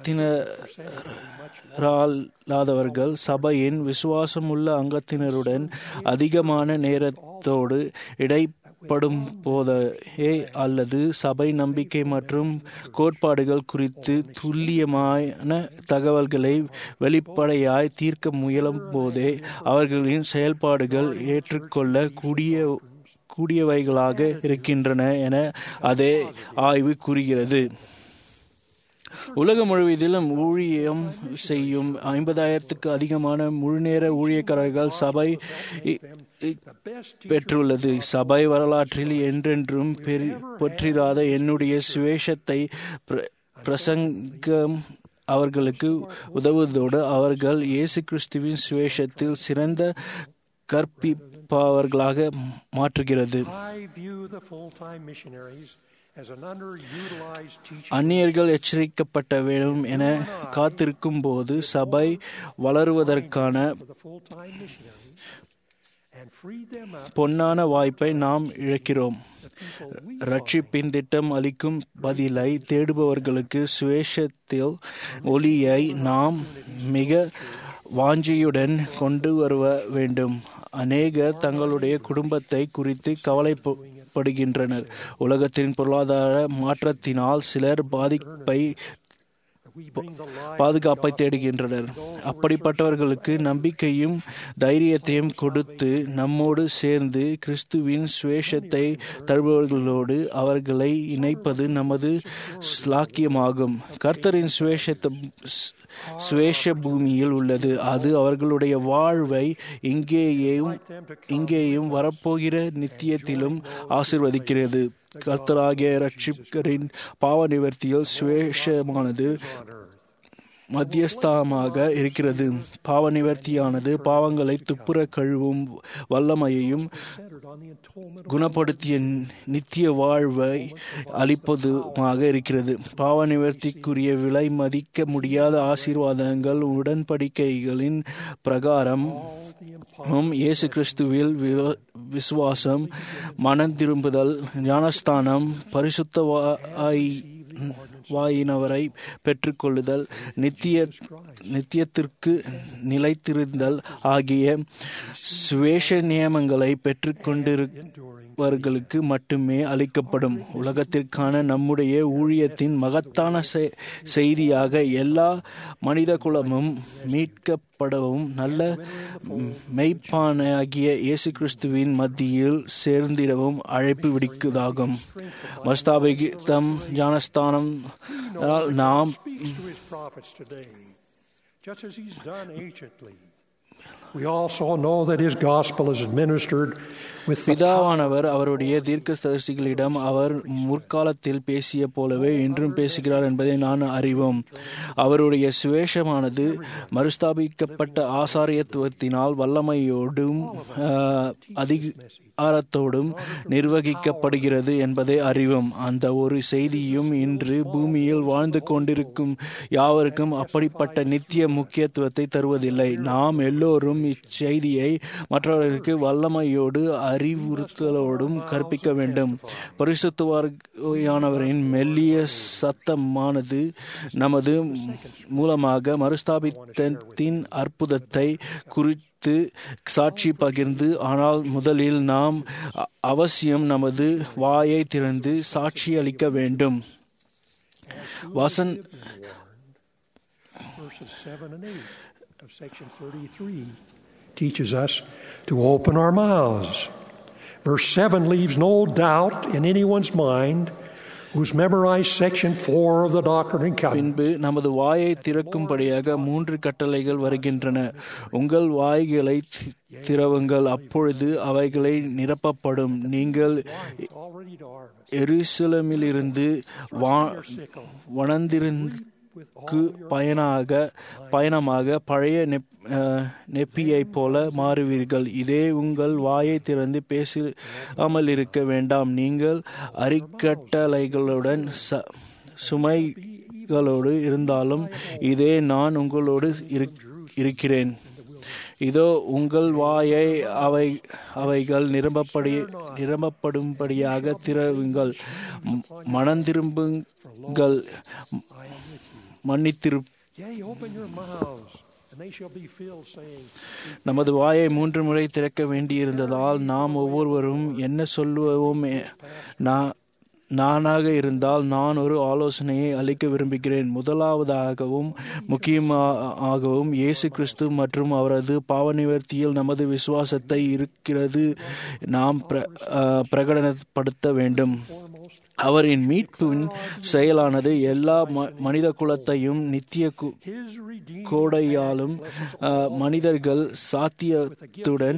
அங்கத்தினரால்லாதவர்கள் சபையின் விசுவாசமுள்ள அங்கத்தினருடன் அதிகமான நேரத்தோடு இடை படும் போதே அல்லது சபை நம்பிக்கை மற்றும் கோட்பாடுகள் குறித்து துல்லியமான தகவல்களை வெளிப்படையாய் தீர்க்க முயலும் போதே அவர்களின் செயல்பாடுகள் ஏற்றுக்கொள்ள கூடிய கூடியவைகளாக இருக்கின்றன என அதே ஆய்வு கூறுகிறது உலகம் முழுவதிலும் ஊழியம் செய்யும் ஐம்பதாயிரத்துக்கு அதிகமான முழுநேர ஊழியக்காரர்கள் சபை பெற்றுள்ளது சபை வரலாற்றில் என்றென்றும் பெற்றிராத என்னுடைய சுவேஷத்தை பிரசங்கம் அவர்களுக்கு உதவுவதோடு அவர்கள் இயேசு கிறிஸ்துவின் சுவேஷத்தில் சிறந்த கற்பிப்பவர்களாக மாற்றுகிறது அந்நியர்கள் எச்சரிக்கப்பட்ட வேண்டும் என காத்திருக்கும் போது சபை வளருவதற்கான பொன்னான வாய்ப்பை நாம் இழக்கிறோம் ரட்சிப்பின் திட்டம் அளிக்கும் பதிலை தேடுபவர்களுக்கு சுவேஷத்தில் ஒளியை நாம் மிக வாஞ்சியுடன் கொண்டு வருவ வேண்டும் அநேகர் தங்களுடைய குடும்பத்தை குறித்து கவலைப்படுகின்றனர் உலகத்தின் பொருளாதார மாற்றத்தினால் சிலர் பாதிப்பை பாதுகாப்பை தேடுகின்றனர் அப்படிப்பட்டவர்களுக்கு நம்பிக்கையும் தைரியத்தையும் கொடுத்து நம்மோடு சேர்ந்து கிறிஸ்துவின் சுவேஷத்தை தருபவர்களோடு அவர்களை இணைப்பது நமது ஸ்லாக்கியமாகும் கர்த்தரின் சுவேஷத்தை சுவேஷ பூமியில் உள்ளது அது அவர்களுடைய வாழ்வை இங்கேயும் இங்கேயும் வரப்போகிற நித்தியத்திலும் ஆசிர்வதிக்கிறது கர்த்தராகிய ரட்சிக்கரின் பாவ நிவர்த்தியில் சுவேஷமானது மத்தியஸ்தமாக இருக்கிறது பாவ நிவர்த்தியானது பாவங்களை துப்புர கழுவும் வல்லமையையும் குணப்படுத்திய நித்திய வாழ்வை அளிப்பதுமாக இருக்கிறது பாவ நிவர்த்திக்குரிய விலை மதிக்க முடியாத ஆசீர்வாதங்கள் உடன்படிக்கைகளின் பிரகாரம் இயேசு கிறிஸ்துவில் விசுவாசம் மனம் திரும்புதல் ஞானஸ்தானம் பரிசுத்த வாயினவரை பெற்றுக்கொள்ளுதல் நித்திய நித்தியத்திற்கு நிலைத்திருந்தல் ஆகிய சுவேஷ நியமங்களை பெற்றுக்கொண்டிருப்பவர்களுக்கு மட்டுமே அளிக்கப்படும் உலகத்திற்கான நம்முடைய ஊழியத்தின் மகத்தான செய்தியாக எல்லா மனித குலமும் மீட்கப்படவும் நல்ல மெய்ப்பானாகிய இயேசு கிறிஸ்துவின் மத்தியில் சேர்ந்திடவும் அழைப்பு விடுக்குதாகும் மஸ்தாபிகிதம் ஞானஸ்தானம் நாம் just as he's done anciently. We also know that his gospel is administered with the பிதாவானவர் அவருடைய தீர்க்கதரிசிகளிடம் அவர் முற்காலத்தில் பேசிய போலவே இன்றும் பேசுகிறார் என்பதை நான் அறிவோம் அவருடைய சுவேஷமானது மறுஸ்தாபிக்கப்பட்ட ஆசாரியத்துவத்தினால் வல்லமையோடும் அதிகாரத்தோடும் நிர்வகிக்கப்படுகிறது என்பதை அறிவோம் அந்த ஒரு செய்தியும் இன்று பூமியில் வாழ்ந்து கொண்டிருக்கும் யாவருக்கும் அப்படிப்பட்ட நித்திய முக்கியத்துவத்தை தருவதில்லை நாம் எல்லோரும் இச்செய்தியை மற்றவர்களுக்கு வல்லமையோடு அறிவுறுத்தலோடும் கற்பிக்க வேண்டும் பரிசுத்துவாரியானவரின் மெல்லிய சத்தமானது நமது மூலமாக மறுஸ்தாபித்தத்தின் அற்புதத்தை குறித்து சாட்சி பகிர்ந்து ஆனால் முதலில் நாம் அவசியம் நமது வாயை திறந்து சாட்சி அளிக்க வேண்டும் Vasan verses 7 and 8 of section 33 teaches us to open our mouths. Verse 7 leaves no doubt in anyone's mind who's memorized section 4 of the Doctrine and Covenants. பின்பு நமது வாயை திறக்கும்படியாக மூன்று கட்டளைகள் வருகின்றன உங்கள் வாய்களை தி- திறவுங்கள் அப்பொழுது அவைகளை நிரப்பப்படும் நீங்கள் எருசலேமிலிருந்து வா- வனந்திற்கு பயனாக பயணமாக பழைய நெப்- அஹ், நெப்பியைப் போல மாறுவீர்கள் இதே உங்கள் வாயை திறந்து பேசாமல் இருக்க வேண்டாம் நீங்கள் அரிக்கட்டளைகளுடன் ச- சுமைகளோடு இருந்தாலும் இதே நான் உங்களோடு இருக்- இருக்கிறேன் இதோ உங்கள் வாயை அவை அவைகள் நிரம்பப்படி நிரம்பப்படும்படியாக திறவுங்கள் ம- மனந்திரும்புங்கள் மன்னித்திரு Yea, open your mouths, and they shall be filled, saying, நமது வாயை மூன்று முறை திறக்க வேண்டியிருந்ததால் நாம் ஒவ்வொருவரும் என்ன சொல்லுவோம் எ- நா- நானாக இருந்தால் நான் ஒரு ஆலோசனையை அளிக்க விரும்புகிறேன் முதலாவதாகவும் முக்கியமாகவும் இயேசு கிறிஸ்து மற்றும் அவரது பாவநிவர்த்தியில் நமது விசுவாசத்தை இருக்கிறது நாம் பிர- அஹ், பிரகடனப்படுத்த வேண்டும் அவரின் மீட்பின் செயலானது எல்லா ம- மனித குலத்தையும் நித்திய கு- கோடையாலும் அஹ், மனிதர்கள் சாத்தியத்துடன்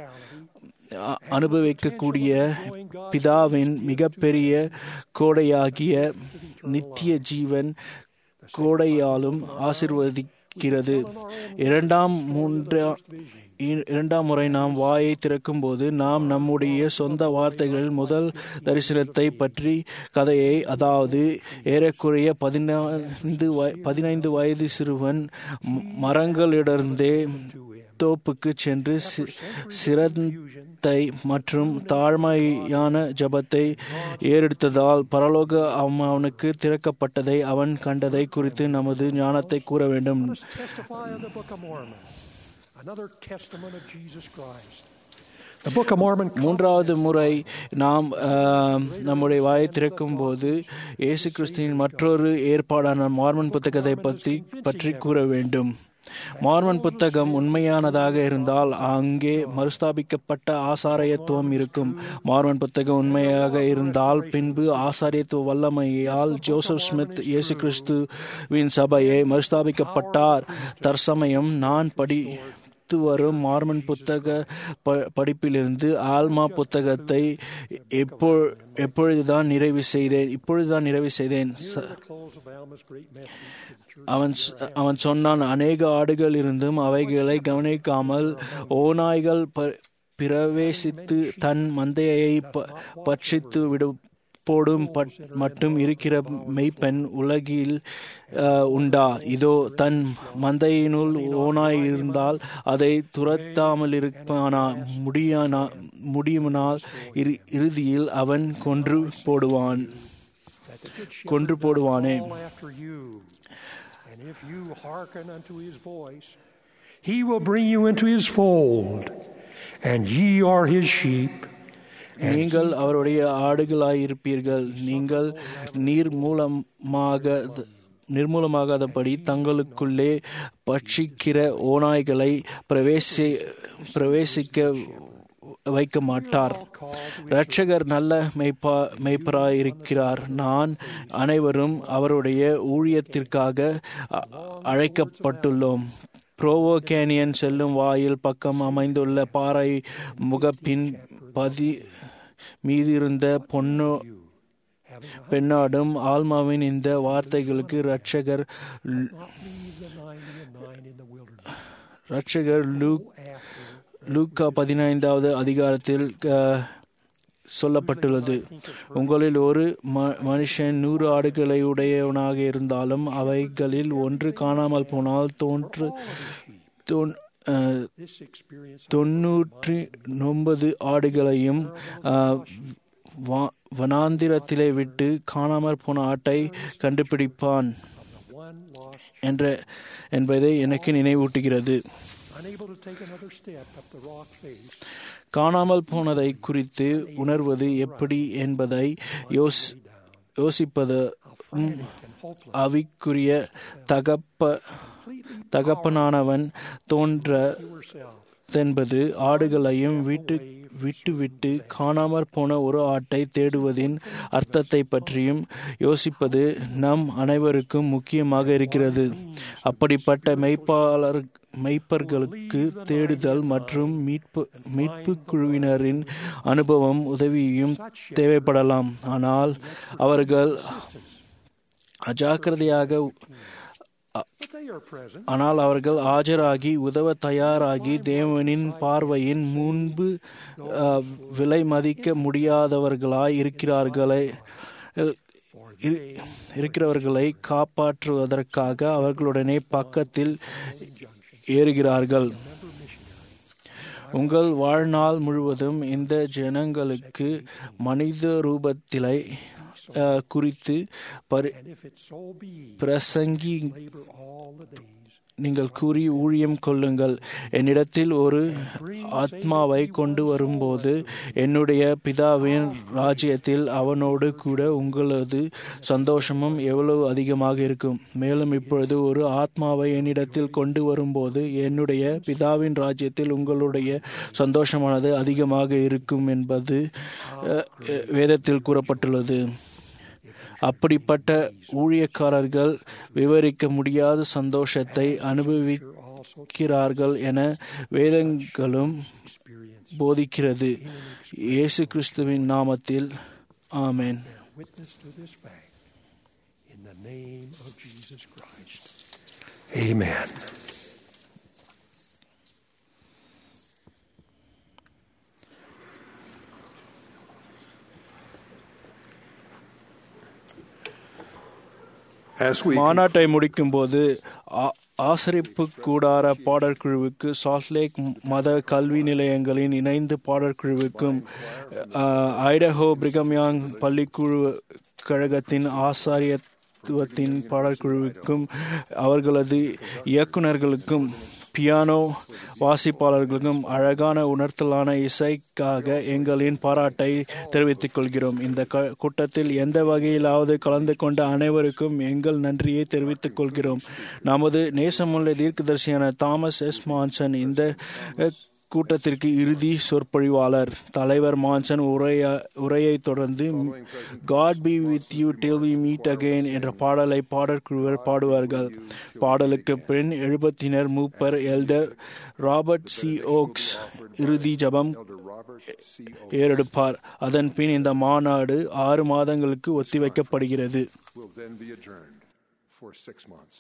அ- அனுபவிக்கக்கூடிய பிதாவின் மிகப்பெரிய கோடையாகிய நித்திய ஜீவன் கோடையாலும் ஆசிர்வதிக்கிறது இரண்டாம் மூன்றா இ- இரண்டாம் முறை நாம் வாயை திறக்கும்போது நாம் நம்முடைய சொந்த வார்த்தைகளில் முதல் தரிசனத்தை பற்றி கதையை அதாவது ஏறக்குறைய பதினைந்து வய- பதினைந்து வயது சிறுவன் ம- மரங்களிடந்தே தோப்புக்கு சென்று சி- சிரத்தை மற்றும் தாழ்மையான ஜபத்தை ஏறெடுத்ததால் பரலோக அவ- அவனுக்கு திறக்கப்பட்டதை அவன் கண்டதை குறித்து நமது ஞானத்தை கூற வேண்டும் Testify of the Book of Mormon, another testament of Jesus Christ. The Book of Mormon மூன்றாவது முறை நாம் ஆஹ், நம்முடைய வாயை திறக்கும் போது இயேசு கிறிஸ்துவின் மற்றொரு ஏற்பாடான மார்மன் புத்தகத்தை பற்றி பற்றி கூற வேண்டும் மார்மன் புத்தகம் உண்மையானதாக இருந்தால் அங்கே மறுஸ்தாபிக்கப்பட்ட ஆசாரியத்துவம் இருக்கும் மார்மன் புத்தகம் உண்மையாக இருந்தால் பின்பு ஆசாரியத்துவ வல்லமையால் ஜோசப் ஸ்மித் இயேசு கிறிஸ்துவின் சபையை மறுஸ்தாபிக்கப்பட்டார் தற்சமயம் நான் படி அடுத்து வரும் மார்மன் புத்தக ப- படிப்பிலிருந்து ஆல்மா புத்தகத்தை எப்போ எப்பொழுதுதான் நிறைவு செய்தேன் இப்பொழுதுதான் நிறைவு செய்தேன் ச- close of Alma's great message to the church. அவன் சொ- அவன் சொன்னான் அநேக ஆடுகள் இருந்தும் அவைகளை கவனிக்காமல் ஓநாய்கள் ப- பிரவேசித்து தன் மந்தையை ப- பட்சித்து விடு போடும் பட்- மட்டும் இருக்கிற மெய்ப்பெண் உலகில் அஹ், உண்டா இதோ தன் மந்தையினுள் ஓனாய் இருந்தால் அதை துரத்தாமல் இருப்பானா முடியானா முடியுமானால் இறு- இறுதியில் அவன் கொன்று போடுவான் கொன்று போடுவானே All after you. And if you hearken unto his voice, he will bring you into his fold, and ye are his sheep. நீங்கள் அவருடைய ஆடுகளாயிருப்பீர்கள் நீங்கள் நீர் மூலமாக நிர்மூலமாகாதபடி தங்களுக்குள்ளே பட்சிக்கிற ஓநாய்களை பிரவேசி பிரவேசிக்க வைக்க மாட்டார் இரட்சகர் நல்ல மெய்ப்பா மெய்ப்பராயிருக்கிறார் நான் அனைவரும் அவருடைய ஊழியத்திற்காக அ- அழைக்கப்பட்டுள்ளோம் புரோவோ கேனியன் செல்லும் வாயில் பக்கம் அமைந்துள்ள பாறை முகப்பின் பதி மீதிருந்த பொன்னு பெண்ணாடும் ஆல்மாவின் இந்த வார்த்தைகளுக்கு இரட்சகர் இரட்சகர் லூக் லூக்கா பதினைந்தாவது அதிகாரத்தில் அஹ், சொல்லப்பட்டுள்ளது உங்களில் ஒரு ம- மனுஷன் நூறு ஆடுகளை உடையவனாக இருந்தாலும் அவைகளில் ஒன்று காணாமல் போனால் தோன்று தோன்- அஹ், தொன்னூற்றி ஒன்பது ஆடுகளையும் அஹ், வா- வனாந்திரத்திலே விட்டு காணாமற் போன ஆட்டை கண்டுபிடிப்பான் என்ற என்பதை எனக்கு நினைவூட்டுகிறது Unable to take another step up the rock face, காணாமல் போனதை குறித்து உணர்வது எப்படி என்பதை யோஸ் யோசிப்பது அவிக்குரிய தகப்ப தகப்பனானவன் தோன்ற என்பது ஆடுகளையும் விட்டு விட்டுவிட்டு காணாமற் போன ஒரு ஆட்டை தேடுவதின் அர்த்தத்தை பற்றியும் யோசிப்பது நம் அனைவருக்கும் முக்கியமாக இருக்கிறது அப்படிப்பட்ட மெய்ப்பாளர் மெய்ப்பர்களுக்கு தேடுதல் மற்றும் மீட்பு மீட்பு குழுவினரின் அனுபவம் உதவியும் தேவைப்படலாம் ஆனால் அவர்கள் அஜாக்கிரதையாக ஆனால் அவர்கள் ஆஜராகி உதவ தயாராகி தேவனின் பார்வையின் முன்பு அஹ், விலை மதிக்க முடியாதவர்களாய் இருக்கிறார்களே இரு- இருக்கிறவர்களை காப்பாற்றுவதற்காக அவர்களுடனே பக்கத்தில் ஏறுகிறார்கள் உங்கள் வாழ்நாள் முழுவதும் இந்த ஜனங்களுக்கு மனித ரூபத்திலை அஹ், குறித்து பரி பிரசங்கி நீங்கள் கூறி ஊழியம் கொள்ளுங்கள் என்னிடத்தில் ஒரு ஆத்மாவை கொண்டு வரும்போது என்னுடைய பிதாவின் ராஜ்யத்தில் அவனோடு கூட உங்களது சந்தோஷமும் எவ்வளவு அதிகமாக இருக்கும் மேலும் இப்பொழுது ஒரு ஆத்மாவை என்னிடத்தில் கொண்டு வரும்போது என்னுடைய பிதாவின் ராஜ்யத்தில் உங்களுடைய சந்தோஷமானது அதிகமாக இருக்கும் என்பது அஹ், வேதத்தில் கூறப்பட்டுள்ளது அப்படிப்பட்ட ஊழியக்காரர்கள் விவரிக்க முடியாத சந்தோஷத்தை அனுபவிக்கிறார்கள் என வேதங்களும் போதிக்கிறது இயேசு கிறிஸ்துவின் நாமத்தில் ஆமென் Witness to this fact in the name of Jesus Christ. Amen. As we மாநாட்டை முடிக்கும்போது ஆ- ஆசரிப்பு கூடார பாடற்குழுவுக்கு சால்ட்லேக் மத கல்வி நிலையங்களின் இணைந்து பாடற்குழுவுக்கும் அஹ், ஐடஹோ பிரிகம்யாங் பள்ளிக்குழு கழகத்தின் ஆசாரியத்துவத்தின் பாடற்குழுவுக்கும் அவர்களது இயக்குநர்களுக்கும் பியானோ வாசிப்பாளர்களுக்கும் அழகான உணர்த்தலான இசைக்காக எங்களின் பாராட்டை தெரிவித்துக் கொள்கிறோம் இந்த க- கூட்டத்தில் எந்த வகையிலாவது கலந்து கொண்ட அனைவருக்கும் எங்கள் நன்றியை தெரிவித்துக் கொள்கிறோம் நமது நேசமுள்ள தீர்க்கதரிசியான தாமஸ் எஸ் மான்சன் இந்த அஹ், கூட்டத்திற்கு இறுதி சொற்பொழிவாளர் தலைவர் மான்சன் உரைய உரையை தொடர்ந்து God be with you till we meet again என்ற பாடலை பாடற்குழுவர் பாடுவார்கள் பாடலுக்கு பின் எழுபத்தினர் மூப்பர் எல்டர் ராபர்ட் சி ஓக்ஸ் இறுதி ஜபம் ஏறெடுப்பார் அதன் பின் இந்த மாநாடு ஆறு மாதங்களுக்கு ஒத்திவைக்கப்படுகிறது will then be adjourned for six months.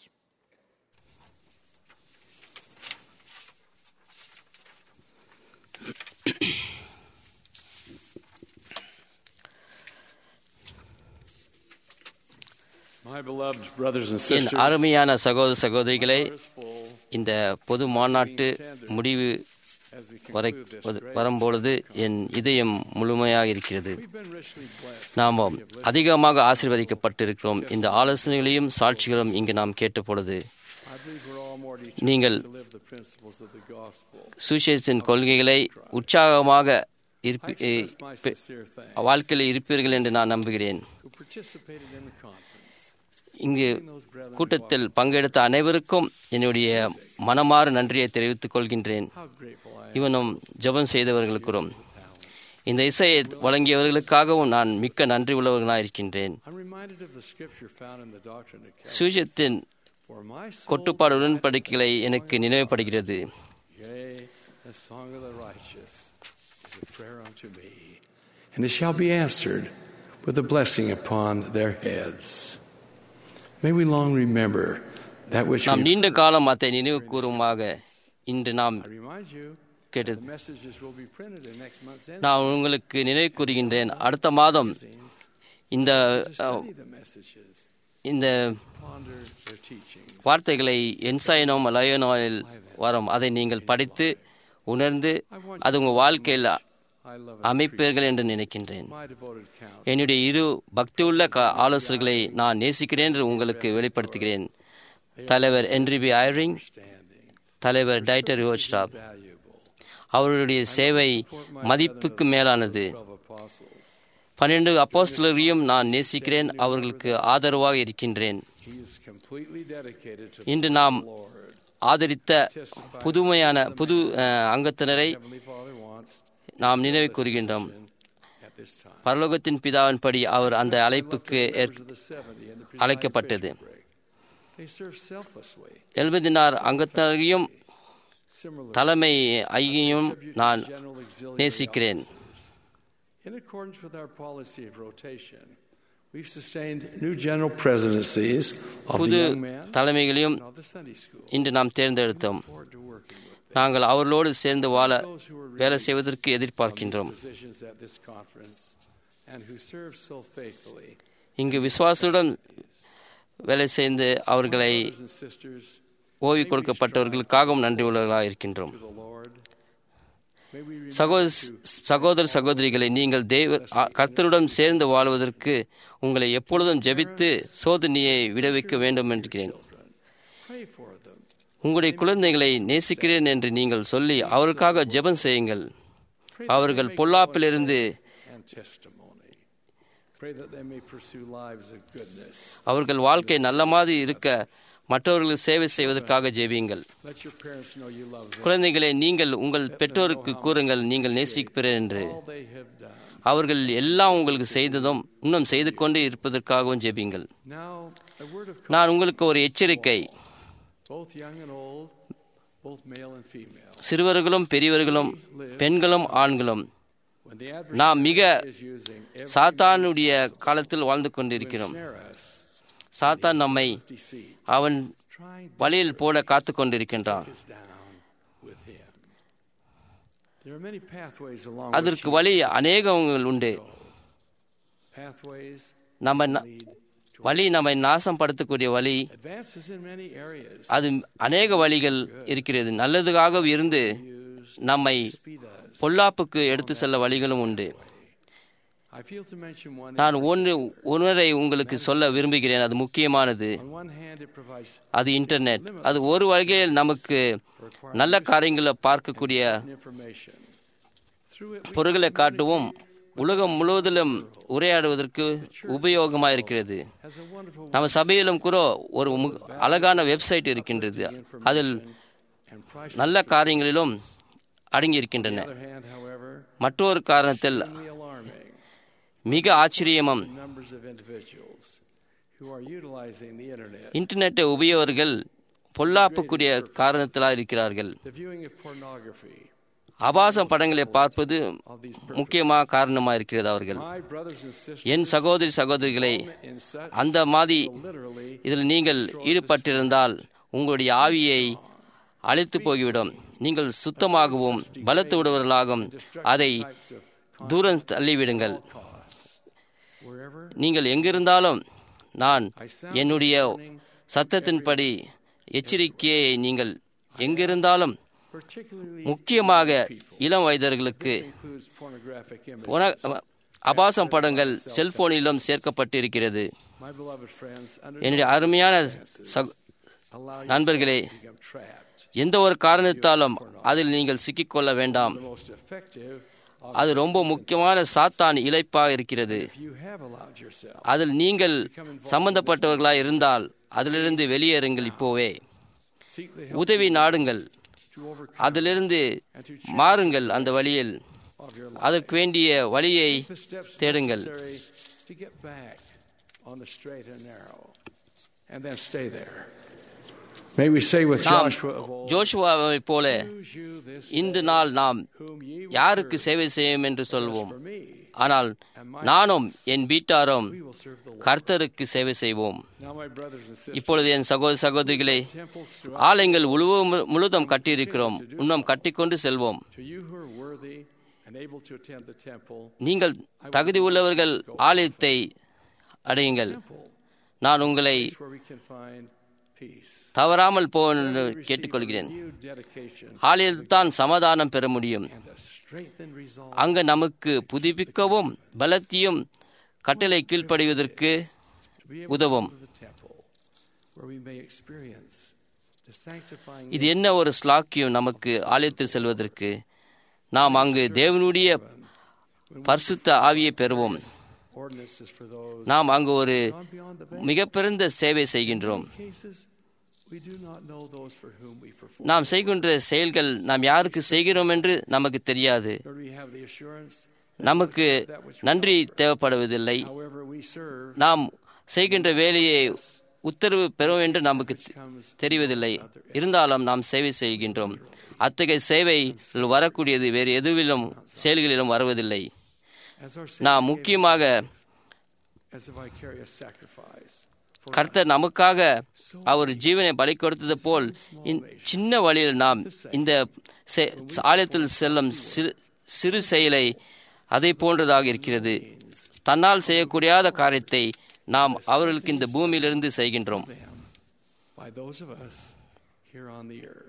My beloved brothers and N sisters, அருமையான சகோதர சகோதரிகளே இந்த பொது மாநாட்டு முடிவு வரை வரும்பொழுது என் இதயம் முழுமையாக இருக்கிறது நாம் அதிகமாக ஆசீர்வதிக்கப்பட்டிருக்கிறோம் இந்த ஆலோசனைகளையும் சாட்சிகளும் இங்கு நாம் கேட்ட பொழுது I believe we're all more determined நீங்கள் to live the principles of the gospel. சுசேஷத்தின் கொள்கைகளை உற்சாகமாக இருப்பி- I express my பி- sincere thanks வாழ்க்கையில் இருப்பீர்கள் என்று நான் நம்புகிறேன் who participated in the conference. இங்கு கூட்டத்தில் பங்கெடுத்த அனைவருக்கும் என்னுடைய மனமாறு நன்றியை தெரிவித்துக் கொள்கின்றேன் How grateful I am. இவனும் ஜெபம் செய்தவர்களுக்கும் இந்த இசையை வழங்கியவர்களுக்காகவும் நான் மிக்க நன்றி உள்ளவர்களாக இருக்கின்றேன் I'm reminded of the scripture found in the Doctrine and Covenants. சுவிசத்தின் For my soul, கொட்டுப்பாடு உடன்படிக்கைகளை எனக்கு நினைவுபடுகிறது yea, the song of the righteous is a prayer unto me, and it shall be answered with a blessing upon their heads. May we long remember that which நாம் we நீண்ட காலம் அதை நினைவு கூறுமாக இன்று நாம் I remind you கேட்டது the messages will be printed in next month's end. நான் உங்களுக்கு நினைவு கூறுகின்றேன் அடுத்த மாதம் இந்த அஹ், Study the messages, இந்த ponder their teachings. வார்த்தைகளை என்சைனோம் லயோனோவில் வரும் அதை நீங்கள் படித்து உணர்ந்து அது உங்கள் வாழ்க்கையில் I love அமைப்பீர்கள் என்று நினைக்கின்றேன் my devoted counsel. என்னுடைய இரு பக்தியுள்ள க- ஆலோசனைகளை நான் நேசிக்கிறேன் என்று உங்களுக்கு வெளிப்படுத்துகிறேன் தலைவர் என்றி பி ஐரிங் தலைவர் டைட்டர் யோஸ்டாப் அவருடைய சேவை மதிப்புக்கு மேலானது பன்னிரண்டு அப்போஸ்தலரையும் நான் நேசிக்கிறேன் அவர்களுக்கு ஆதரவாக இருக்கின்றேன் He is completely dedicated to இன்று நாம் ஆதரித்த புதுமையான புது அஹ், அங்கத்தினரை Heavenly Father wants நாம் நினைவு கூறுகின்றோம் at this time. பரலோகத்தின் பிதாவின்படி அவர் அந்த அழைப்புக்கு ஏற்- To the 70 and the அழைக்கப்பட்டது They serve selflessly. எழுபதினார் அங்கத்தினரையும் Similarly, தலைமை ஐயையும் நான் நேசிக்கிறேன் in accordance with our policy of rotation, we've sustained new general presidencies of the புது young men தலைமைகளையும் and of the Sunday school. இன்று நாம் தேர்ந்தெடுத்தோம் நாங்கள் அவர்களோடு சேர்ந்து வாழ வேலை செய்வதற்கு எதிர்பார்க்கின்றோம் Positions at this conference and who serve so faithfully. இங்கு விசுவாசுடன் வேலை செய்து அவர்களை Brothers and sisters, ஓய்வு கொடுக்கப்பட்டவர்களுக்காகவும் நன்றி உள்ளவர்களாக இருக்கின்றோம் to the Lord, may we remember சகோதர சகோதர சகோதரிகளை நீங்கள் தேவ அ- கர்த்தருடன் சேர்ந்து வாழ்வதற்கு உங்களை எப்பொழுதும் ஜெபித்து சோதனையை விடுவிக்க வேண்டும் என்கிறேன் pray for them. உங்களுடைய குழந்தைகளை நேசிக்கிறேன் என்று நீங்கள் சொல்லி அவருக்காக ஜெபம் செய்யுங்கள் அவர்கள் பொல்லாப்பிலிருந்து and testimony. Pray that they may pursue lives of goodness. அவர்கள் வாழ்க்கை நல்ல மாதிரி இருக்க மற்றவர்களுக்கு சேவை செய்வதற்காக ஜெபியுங்கள் Let your parents know you love them. குழந்தைகளே நீங்கள் உங்கள் பெற்றோருக்கு கூறுங்கள் நீங்கள் நேசிக்கிறேன் என்று All they have done. அவர்கள் எல்லாம் உங்களுக்கு செய்ததும் இன்னும் செய்து கொண்டு இருப்பதற்காகவும் ஜெபியுங்கள் Now, a word of நான் உங்களுக்கு ஒரு எச்சரிக்கை both young and old, both male and female. சிறுவர்களும் பெரியவர்களும் பெண்களும் ஆண்களும் When the நாம் மிக adversary is using every சாத்தானுடைய காலத்தில் வாழ்ந்து கொண்டிருக்கிறோம் snare us, சாத்தான் நம்மை deceit, அவன் வழியில் போட காத்து கொண்டிருக்கின்றான் is down with him. There are many pathways along which அதற்கு வழி அநேகங்கள் உண்டு pathways நம்ம ந- வழி நம்மை நாசம் படுத்தக்கூடிய வழி advances in many areas. அது அநேக வழிகள் இருக்கிறது நல்லதுக்காக இருந்து நம்மை பொல்லாப்புக்கு எடுத்து செல்ல வழிகளும் உண்டு I feel to mention one. நான் ஒன்று ஒன்றை உங்களுக்கு சொல்ல விரும்புகிறேன் அது முக்கியமானது On one hand, it provides அது இன்டர்நெட் அது ஒரு வகையில் நமக்கு நல்ல காரியங்களை பார்க்கக்கூடிய information. Through it, we பொருள்களை காட்டவும் உலகம் முழுவதிலும் உரையாடுவதற்கு உபயோகமாக இருக்கிறது has a wonderful நம்ம சபையிலும் கூட ஒரு மு- அழகான வெப்சைட் இருக்கின்றது அதில் and priceless. நல்ல காரியங்களிலும் அடங்கி இருக்கின்றன On the other hand, however, மற்றொரு காரணத்தில் extremely alarming மிக ஆச்சரியமும் numbers of individuals who are utilizing the internet. இன்டர்நெட்டை உபயோகர்கள் பொல்லாப்புக்குரிய காரணத்திலாக இருக்கிறார்கள் The viewing of pornography. ஆபாச படங்களை பார்ப்பது முக்கியமாக காரணமாக இருக்கிறது அவர்கள் My brothers and sisters, என் சகோதரி சகோதரிகளை in such அந்த மாதிரி literally இதில் நீங்கள் ஈடுபட்டிருந்தால் உங்களுடைய ஆவியை அழித்து போய்விடும் நீங்கள் சுத்தமாகவும் பலத்து விடுவர்களாகவும் அதை தூரம் தள்ளிவிடுங்கள் wherever நீங்கள் எங்கிருந்தாலும் நான் என்னுடைய சத்தத்தின்படி எச்சரிக்கையை நீங்கள் எங்கிருந்தாலும் particularly முக்கியமாக இளம் வயதர்களுக்கு includes pornographic images. புன- அபாசம் படங்கள் செல்போனிலும் சேர்க்கப்பட்டிருக்கிறது My beloved friends, under என்னுடைய அருமையான சக- allow நண்பர்களே yourself to become trapped. எந்த ஒரு காரணத்தாலும் அதில் நீங்கள் சிக்கிக்கொள்ள வேண்டாம் The most effective அது ரொம்ப முக்கியமான சாத்தான் இழைப்பாக இருக்கிறது if you have allowed yourself அதில் நீங்கள் சம்பந்தப்பட்டவர்களாய் இருந்தால் அதிலிருந்து வெளியேறுங்கள் இப்போவே seek the help உதவி நாடுங்கள் to overcome அதிலிருந்து மாறுங்கள் அந்த வழியில் of your life. அதற்கு வேண்டிய வழியை The steps தேடுங்கள் necessary to get back on the straight and narrow, and then stay there. May we say with நாம் Joshua of old, ஜோஷுவாவை போல "Choose you this இன்று day நாள் நாம் whom ye will யாருக்கு serve. சேவை செய்யும் என்று சொல்வோம் For me, ஆனால் நானும் என் வீட்டாரும் we will serve the Lord." கர்த்தருக்கு சேவை செய்வோம் Now, my brothers and sisters, இப்பொழுது என் சகோதர சகோதரிகளே temples throughout ஆலயங்கள் முழுவதும் முழுதும் கட்டியிருக்கிறோம் இன்னும் கட்டிக்கொண்டு செல்வோம் to you who are worthy and able to attend the temple, நீங்கள் தகுதி உள்ளவர்கள் ஆலயத்தை அடையுங்கள் நான் உங்களை place where we can find peace. தவறாமல் போக என்று Receive கேட்டுக்கொள்கிறேன் renewed dedication ஆலயத்தான் சமாதானம் பெற முடியும் and a strengthened resolve அங்கு நமக்கு புதுப்பிக்கவும் பலத்தையும் கட்டளை கீழ்ப்படிவதற்கு to be able உதவும் to go to the temple where we may experience the sanctifying இது என்ன ஒரு ஸ்லாக்கியம் நமக்கு ஆலயத்தில் செல்வதற்கு நாம் அங்கு தேவனுடைய பரிசுத்த ஆவியை பெறுவோம் ordinances for those நாம் அங்கு ஒரு gone beyond the veil. மிக பெருந்த சேவை செய்கின்றோம் cases We do not know those for whom we perform. நாம் செய்கின்ற செயல்கள் நாம் யாருக்கு செய்கிறோம் என்று நமக்கு தெரியாது Nor do we have the assurance நமக்கு நன்றி தேவைப்படுவதில்லை however we serve நாம் செய்கின்ற வேலையை உத்தரவு பெறும் என்று நமக்கு தெ- தெரிவதில்லை இருந்தாலும் நாம் சேவை செய்கின்றோம் அத்தகைய சேவை வரக்கூடியது வேறு எதுவிலும் செயல்களிலும் வருவதில்லை as our நாம் முக்கியமாக as a vicarious sacrifice. கர்த்தர் நமக்காக அவர் ஜீவனை பலி கொடுத்தது போல் இந்த சின்ன வழியில் நாம் இந்த செ- ஆலயத்தில் செல்லும் சிறு சிறு செயலை அதை போன்றதாக இருக்கிறது தன்னால் செய்யக்கூடியாத காரியத்தை நாம் அவர்களுக்கு இந்த பூமியிலிருந்து செய்கின்றோம் by those of us here on the earth.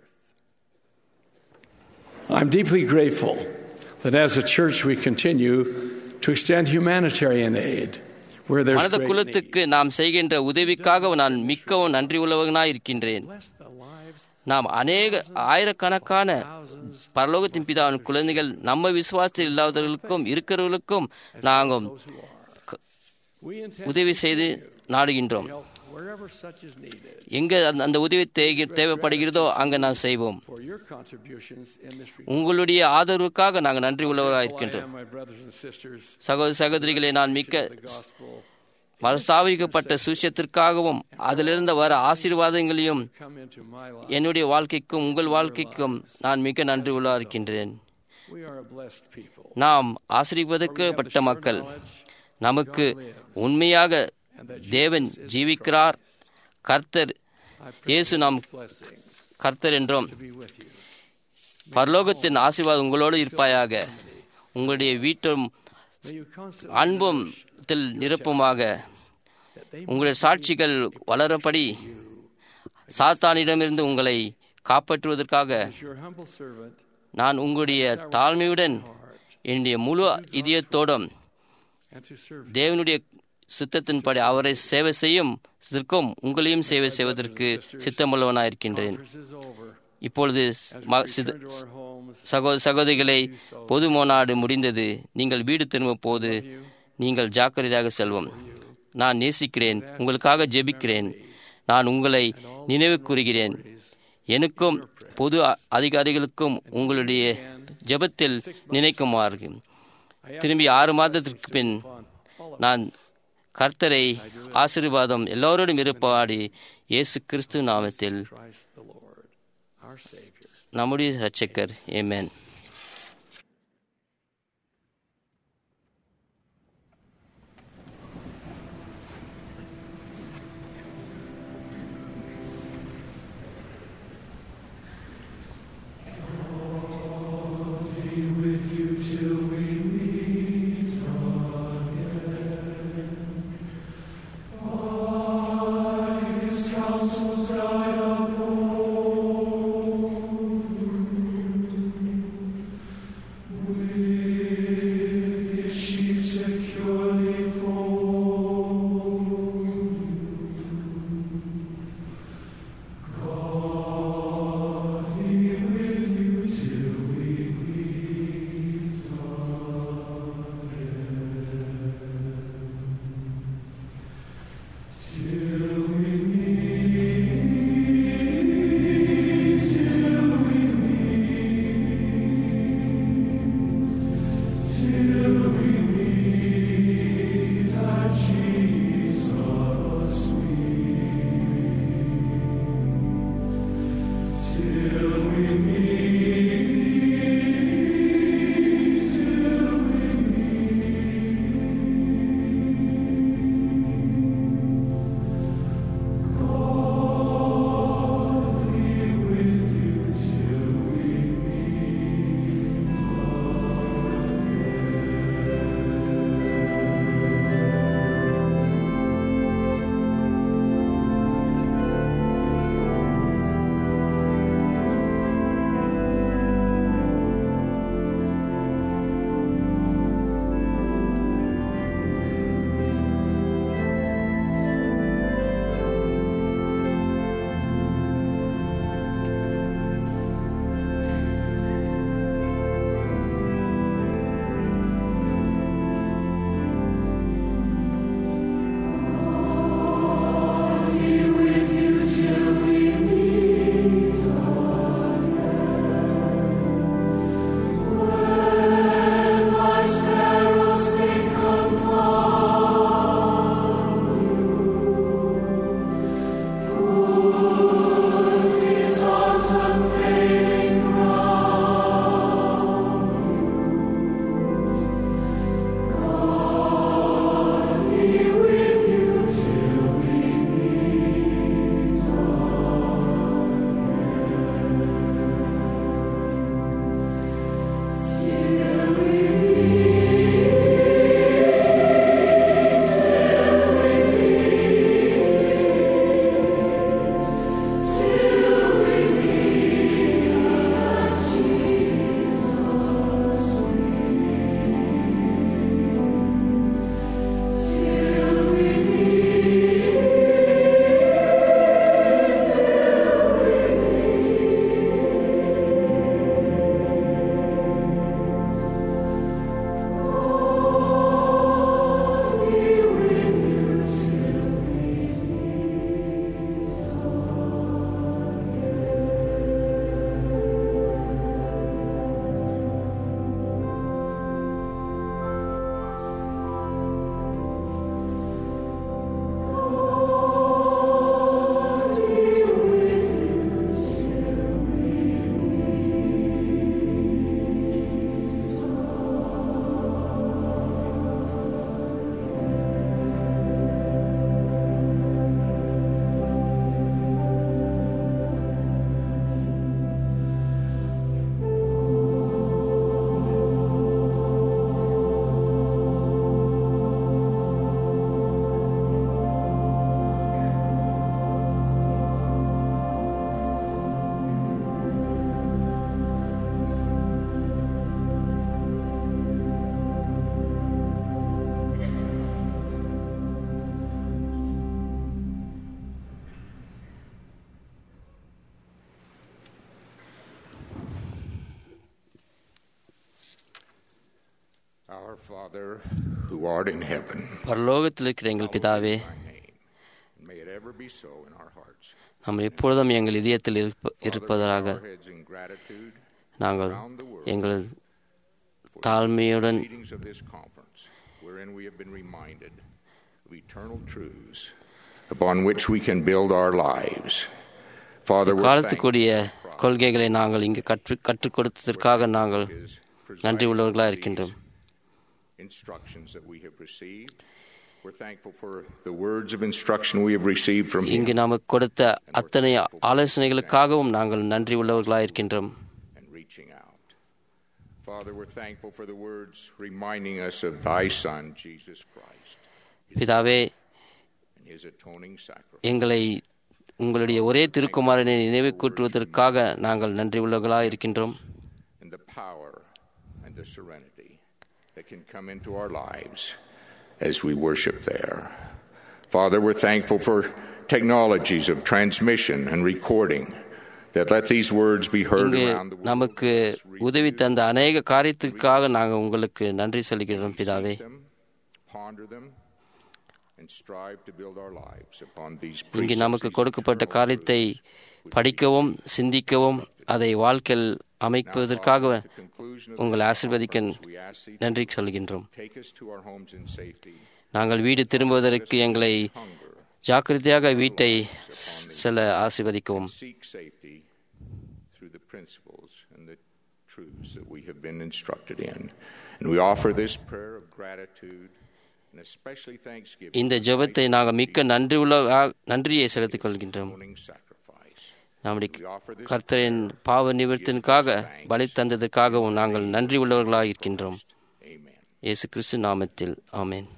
I'm deeply grateful that as a church we continue to extend humanitarian aid where there's மனித great need. குலத்துக்கு நாம் செய்கின்ற உதவிக்காக நான் மிக்கவும் நன்றி உள்ளவனாய் இருக்கின்றேன் நாம் அநேக ஆயிரக்கணக்கான பரலோகத்தின் பிதாவின் குழந்தைகள் நம்ம விசுவாசத்தில் இல்லாதவர்களுக்கும் இருக்கிறவர்களுக்கும் நாங்கள் க- உதவி செய்து நாடுகின்றோம் Wherever such is needed எங்க அந்த- அந்த உதவி தேவை- தேவைப்படுகிறதோ அங்க நாம் செய்வோம் for your contributions in this regard. உங்களுடைய ஆதரவுக்காக நாங்கள் நன்றி உள்ளவராக I இருக்கின்றோம் am, my brothers and sisters, சகோதர சகோதரிகளே நான் மிக்க the gospel மறுஸ்தாபிக்கப்பட்ட சுவிசேஷத்திற்காகவும் அதிலிருந்து வர ஆசீர்வாதங்களையும் come into my life. என்னுடைய வாழ்க்கைக்கும் உங்கள் வாழ்க்கைக்கும் நான் மிக நன்றி உள்ளா இருக்கின்றேன் We are a blessed people. நாம் ஆசீர்வதிக்கப்பட்ட மக்கள் நமக்கு உண்மையாக தேவன் ஜீவிக்கிறார் கர்த்தர் இயேசு நாம் கர்த்தர் என்றோம் பரலோகத்தின் ஆசீர்வாதம் உங்களோடு இருப்பாயாக உங்களுடைய வீட்டும் அன்பும் தில் நிரப்புமாக உங்களுடைய சாட்சிகள் வளரப்படி சாத்தானிடமிருந்து உங்களை காப்பாற்றுவதற்காக As your humble servant, நான் உங்களுடைய தாழ்மையுடன் என்னுடைய முழு இதயத்தோடும் and to serve தேவனுடைய சித்தத்தின்படி அவரை சேவை செய்யும் சிற்கும் உங்களையும் சேவை செய்வதற்கு சித்தமுள்ளவனாயிருக்கின்றேன் is over. இப்பொழுது ம- சித- சகோதர சகோதரிகளை பொது மாநாடு முடிந்தது நீங்கள் வீடு திரும்பும் போது நீங்கள் ஜாக்கிரதையாக செல்வோம் நான் நேசிக்கிறேன் உங்களுக்காக ஜெபிக்கிறேன் நான் உங்களை நினைவு கூறுகிறேன் எனக்கும் பொது அ- அதிகாரிகளுக்கும் உங்களுடைய ஜெபத்தில் நினைக்குமாறு திரும்பி ஆறு மாதத்திற்கு பின் நான் கர்த்தரை ஆசீர்வாதம் எல்லோரோடும் இருப்பாடி இயேசு கிறிஸ்து நாமத்தில் Christ the Lord, our Savior. நம்முடைய ரட்சகர் ஏமேன் Counsels guide upon Our Father, who art in heaven, பரலோகத்தில் இருக்கிற எங்கள் பிதாவே may it ever be so in our hearts. நாம் எப்பொழுதும் எங்கள் இதயத்தில் இருப்ப- இருப்பதாக Our heads in gratitude நாங்கள் எங்கள் தாழ்மையுடன் proceedings of this conference, wherein we have been reminded of eternal truths upon which we can build our lives. Father, we're thankful காலத்துக்குரிய கொள்கைகளை நாங்கள் இங்கு கற்று கற்றுக் கொடுத்ததற்காக நாங்கள் நன்றி உள்ளவர்களாக இருக்கின்றோம் instructions that we have received. We're thankful for the words of instruction we have received from இங்கு Him நமக்கு கொடுத்த அத்தனை ஆலோசனைகளுக்காகவும் நாங்கள் நன்றி உள்ளவர்களாக இருக்கின்றோம் and reaching out. Father, we're thankful for the words reminding us of Thy Son, Jesus Christ, பிதாவே and His atoning sacrifice. எங்களை உங்களுடைய ஒரே திருக்குமாரனை நினைவு கூட்டுவதற்காக நாங்கள் நன்றி உள்ளவர்களாக இருக்கின்றோம் and the power and the serenity that can come into our lives as we worship there. Father, we're thankful for technologies of transmission and recording that let these words be heard இங்கு around the world. நமக்கு உதவி தந்த அநேக காரியத்திற்காக நாங்கள் உங்களுக்கு நன்றி சொல்கிறோம் பிதாவே them, ponder them, and strive to build our lives upon these இங்கு precepts. நமக்கு கொடுக்கப்பட்ட காரியத்தை படிக்கவும் சிந்திக்கவும் அதை வாழ்க்கையில் அமைப்பதற்காக உங்களை ஆசிர்வதிக்க நன்றி சொல்கின்றோம் Take us to our homes in safety. நாங்கள் வீடு திரும்புவதற்கு எங்களை ஜாக்கிரதையாக வீட்டை செல்ல ஆசிர்வதிக்கவும் Seek safety through the principles and the truths that we have been instructed in. And we offer this prayer of gratitude and especially thanksgiving இந்த ஜெபத்தை நாங்கள் மிக்க நன்றி உள்ள நன்றியை செலுத்திக் கொள்கின்றோம் atoning sacrifice. நம்முடைய கர்த்தரின் பாவ நிவர்த்தனுக்காக பலி தந்ததற்காகவும் நாங்கள் நன்றி உள்ளவர்களாக இருக்கின்றோம் இயேசு கிறிஸ்து நாமத்தில் ஆமென்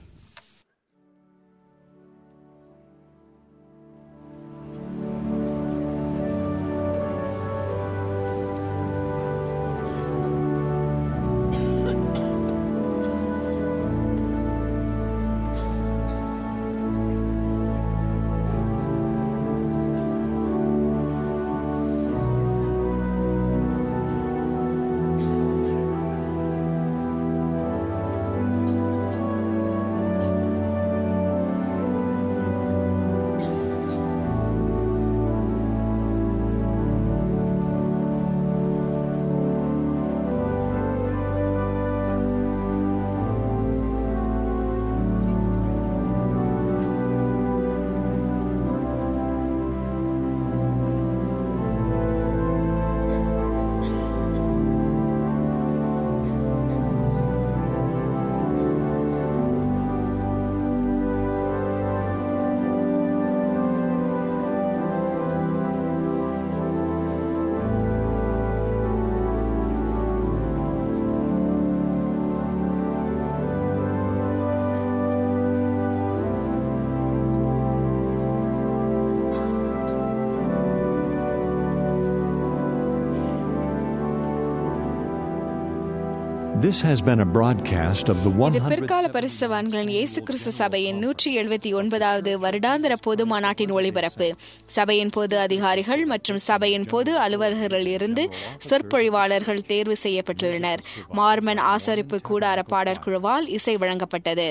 This has been a broadcast of the இது 100. பிற்கால பரிசுத்தவான்களின் இயேசு கிறிஸ்து சபையின் நூற்றி எழுபத்தி ஒன்பதாவது வருடாந்திர பொது மாநாட்டின் ஒளிபரப்பு சபையின் பொது அதிகாரிகள் மற்றும் சபையின் பொது அலுவலர்களிலிருந்து சொற்பொழிவாளர்கள் தேர்வு செய்யப்பட்டுள்ளனர் மார்மன் ஆசரிப்பு கூடார பாடற்குழுவால் இசை வழங்கப்பட்டது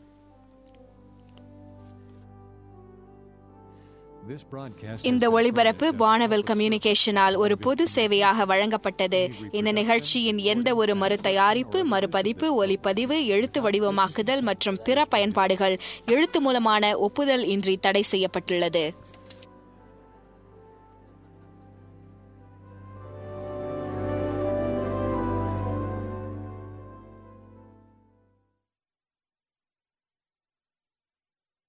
This broadcast இந்த ஒளிபரப்பு வானவெல் கம்யூனிகேஷனால் ஒரு பொது சேவையாக வழங்கப்பட்டது இந்த நிகழ்ச்சியின் எந்த ஒரு மறு தயாரிப்பு மறுபதிப்பு ஒலிப்பதிவு எழுத்து வடிவமாக்குதல் மற்றும் பிற பயன்பாடுகள் எழுத்து மூலமான ஒப்புதல் இன்றி தடை செய்யப்பட்டுள்ளது